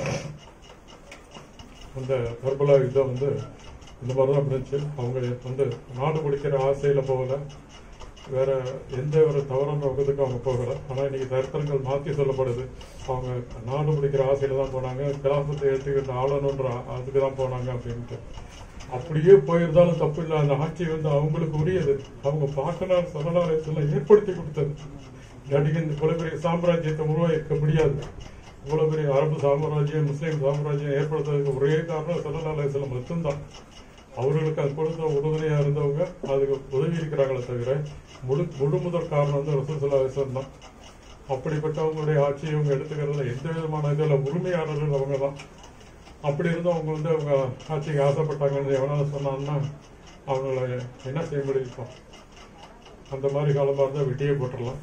அந்த கர்பலா யுத்தம் வந்து இந்த மாதிரி தான் இருந்துச்சு அவங்க வந்து நாடு பிடிக்கிற ஆசையில போகல வேற எந்த ஒரு தவறான நோக்கத்துக்கும் அவங்க போகல ஆனா இன்னைக்கு சரித்திரங்கள் மாத்தி சொல்லப்படுது அவங்க நாடு பிடிக்கிற ஆசையில தான் போனாங்க கிலாபத்தை எடுத்துக்கிட்டு ஆளணுன்ற அதுக்கு தான் போனாங்க அப்படின்ட்டு அப்படியே போயிருந்தாலும் தப்பு இல்லை அந்த ஆட்சி வந்து அவங்களுக்கு உரியது அவங்க பார்க்கணும் சொல்லலாம் ஏற்படுத்தி கொடுத்தது இல்லாட்டிக்கு இந்த இவ்வளவு பெரிய சாம்ராஜ்யத்தை உருவாக்க முடியாது இவ்வளவு பெரிய அரபு சாம்ராஜ்யம் முஸ்லீம் சாம்ராஜ்யம் ஏற்படுத்துறதுக்கு ஒரே காரணம் சல்லல்லாஹு சில மட்டும்தான் அவர்களுக்கு அது கொடுத்த உறுதுணையா இருந்தவங்க அதுக்கு உதவி இருக்கிறாங்களே தவிர முழு முழு முதல் காரணம் வந்து ரசூல் சல்லாஹ் தான் அப்படிப்பட்டவங்களுடைய ஆட்சியை இவங்க எடுத்துக்கிறதுல எந்த விதமான இதுல உரிமையாளர்கள் அவங்க தான் அப்படி இருந்தும் அவங்க வந்து அவங்க ஆட்சிக்கு ஆசைப்பட்டாங்கன்னு எவனால சொன்னான்னா அவங்கள என்ன செய்ய முடியும் இப்போ? அந்த மாதிரி காலமா இருந்தா வெட்டியே போட்டுடலாம்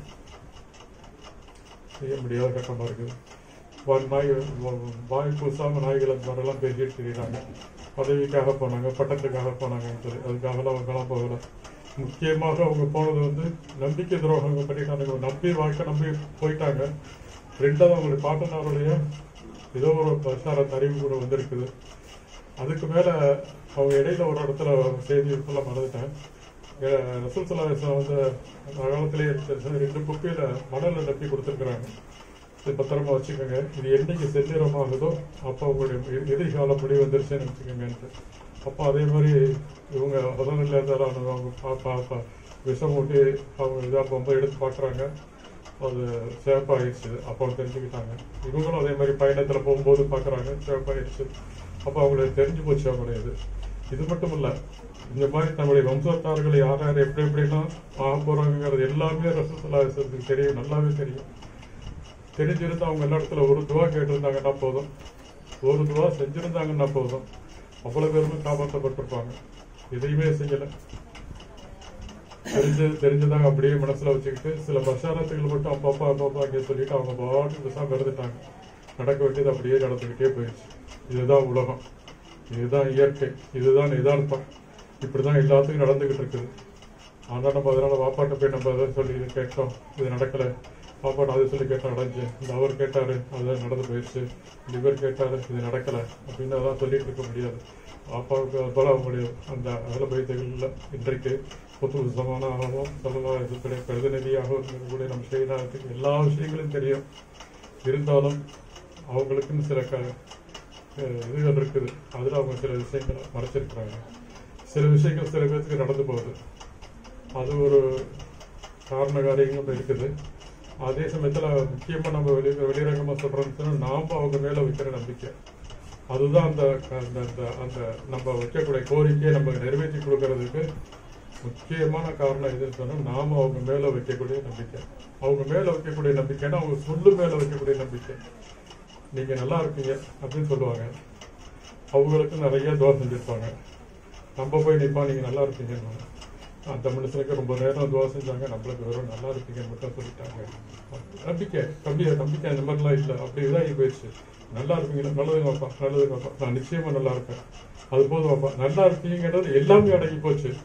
செய்ய முடியாத கட்டமா இருக்குது வா- நாய் வா- வாய் பூசாம நாய்கள் அந்த மாதிரிலாம் பேசிட்டு தெரியுறாங்க பதவிக்காக போனாங்க பட்டத்துக்காக போனாங்கன்னு சொல்லி அதுக்காகலாம் அவங்கெல்லாம் போகல முக்கியமாக அவங்க போனது வந்து நம்பிக்கை துரோகங்கள் பண்ணிட்டாங்க நம்பி வாழ்க்கை நம்பி போயிட்டாங்க ரெண்டாவது அவங்களுடைய பாட்டனாருடைய ஏதோ ஒரு பிரச்சார அறிவு கூட வந்திருக்குது அதுக்கு மேல அவங்க இடையில ஒரு இடத்துல செய்தி சொல்ல மறந்துட்டேன் அஹ் ரசூல் சலாஹம் வந்து அந்த காலத்திலே இருக்கு. ரெண்டு குப்பையில மணல் நப்பி கொடுத்துருக்குறாங்க இது பத்திரமா வச்சுக்கோங்க இது என்னைக்கு செந்நிறமாகுதோ அப்போ உங்களுடைய எ- எதிர்கால முடிவு வந்துருச்சுன்னு வச்சுக்கோங்கன்ட்டு அப்போ அதே மாதிரி இவங்க உதவியில் இருந்தாலும் அவங்க பாப்பா அப்பா விஷம் ஊட்டி அவங்க இதாக ரொம்ப எடுத்து பார்க்குறாங்க அது சிவப்பாயிடுச்சு அப்போ தெரிஞ்சுக்கிட்டாங்க இவங்களும் அதே மாதிரி பயணத்தில் போகும்போது பார்க்குறாங்க சிவப்பாயிடுச்சு அப்போ அவங்களுக்கு தெரிஞ்சு போச்சு அவங்களுடைய இது இது மட்டும் இல்ல இந்த மாதிரி நம்முடைய வம்சத்தார்கள் யார் யார் எப்படி எப்படிலாம் ஆக போறாங்கிறது எல்லாமே ரசூலுல்லாஹி தெரியும் நல்லாவே தெரியும் தெரிஞ்சிருந்தா அவங்க எல்லா இடத்துல ஒரு துவா கேட்டிருந்தாங்கன்னா போதும் ஒரு துவா செஞ்சிருந்தாங்கன்னா போதும் அவ்வளவு பேருமே காப்பாற்றப்பட்டிருப்பாங்க எதையுமே செய்யல தெரிஞ்சு தெரிஞ்சதாங்க அப்படியே மனசுல வச்சுக்கிட்டு சில பஷாரத்துகள் மட்டும் அப்பப்பா அப்பப்பா அங்கே சொல்லிட்டு அவங்க பாட்டு பேசாம இருந்துட்டாங்க நடக்க வேண்டியது அப்படியே நடந்துக்கிட்டே போயிடுச்சு இதுதான் உலகம் இதுதான் இயற்கை இதுதான் நிதானத்தம் இப்படிதான் எல்லாத்துக்கும் நடந்துகிட்டு இருக்குது ஆனா நம்ம அதனால வாப்பாட்ட போய் நம்ம அதை சொல்லி இது கேட்டோம் இது நடக்கல பாப்பாட்ட அதை சொல்லி கேட்டோம் நடந்துச்சு இந்த அவர் கேட்டாரு அது நடந்து போயிடுச்சு இந்த இவர் கேட்டாரு இது நடக்கல அப்படின்னு அதெல்லாம் சொல்லிட்டு இருக்க முடியாது பாப்பாவுக்கு அது போல அவங்களுடைய அந்த அகல பயத்தைகள்ல இன்றைக்கு புத்து சமானாகவும் சமூகத்துடைய பிரதிநிதியாகவும் இருக்கக்கூடிய நம்ம செய்யறதுக்கு எல்லா விஷயங்களும் தெரியும் இருந்தாலும் அவங்களுக்குன்னு சில க அஹ் இதுகள் இருக்குது அதுல அவங்க சில விஷயங்களை மறைச்சிருக்கிறாங்க சில விஷயங்கள் சில பேர்த்துக்கு நடந்து போகுது அது ஒரு காரண காரியங்களும் இருக்குது அதே சமயத்துல முக்கியமா நம்ம வெளி வெளிரங்கமா சொல்றோம்னு நாம அவங்க மேல வைக்கிற நம்பிக்கை அதுதான் அந்த அந்த அந்த- அந்த நம்ம வைக்கக்கூடிய கோரிக்கையை நம்ம நிறைவேற்றி கொடுக்கறதுக்கு முக்கியமான காரணம் எதுன்னு சொன்னா நாம அவங்க மேல வைக்கக்கூடிய நம்பிக்கை அவங்க மேல வைக்கக்கூடிய நம்பிக்கைன்னா அவங்க சொல்லு மேல வைக்கக்கூடிய நம்பிக்கை நீங்க நல்லா இருப்பீங்க அப்படின்னு சொல்லுவாங்க அவங்களுக்கு நிறைய துவா செஞ்சிருப்பாங்க நம்ம போய் நிப்பா நீங்க நல்லா இருப்பீங்கன்னு அந்த மனுஷனுக்கு ரொம்ப நேரம் துவா செஞ்சாங்க நம்மளுக்கு வெறும் நல்லா இருப்பீங்கன்னு மட்டும் சொல்லிட்டாங்க நம்பிக்கை கம்மியா நம்பிக்கை அந்த மாதிரிலாம் இல்லை அப்படி இதாகி போயிடுச்சு நல்லா இருப்பீங்க நல்லதுங்கப்பா நல்லதுங்கப்பா நான் நிச்சயமா நல்லா இருப்பேன் அது போதும் அப்பா நல்லா இருப்பீங்கிறது எல்லாமே அடங்கி போச்சு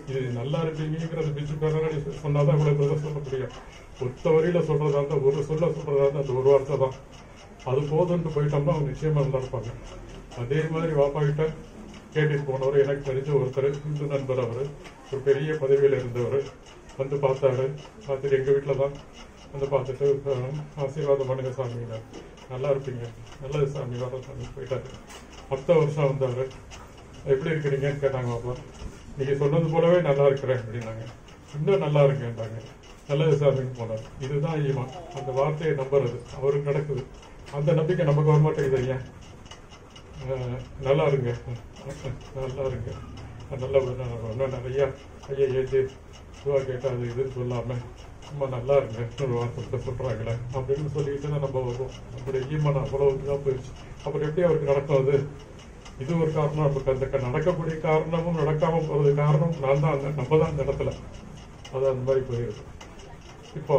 இது நல்லா இருப்பீங்கிறது பிச்சுக்காரங்க சொன்னாதான் இவ்வளவு பேர் சொல்ல முடியும் ஒத்த வரியில சொல்றதா இருந்தா ஒரு சொல்ல சொல்றதா இருந்தா அந்த ஒரு வார்த்தை தான் அது போதும்னு போயிட்டோம்னா அவங்க நிச்சயமா நல்லா இருப்பாங்க அதே மாதிரி வாப்பா கிட்ட கேட்டுட்டு போனவர் எனக்கு தெரிஞ்ச ஒருத்தர் இந்து நண்பர் அவர் ஒரு பெரிய பதவியில் இருந்தவர் வந்து பார்த்தாரு பார்த்துட்டு எங்க வீட்டில் தான் வந்து பார்த்துட்டு அஹ், ஆசீர்வாதம் பண்ணுங்க சாமிங்க நல்லா இருப்பீங்க நல்லது சாமி வர சாமி போயிட்டாரு அடுத்த வருஷம் வந்தாரு எப்படி இருக்கிறீங்கன்னு கேட்டாங்க அப்பா நீங்க சொன்னது போலவே நல்லா இருக்கிறேன் அப்படின்னாங்க இன்னும் நல்லா இருக்கேன்ட்டாங்க நல்லது சாமின்னு போனார் இதுதான் ஈமா அந்த வார்த்தையை நம்புறது அவருக்கு நடக்குது அந்த நம்பிக்கை நமக்கு வர மாட்டேங்குது ஐயா அஹ், நல்லா இருங்க நல்லா இருங்க நல்ல இன்னும் நிறைய ஐயா ஏஜ் இதுவா கேட்டா அது இதுன்னு சொல்லாம சும்மா நல்லா இருங்க ஒரு வார்த்தை சொல்றாங்களே அப்படின்னு சொல்லிட்டு தான் நம்ம வருவோம் அப்படி ஈமான் அவ்வளவு இதுதான் போயிடுச்சு அப்புறம் எப்படி அவருக்கு நடக்கும் அது இது ஒரு காரணம் நமக்கு அந்த க- நடக்கக்கூடிய காரணமும் நடக்காம போறது காரணம் நான் தான் அந்த நம்ம தான் அந்த இடத்துல அது அந்த மாதிரி போயிருக்கு இப்போ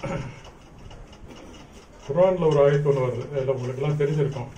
குரான்ல ஒரு ஆயத்து ஒன்று வருது அதில் உங்களுக்கு எல்லாம் தெரிஞ்சிருக்கும்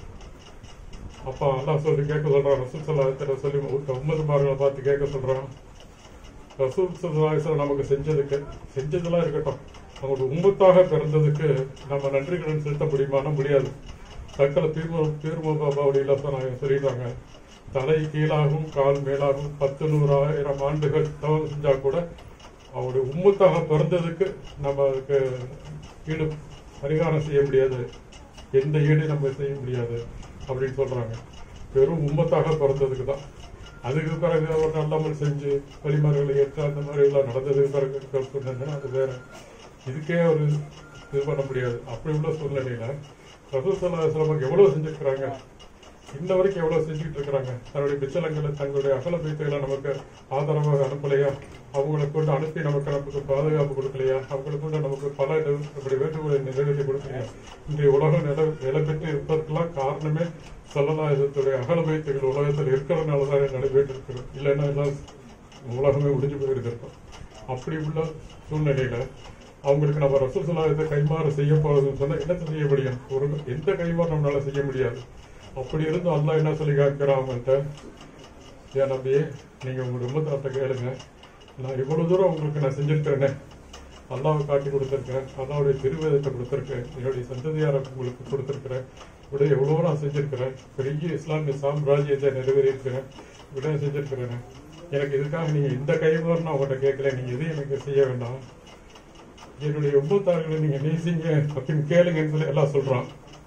அப்பா அல்லாஹ் சொல்லி கேட்க சொல்றான் ரசூல் சல்லாஹத்துல சொல்லி உம்மதுமார்களை பார்த்து கேட்க சொல்றான் ரசூல் சல்லாஹ் நமக்கு செஞ்சதுக்கு செஞ்சதெல்லாம் இருக்கட்டும் அவங்களோட உம்மத்தாக பிறந்ததுக்கு நம்ம நன்றி கடன் செலுத்த முடியுமானா முடியாது தக்கல தீர்ம தீர்ம பாபாவுடைய நாங்கள் சொல்லிடுறாங்க தலை கீழாகவும் கால் மேலாகவும் பத்து நூறாயிரம் ஆண்டுகள் தவம் செஞ்சா கூட அவருடைய உம்மத்தாக பிறந்ததுக்கு நம்ம அதுக்கு ஈடு பரிகாரம் செய்ய முடியாது எந்த ஈடு நம்ம செய்ய முடியாது அப்படின்னு சொல்றாங்க வெறும் உம்மத்தாக பிறந்ததுக்கு தான் அதுக்கு பிறகு அவர் நல்லமல் செஞ்சு வழிமார்களை ஏற்று அந்த மாதிரி எல்லாம் நடந்ததுக்கு பிறகு சொன்னா அது வேற இதுக்கே ஒரு இது பண்ண முடியாது அப்படி உள்ள சூழ்நிலையில ரசூசல்லா நமக்கு எவ்வளவு செஞ்சிருக்கிறாங்க இன்ன வரைக்கும் எவ்வளவு செஞ்சுக்கிட்டு இருக்கிறாங்க தன்னுடைய பிச்சலங்களை தங்களுடைய அகல பீத்துகளை நமக்கு ஆதரவாக அனுப்பலையா அவங்களை கொண்டு அனுப்பி நமக்கு நமக்கு பாதுகாப்பு கொடுக்கலையா அவங்களை கொண்டு நமக்கு பல இது இப்படி வேண்டுகோளை நிறைவேற்றி கொடுக்கலையா இன்றைய உலகம் நில நிலை பெற்று இருப்பதற்கெல்லாம் காரணமே சொல்லலா இதத்துடைய அகல பைத்துகள் உலகத்தில் இருக்கிறதுனால தான் நடைபெற்று இருக்கிறோம் இல்லைன்னா எல்லாம் உலகமே முடிஞ்சு போயிருந்திருக்கும் அப்படி உள்ள சூழ்நிலையில அவங்களுக்கு நம்ம ரசூசலாயத்தை கைமாறு செய்ய போறதுன்னு சொன்னா என்னத்தை செய்ய முடியும் ஒரு எந்த கைமாறு நம்மளால செய்ய முடியாது அப்படி இருந்தும் அல்லாஹ் என்ன சொல்லி கேட்கிறான் அவங்கள்ட்ட ஏன் நம்பியே நீங்க உங்க உம்மத்தாட்ட கேளுங்க நான் இவ்வளவு தூரம் உங்களுக்கு நான் செஞ்சிருக்கிறேனே அல்லாவை காட்டி கொடுத்துருக்கேன் அல்லாவுடைய திருவேதத்தை கொடுத்துருக்கேன் என்னுடைய சந்ததியாரை உங்களுக்கு கொடுத்துருக்கிறேன் விட எவ்வளவோ நான் செஞ்சிருக்கிறேன் பெரிய இஸ்லாமிய சாம்ராஜ்யத்தை நிறைவேறியிருக்கிறேன் விட செஞ்சிருக்கிறேன் எனக்கு இதுக்காக நீங்க இந்த கைமாறு நான் உங்கள்கிட்ட கேட்கல நீங்க எதையும் எனக்கு செய்ய வேண்டாம் என்னுடைய உம்மத்தார்களை நீங்க நேசிங்க அப்படின்னு கேளுங்கன்னு சொல்லி எல்லாம் சொல்றான்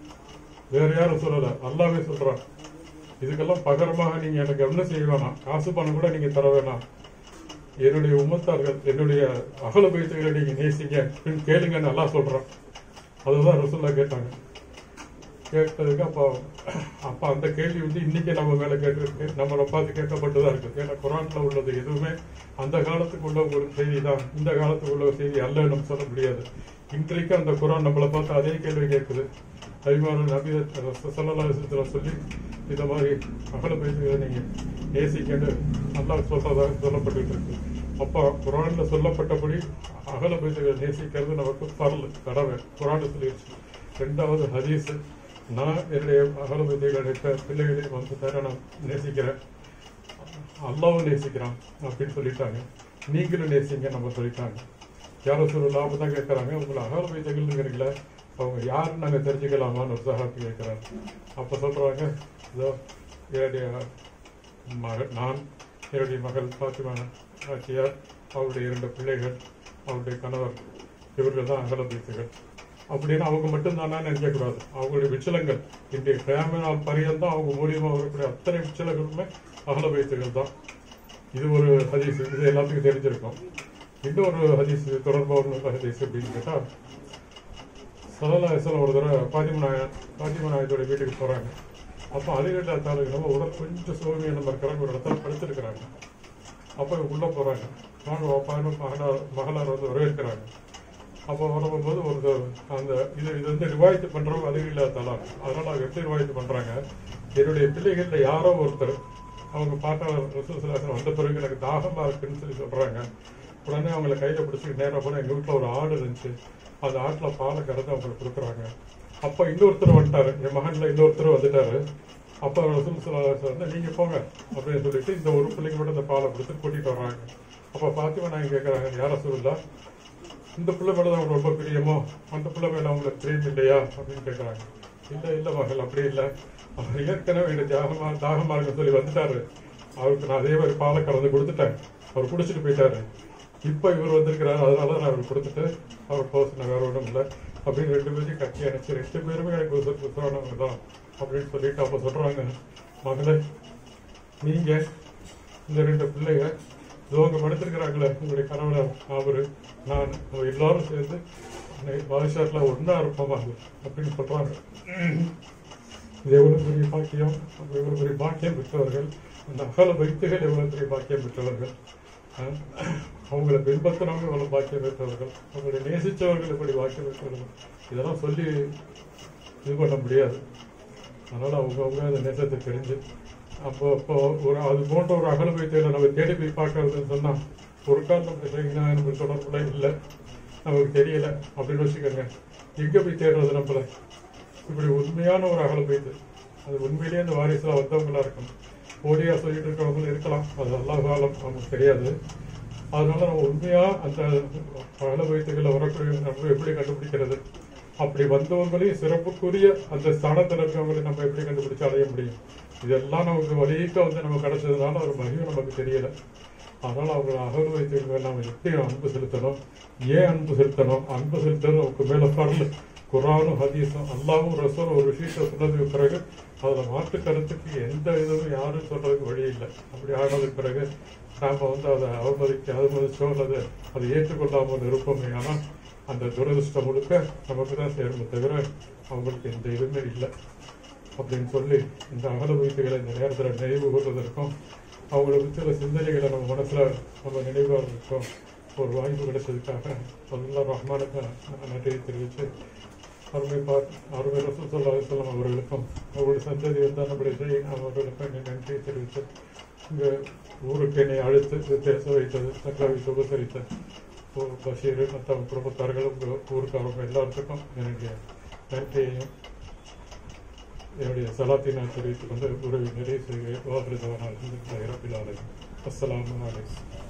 வேற யாரும் சொல்லல அல்லாவே சொல்றான் இதுக்கெல்லாம் பகரமாக நீங்க எனக்கு என்ன செய்ய வேணாம் காசு பணம் கூட நீங்க தர வேணாம் என்னுடைய உம்மத்தார்கள் என்னுடைய அகல பயிற்சிகளை நீங்க நேசிங்க அப்படின்னு கேளுங்கன்னு நல்லா சொல்றான் அதுதான் ரசூல்லா கேட்டாங்க கேட்டதுக்கு அப்போ அப்ப அந்த கேள்வி வந்து இன்னைக்கு நம்ம மேல கேட்டிருக்கு நம்மளை பார்த்து கேட்கப்பட்டுதான் இருக்கு ஏன்னா குரான்ல உள்ளது எதுவுமே அந்த காலத்துக்கு உள்ள ஒரு செய்தி தான் இந்த காலத்துக்கு உள்ள ஒரு செய்தி அல்ல நம்ம சொல்ல முடியாது இன்றைக்கு அந்த குரான் நம்மளை பார்த்து அதே கேள்வி கேட்குது அபிமான நபி சல்லா சொல்லி இந்த மாதிரி அகல பேசுகிறத நீங்க நேசிக்கன்னு நல்லா சொல்றதாக சொல்லப்பட்டு இருக்கு அப்போ குரான்ல சொல்லப்பட்டபடி அகல பேசுகிறத நேசிக்கிறது நமக்கு பரல் கடமை குரான் சொல்லிடுச்சு ரெண்டாவது ஹதீஸ் நான் என்னுடைய அகல பேசுகிற பிள்ளைகளை வந்து தர நான் நேசிக்கிறேன் அல்லாவும் நேசிக்கிறான் அப்படின்னு சொல்லிட்டாங்க நீங்களும் நேசிங்க நம்ம சொல்லிட்டாங்க யாரோ சொல்லலாம் அப்போ தான் கேட்குறாங்க உங்களை அகல வைத்தகள்ங்கிறீங்களே அவங்க யாருன்னு நாங்கள் தெரிஞ்சுக்கலாமான்னு ஒரு சகாப்தி கேட்குறாங்க அப்போ சொல்கிறாங்க இதோ என்னுடைய மகள் நான் என்னுடைய மகள் பாத்திமா ஆச்சியார் அவருடைய இரண்டு பிள்ளைகள் அவருடைய கணவர் இவர்கள் தான் அகல வைத்தகள் அப்படின்னு அவங்க மட்டும்தானா நினைக்கக்கூடாது அவங்களுடைய விச்சலங்கள் இன்றைய கிராம நாள் பரியந்தம் அவங்க மூலியமா வரக்கூடிய அத்தனை விச்சலங்களுமே அகல வைத்தகள் தான் இது ஒரு ஹதீஸ் இது எல்லாத்துக்கும் தெரிஞ்சிருக்கும் இன்னொரு ஹதீஸ் தொடர்பாக ஒரு ஹதீஸ் அப்படின்னு கேட்டா சலல்லா இஸ்லாம் ஒரு தடவை பாத்திமா நாய பாத்திமா நாயத்தோட வீட்டுக்கு போறாங்க அப்போ அலிகட்டா தாலுக்கு நம்ம உடல் கொஞ்சம் சோமியான நம்ம இருக்கிறாங்க ஒரு இடத்துல படுத்திருக்கிறாங்க அப்போ உள்ள போறாங்க வாங்க வாப்பான்னு மகனார் மகளார் வந்து வரவேற்கிறாங்க அப்போ வரும்போது ஒரு அந்த இது இது வந்து ரிவாயத்து பண்றவங்க அலிகல்லா தலா அதனால அவங்க எப்படி ரிவாயத்து பண்றாங்க என்னுடைய பிள்ளைகள்ல யாரோ ஒருத்தர் அவங்க பாட்டா ரசூசலாசன் வந்த பிறகு எனக்கு தாகமா இருக்குன்னு சொல்லி சொல்றாங்க உடனே அவங்களை கையில பிடிச்சிட்டு நேரா போனா எங்க வீட்டுல ஒரு ஆடு இருந்துச்சு அந்த ஆட்டுல பாலை கறந்து அவங்களுக்கு கொடுக்குறாங்க அப்ப இன்னொருத்தர் வந்துட்டாரு என் மகன்ல இன்னொருத்தர் வந்துட்டாரு அப்ப ரசூல் சலாஹ் வந்து நீங்க போங்க அப்படின்னு சொல்லிட்டு இந்த ஒரு பிள்ளைங்க மட்டும் இந்த பாலை கொடுத்து கூட்டிட்டு வர்றாங்க அப்போ பாத்திமா நான் கேட்குறாங்க யார சொல்லலாம் இந்த பிள்ளை மேல தான் உங்களுக்கு ரொம்ப பிரியமோ அந்த பிள்ளை மேல அவங்களுக்கு பிரியம் இல்லையா அப்படின்னு கேட்குறாங்க இல்லை இல்லை மகள் அப்படி இல்லை அவர் ஏற்கனவே எனக்கு தாகமா தாகமா இருக்க சொல்லி வந்துட்டாரு அவருக்கு நான் அதே மாதிரி பாலை கலந்து கொடுத்துட்டேன் அவர் குடிச்சிட்டு போயிட்டாரு இப்போ இவர் வந்திருக்கிறாரு அதனால நான் அவருக்கு கொடுத்துட்டு அவர் போசின வேற ஒன்றும் இல்லை அப்படின்னு ரெண்டு பேரையும் கட்டி அணைச்சு ரெண்டு பேருமே எனக்கு உசு உசுரானவங்க தான் அப்படின்னு சொல்லிட்டு அப்போ சொல்றாங்க மகளே நீங்க இந்த ரெண்டு பிள்ளைங்க இவங்க படுத்திருக்கிறாங்களே உங்களுடைய கணவனர் அவரு நான் நம்ம எல்லாரும் சேர்ந்து பாதுஷாட்ல ஒன்னா இருப்போம் அப்படின்னு சொல்றாங்க இது எவ்வளவு பெரிய பாக்கியம் அப்ப எவ்வளவு பெரிய பாக்கியம் பெற்றவர்கள் அந்த அகல வைத்துகள் எவ்வளவு பெரிய பாக்கியம் பெற்றவர்கள் அஹ் அவங்களை பின்பற்றினவங்க எவ்வளவு பாக்கியம் பெற்றவர்கள் அவங்களை நேசிச்சவர்கள் எப்படி பாக்கியம் பெற்றவர்கள் இதெல்லாம் சொல்லி இது பண்ண முடியாது அதனால அவங்க அவங்க அந்த நேசத்தை தெரிஞ்சு அப்போ அப்போ ஒரு அது போன்ற ஒரு அகல வைத்தியில நம்ம தேடி போய் பார்க்கறதுன்னு சொன்னா ஒரு கால் நம்ம இல்லைங்கன்னா நமக்கு தொடர்புல இல்லை நமக்கு தெரியல அப்படின்னு வச்சுக்கோங்க எங்க போய் தேடுறது நம்மள இப்படி உண்மையான ஒரு அகல வைத்து அது உண்மையிலேயே அந்த வாரிசுல வந்தவங்களா இருக்கணும் ஓடியா சொல்லிட்டு இருக்கிறவங்களும் இருக்கலாம் அது எல்லா காலம் நமக்கு தெரியாது அதனால நம்ம உண்மையா அந்த அகல வைத்துகளை வரக்கூடிய நம்ம எப்படி கண்டுபிடிக்கிறது அப்படி வந்தவங்களையும் சிறப்புக்குரிய அந்த ஸ்தானத்தில் இருக்கவங்களை நம்ம எப்படி கண்டுபிடிச்சு அடைய முடியும் இதெல்லாம் நமக்கு வழியிக்க வந்து நம்ம கிடைச்சதுனால ஒரு மகிமை நமக்கு தெரியல அதனால அவங்க அகல் வைத்தியர்கள் நம்ம எப்படி அன்பு செலுத்தணும் ஏன் அன்பு செலுத்தணும் அன்பு செலுத்தணும் நமக்கு மேல பரல குரானும் ஹதீஸும் அல்லாவும் ரசூலும் ஒரு விஷயத்தை சொன்னதுக்கு பிறகு அதுல மாற்று கருத்துக்கு எந்த இதுவும் யாரும் சொல்றதுக்கு வழி இல்லை அப்படி ஆனதுக்கு பிறகு நாம வந்து அதை அவமதிக்க அவமதிச்சோ அல்லது அதை ஏற்றுக்கொள்ளாமல் இருப்போமே ஆனால் அந்த துரதிருஷ்டம் முழுக்க நமக்கு தான் சேருமே தவிர அவங்களுக்கு எந்த இதுவுமே இல்லை அப்படின்னு சொல்லி இந்த அகல வைத்துகளை இந்த நேரத்தில் நினைவு கூறுவதற்கும் அவங்களுக்கு சில சிந்தனைகளை நம்ம மனசுல நம்ம நினைவாகிறதுக்கும் ஒரு வாய்ப்பு கிடைச்சதுக்காக அல்லா ரஹ்மானுக்கு நான் நன்றியை தெரிவித்து அருமை பார் அருமை ரசூல் சொல்லா சொல்லம் அவர்களுக்கும் அவருடைய சந்ததி வந்தால் நம்முடைய ஜெயின் அவர்களுக்கும் என்னை நன்றியை தெரிவித்து இங்கே ஊருக்கு என்னை அழைத்து இது பேச வைத்தது தக்காவி உபசரித்த பஷீர் மற்ற குடும்பத்தார்கள் உங்க ஊருக்கு அவங்க எல்லாத்துக்கும் என்னுடைய நன்றியையும் என்னுடைய சலாத்தை நான் தெரிவித்துக் கொண்டு உறவை நிறைவு செய்கிறேன் வாபிரதவனால் இறப்பிலாளர் அஸ்ஸலாமு அலைக்கும்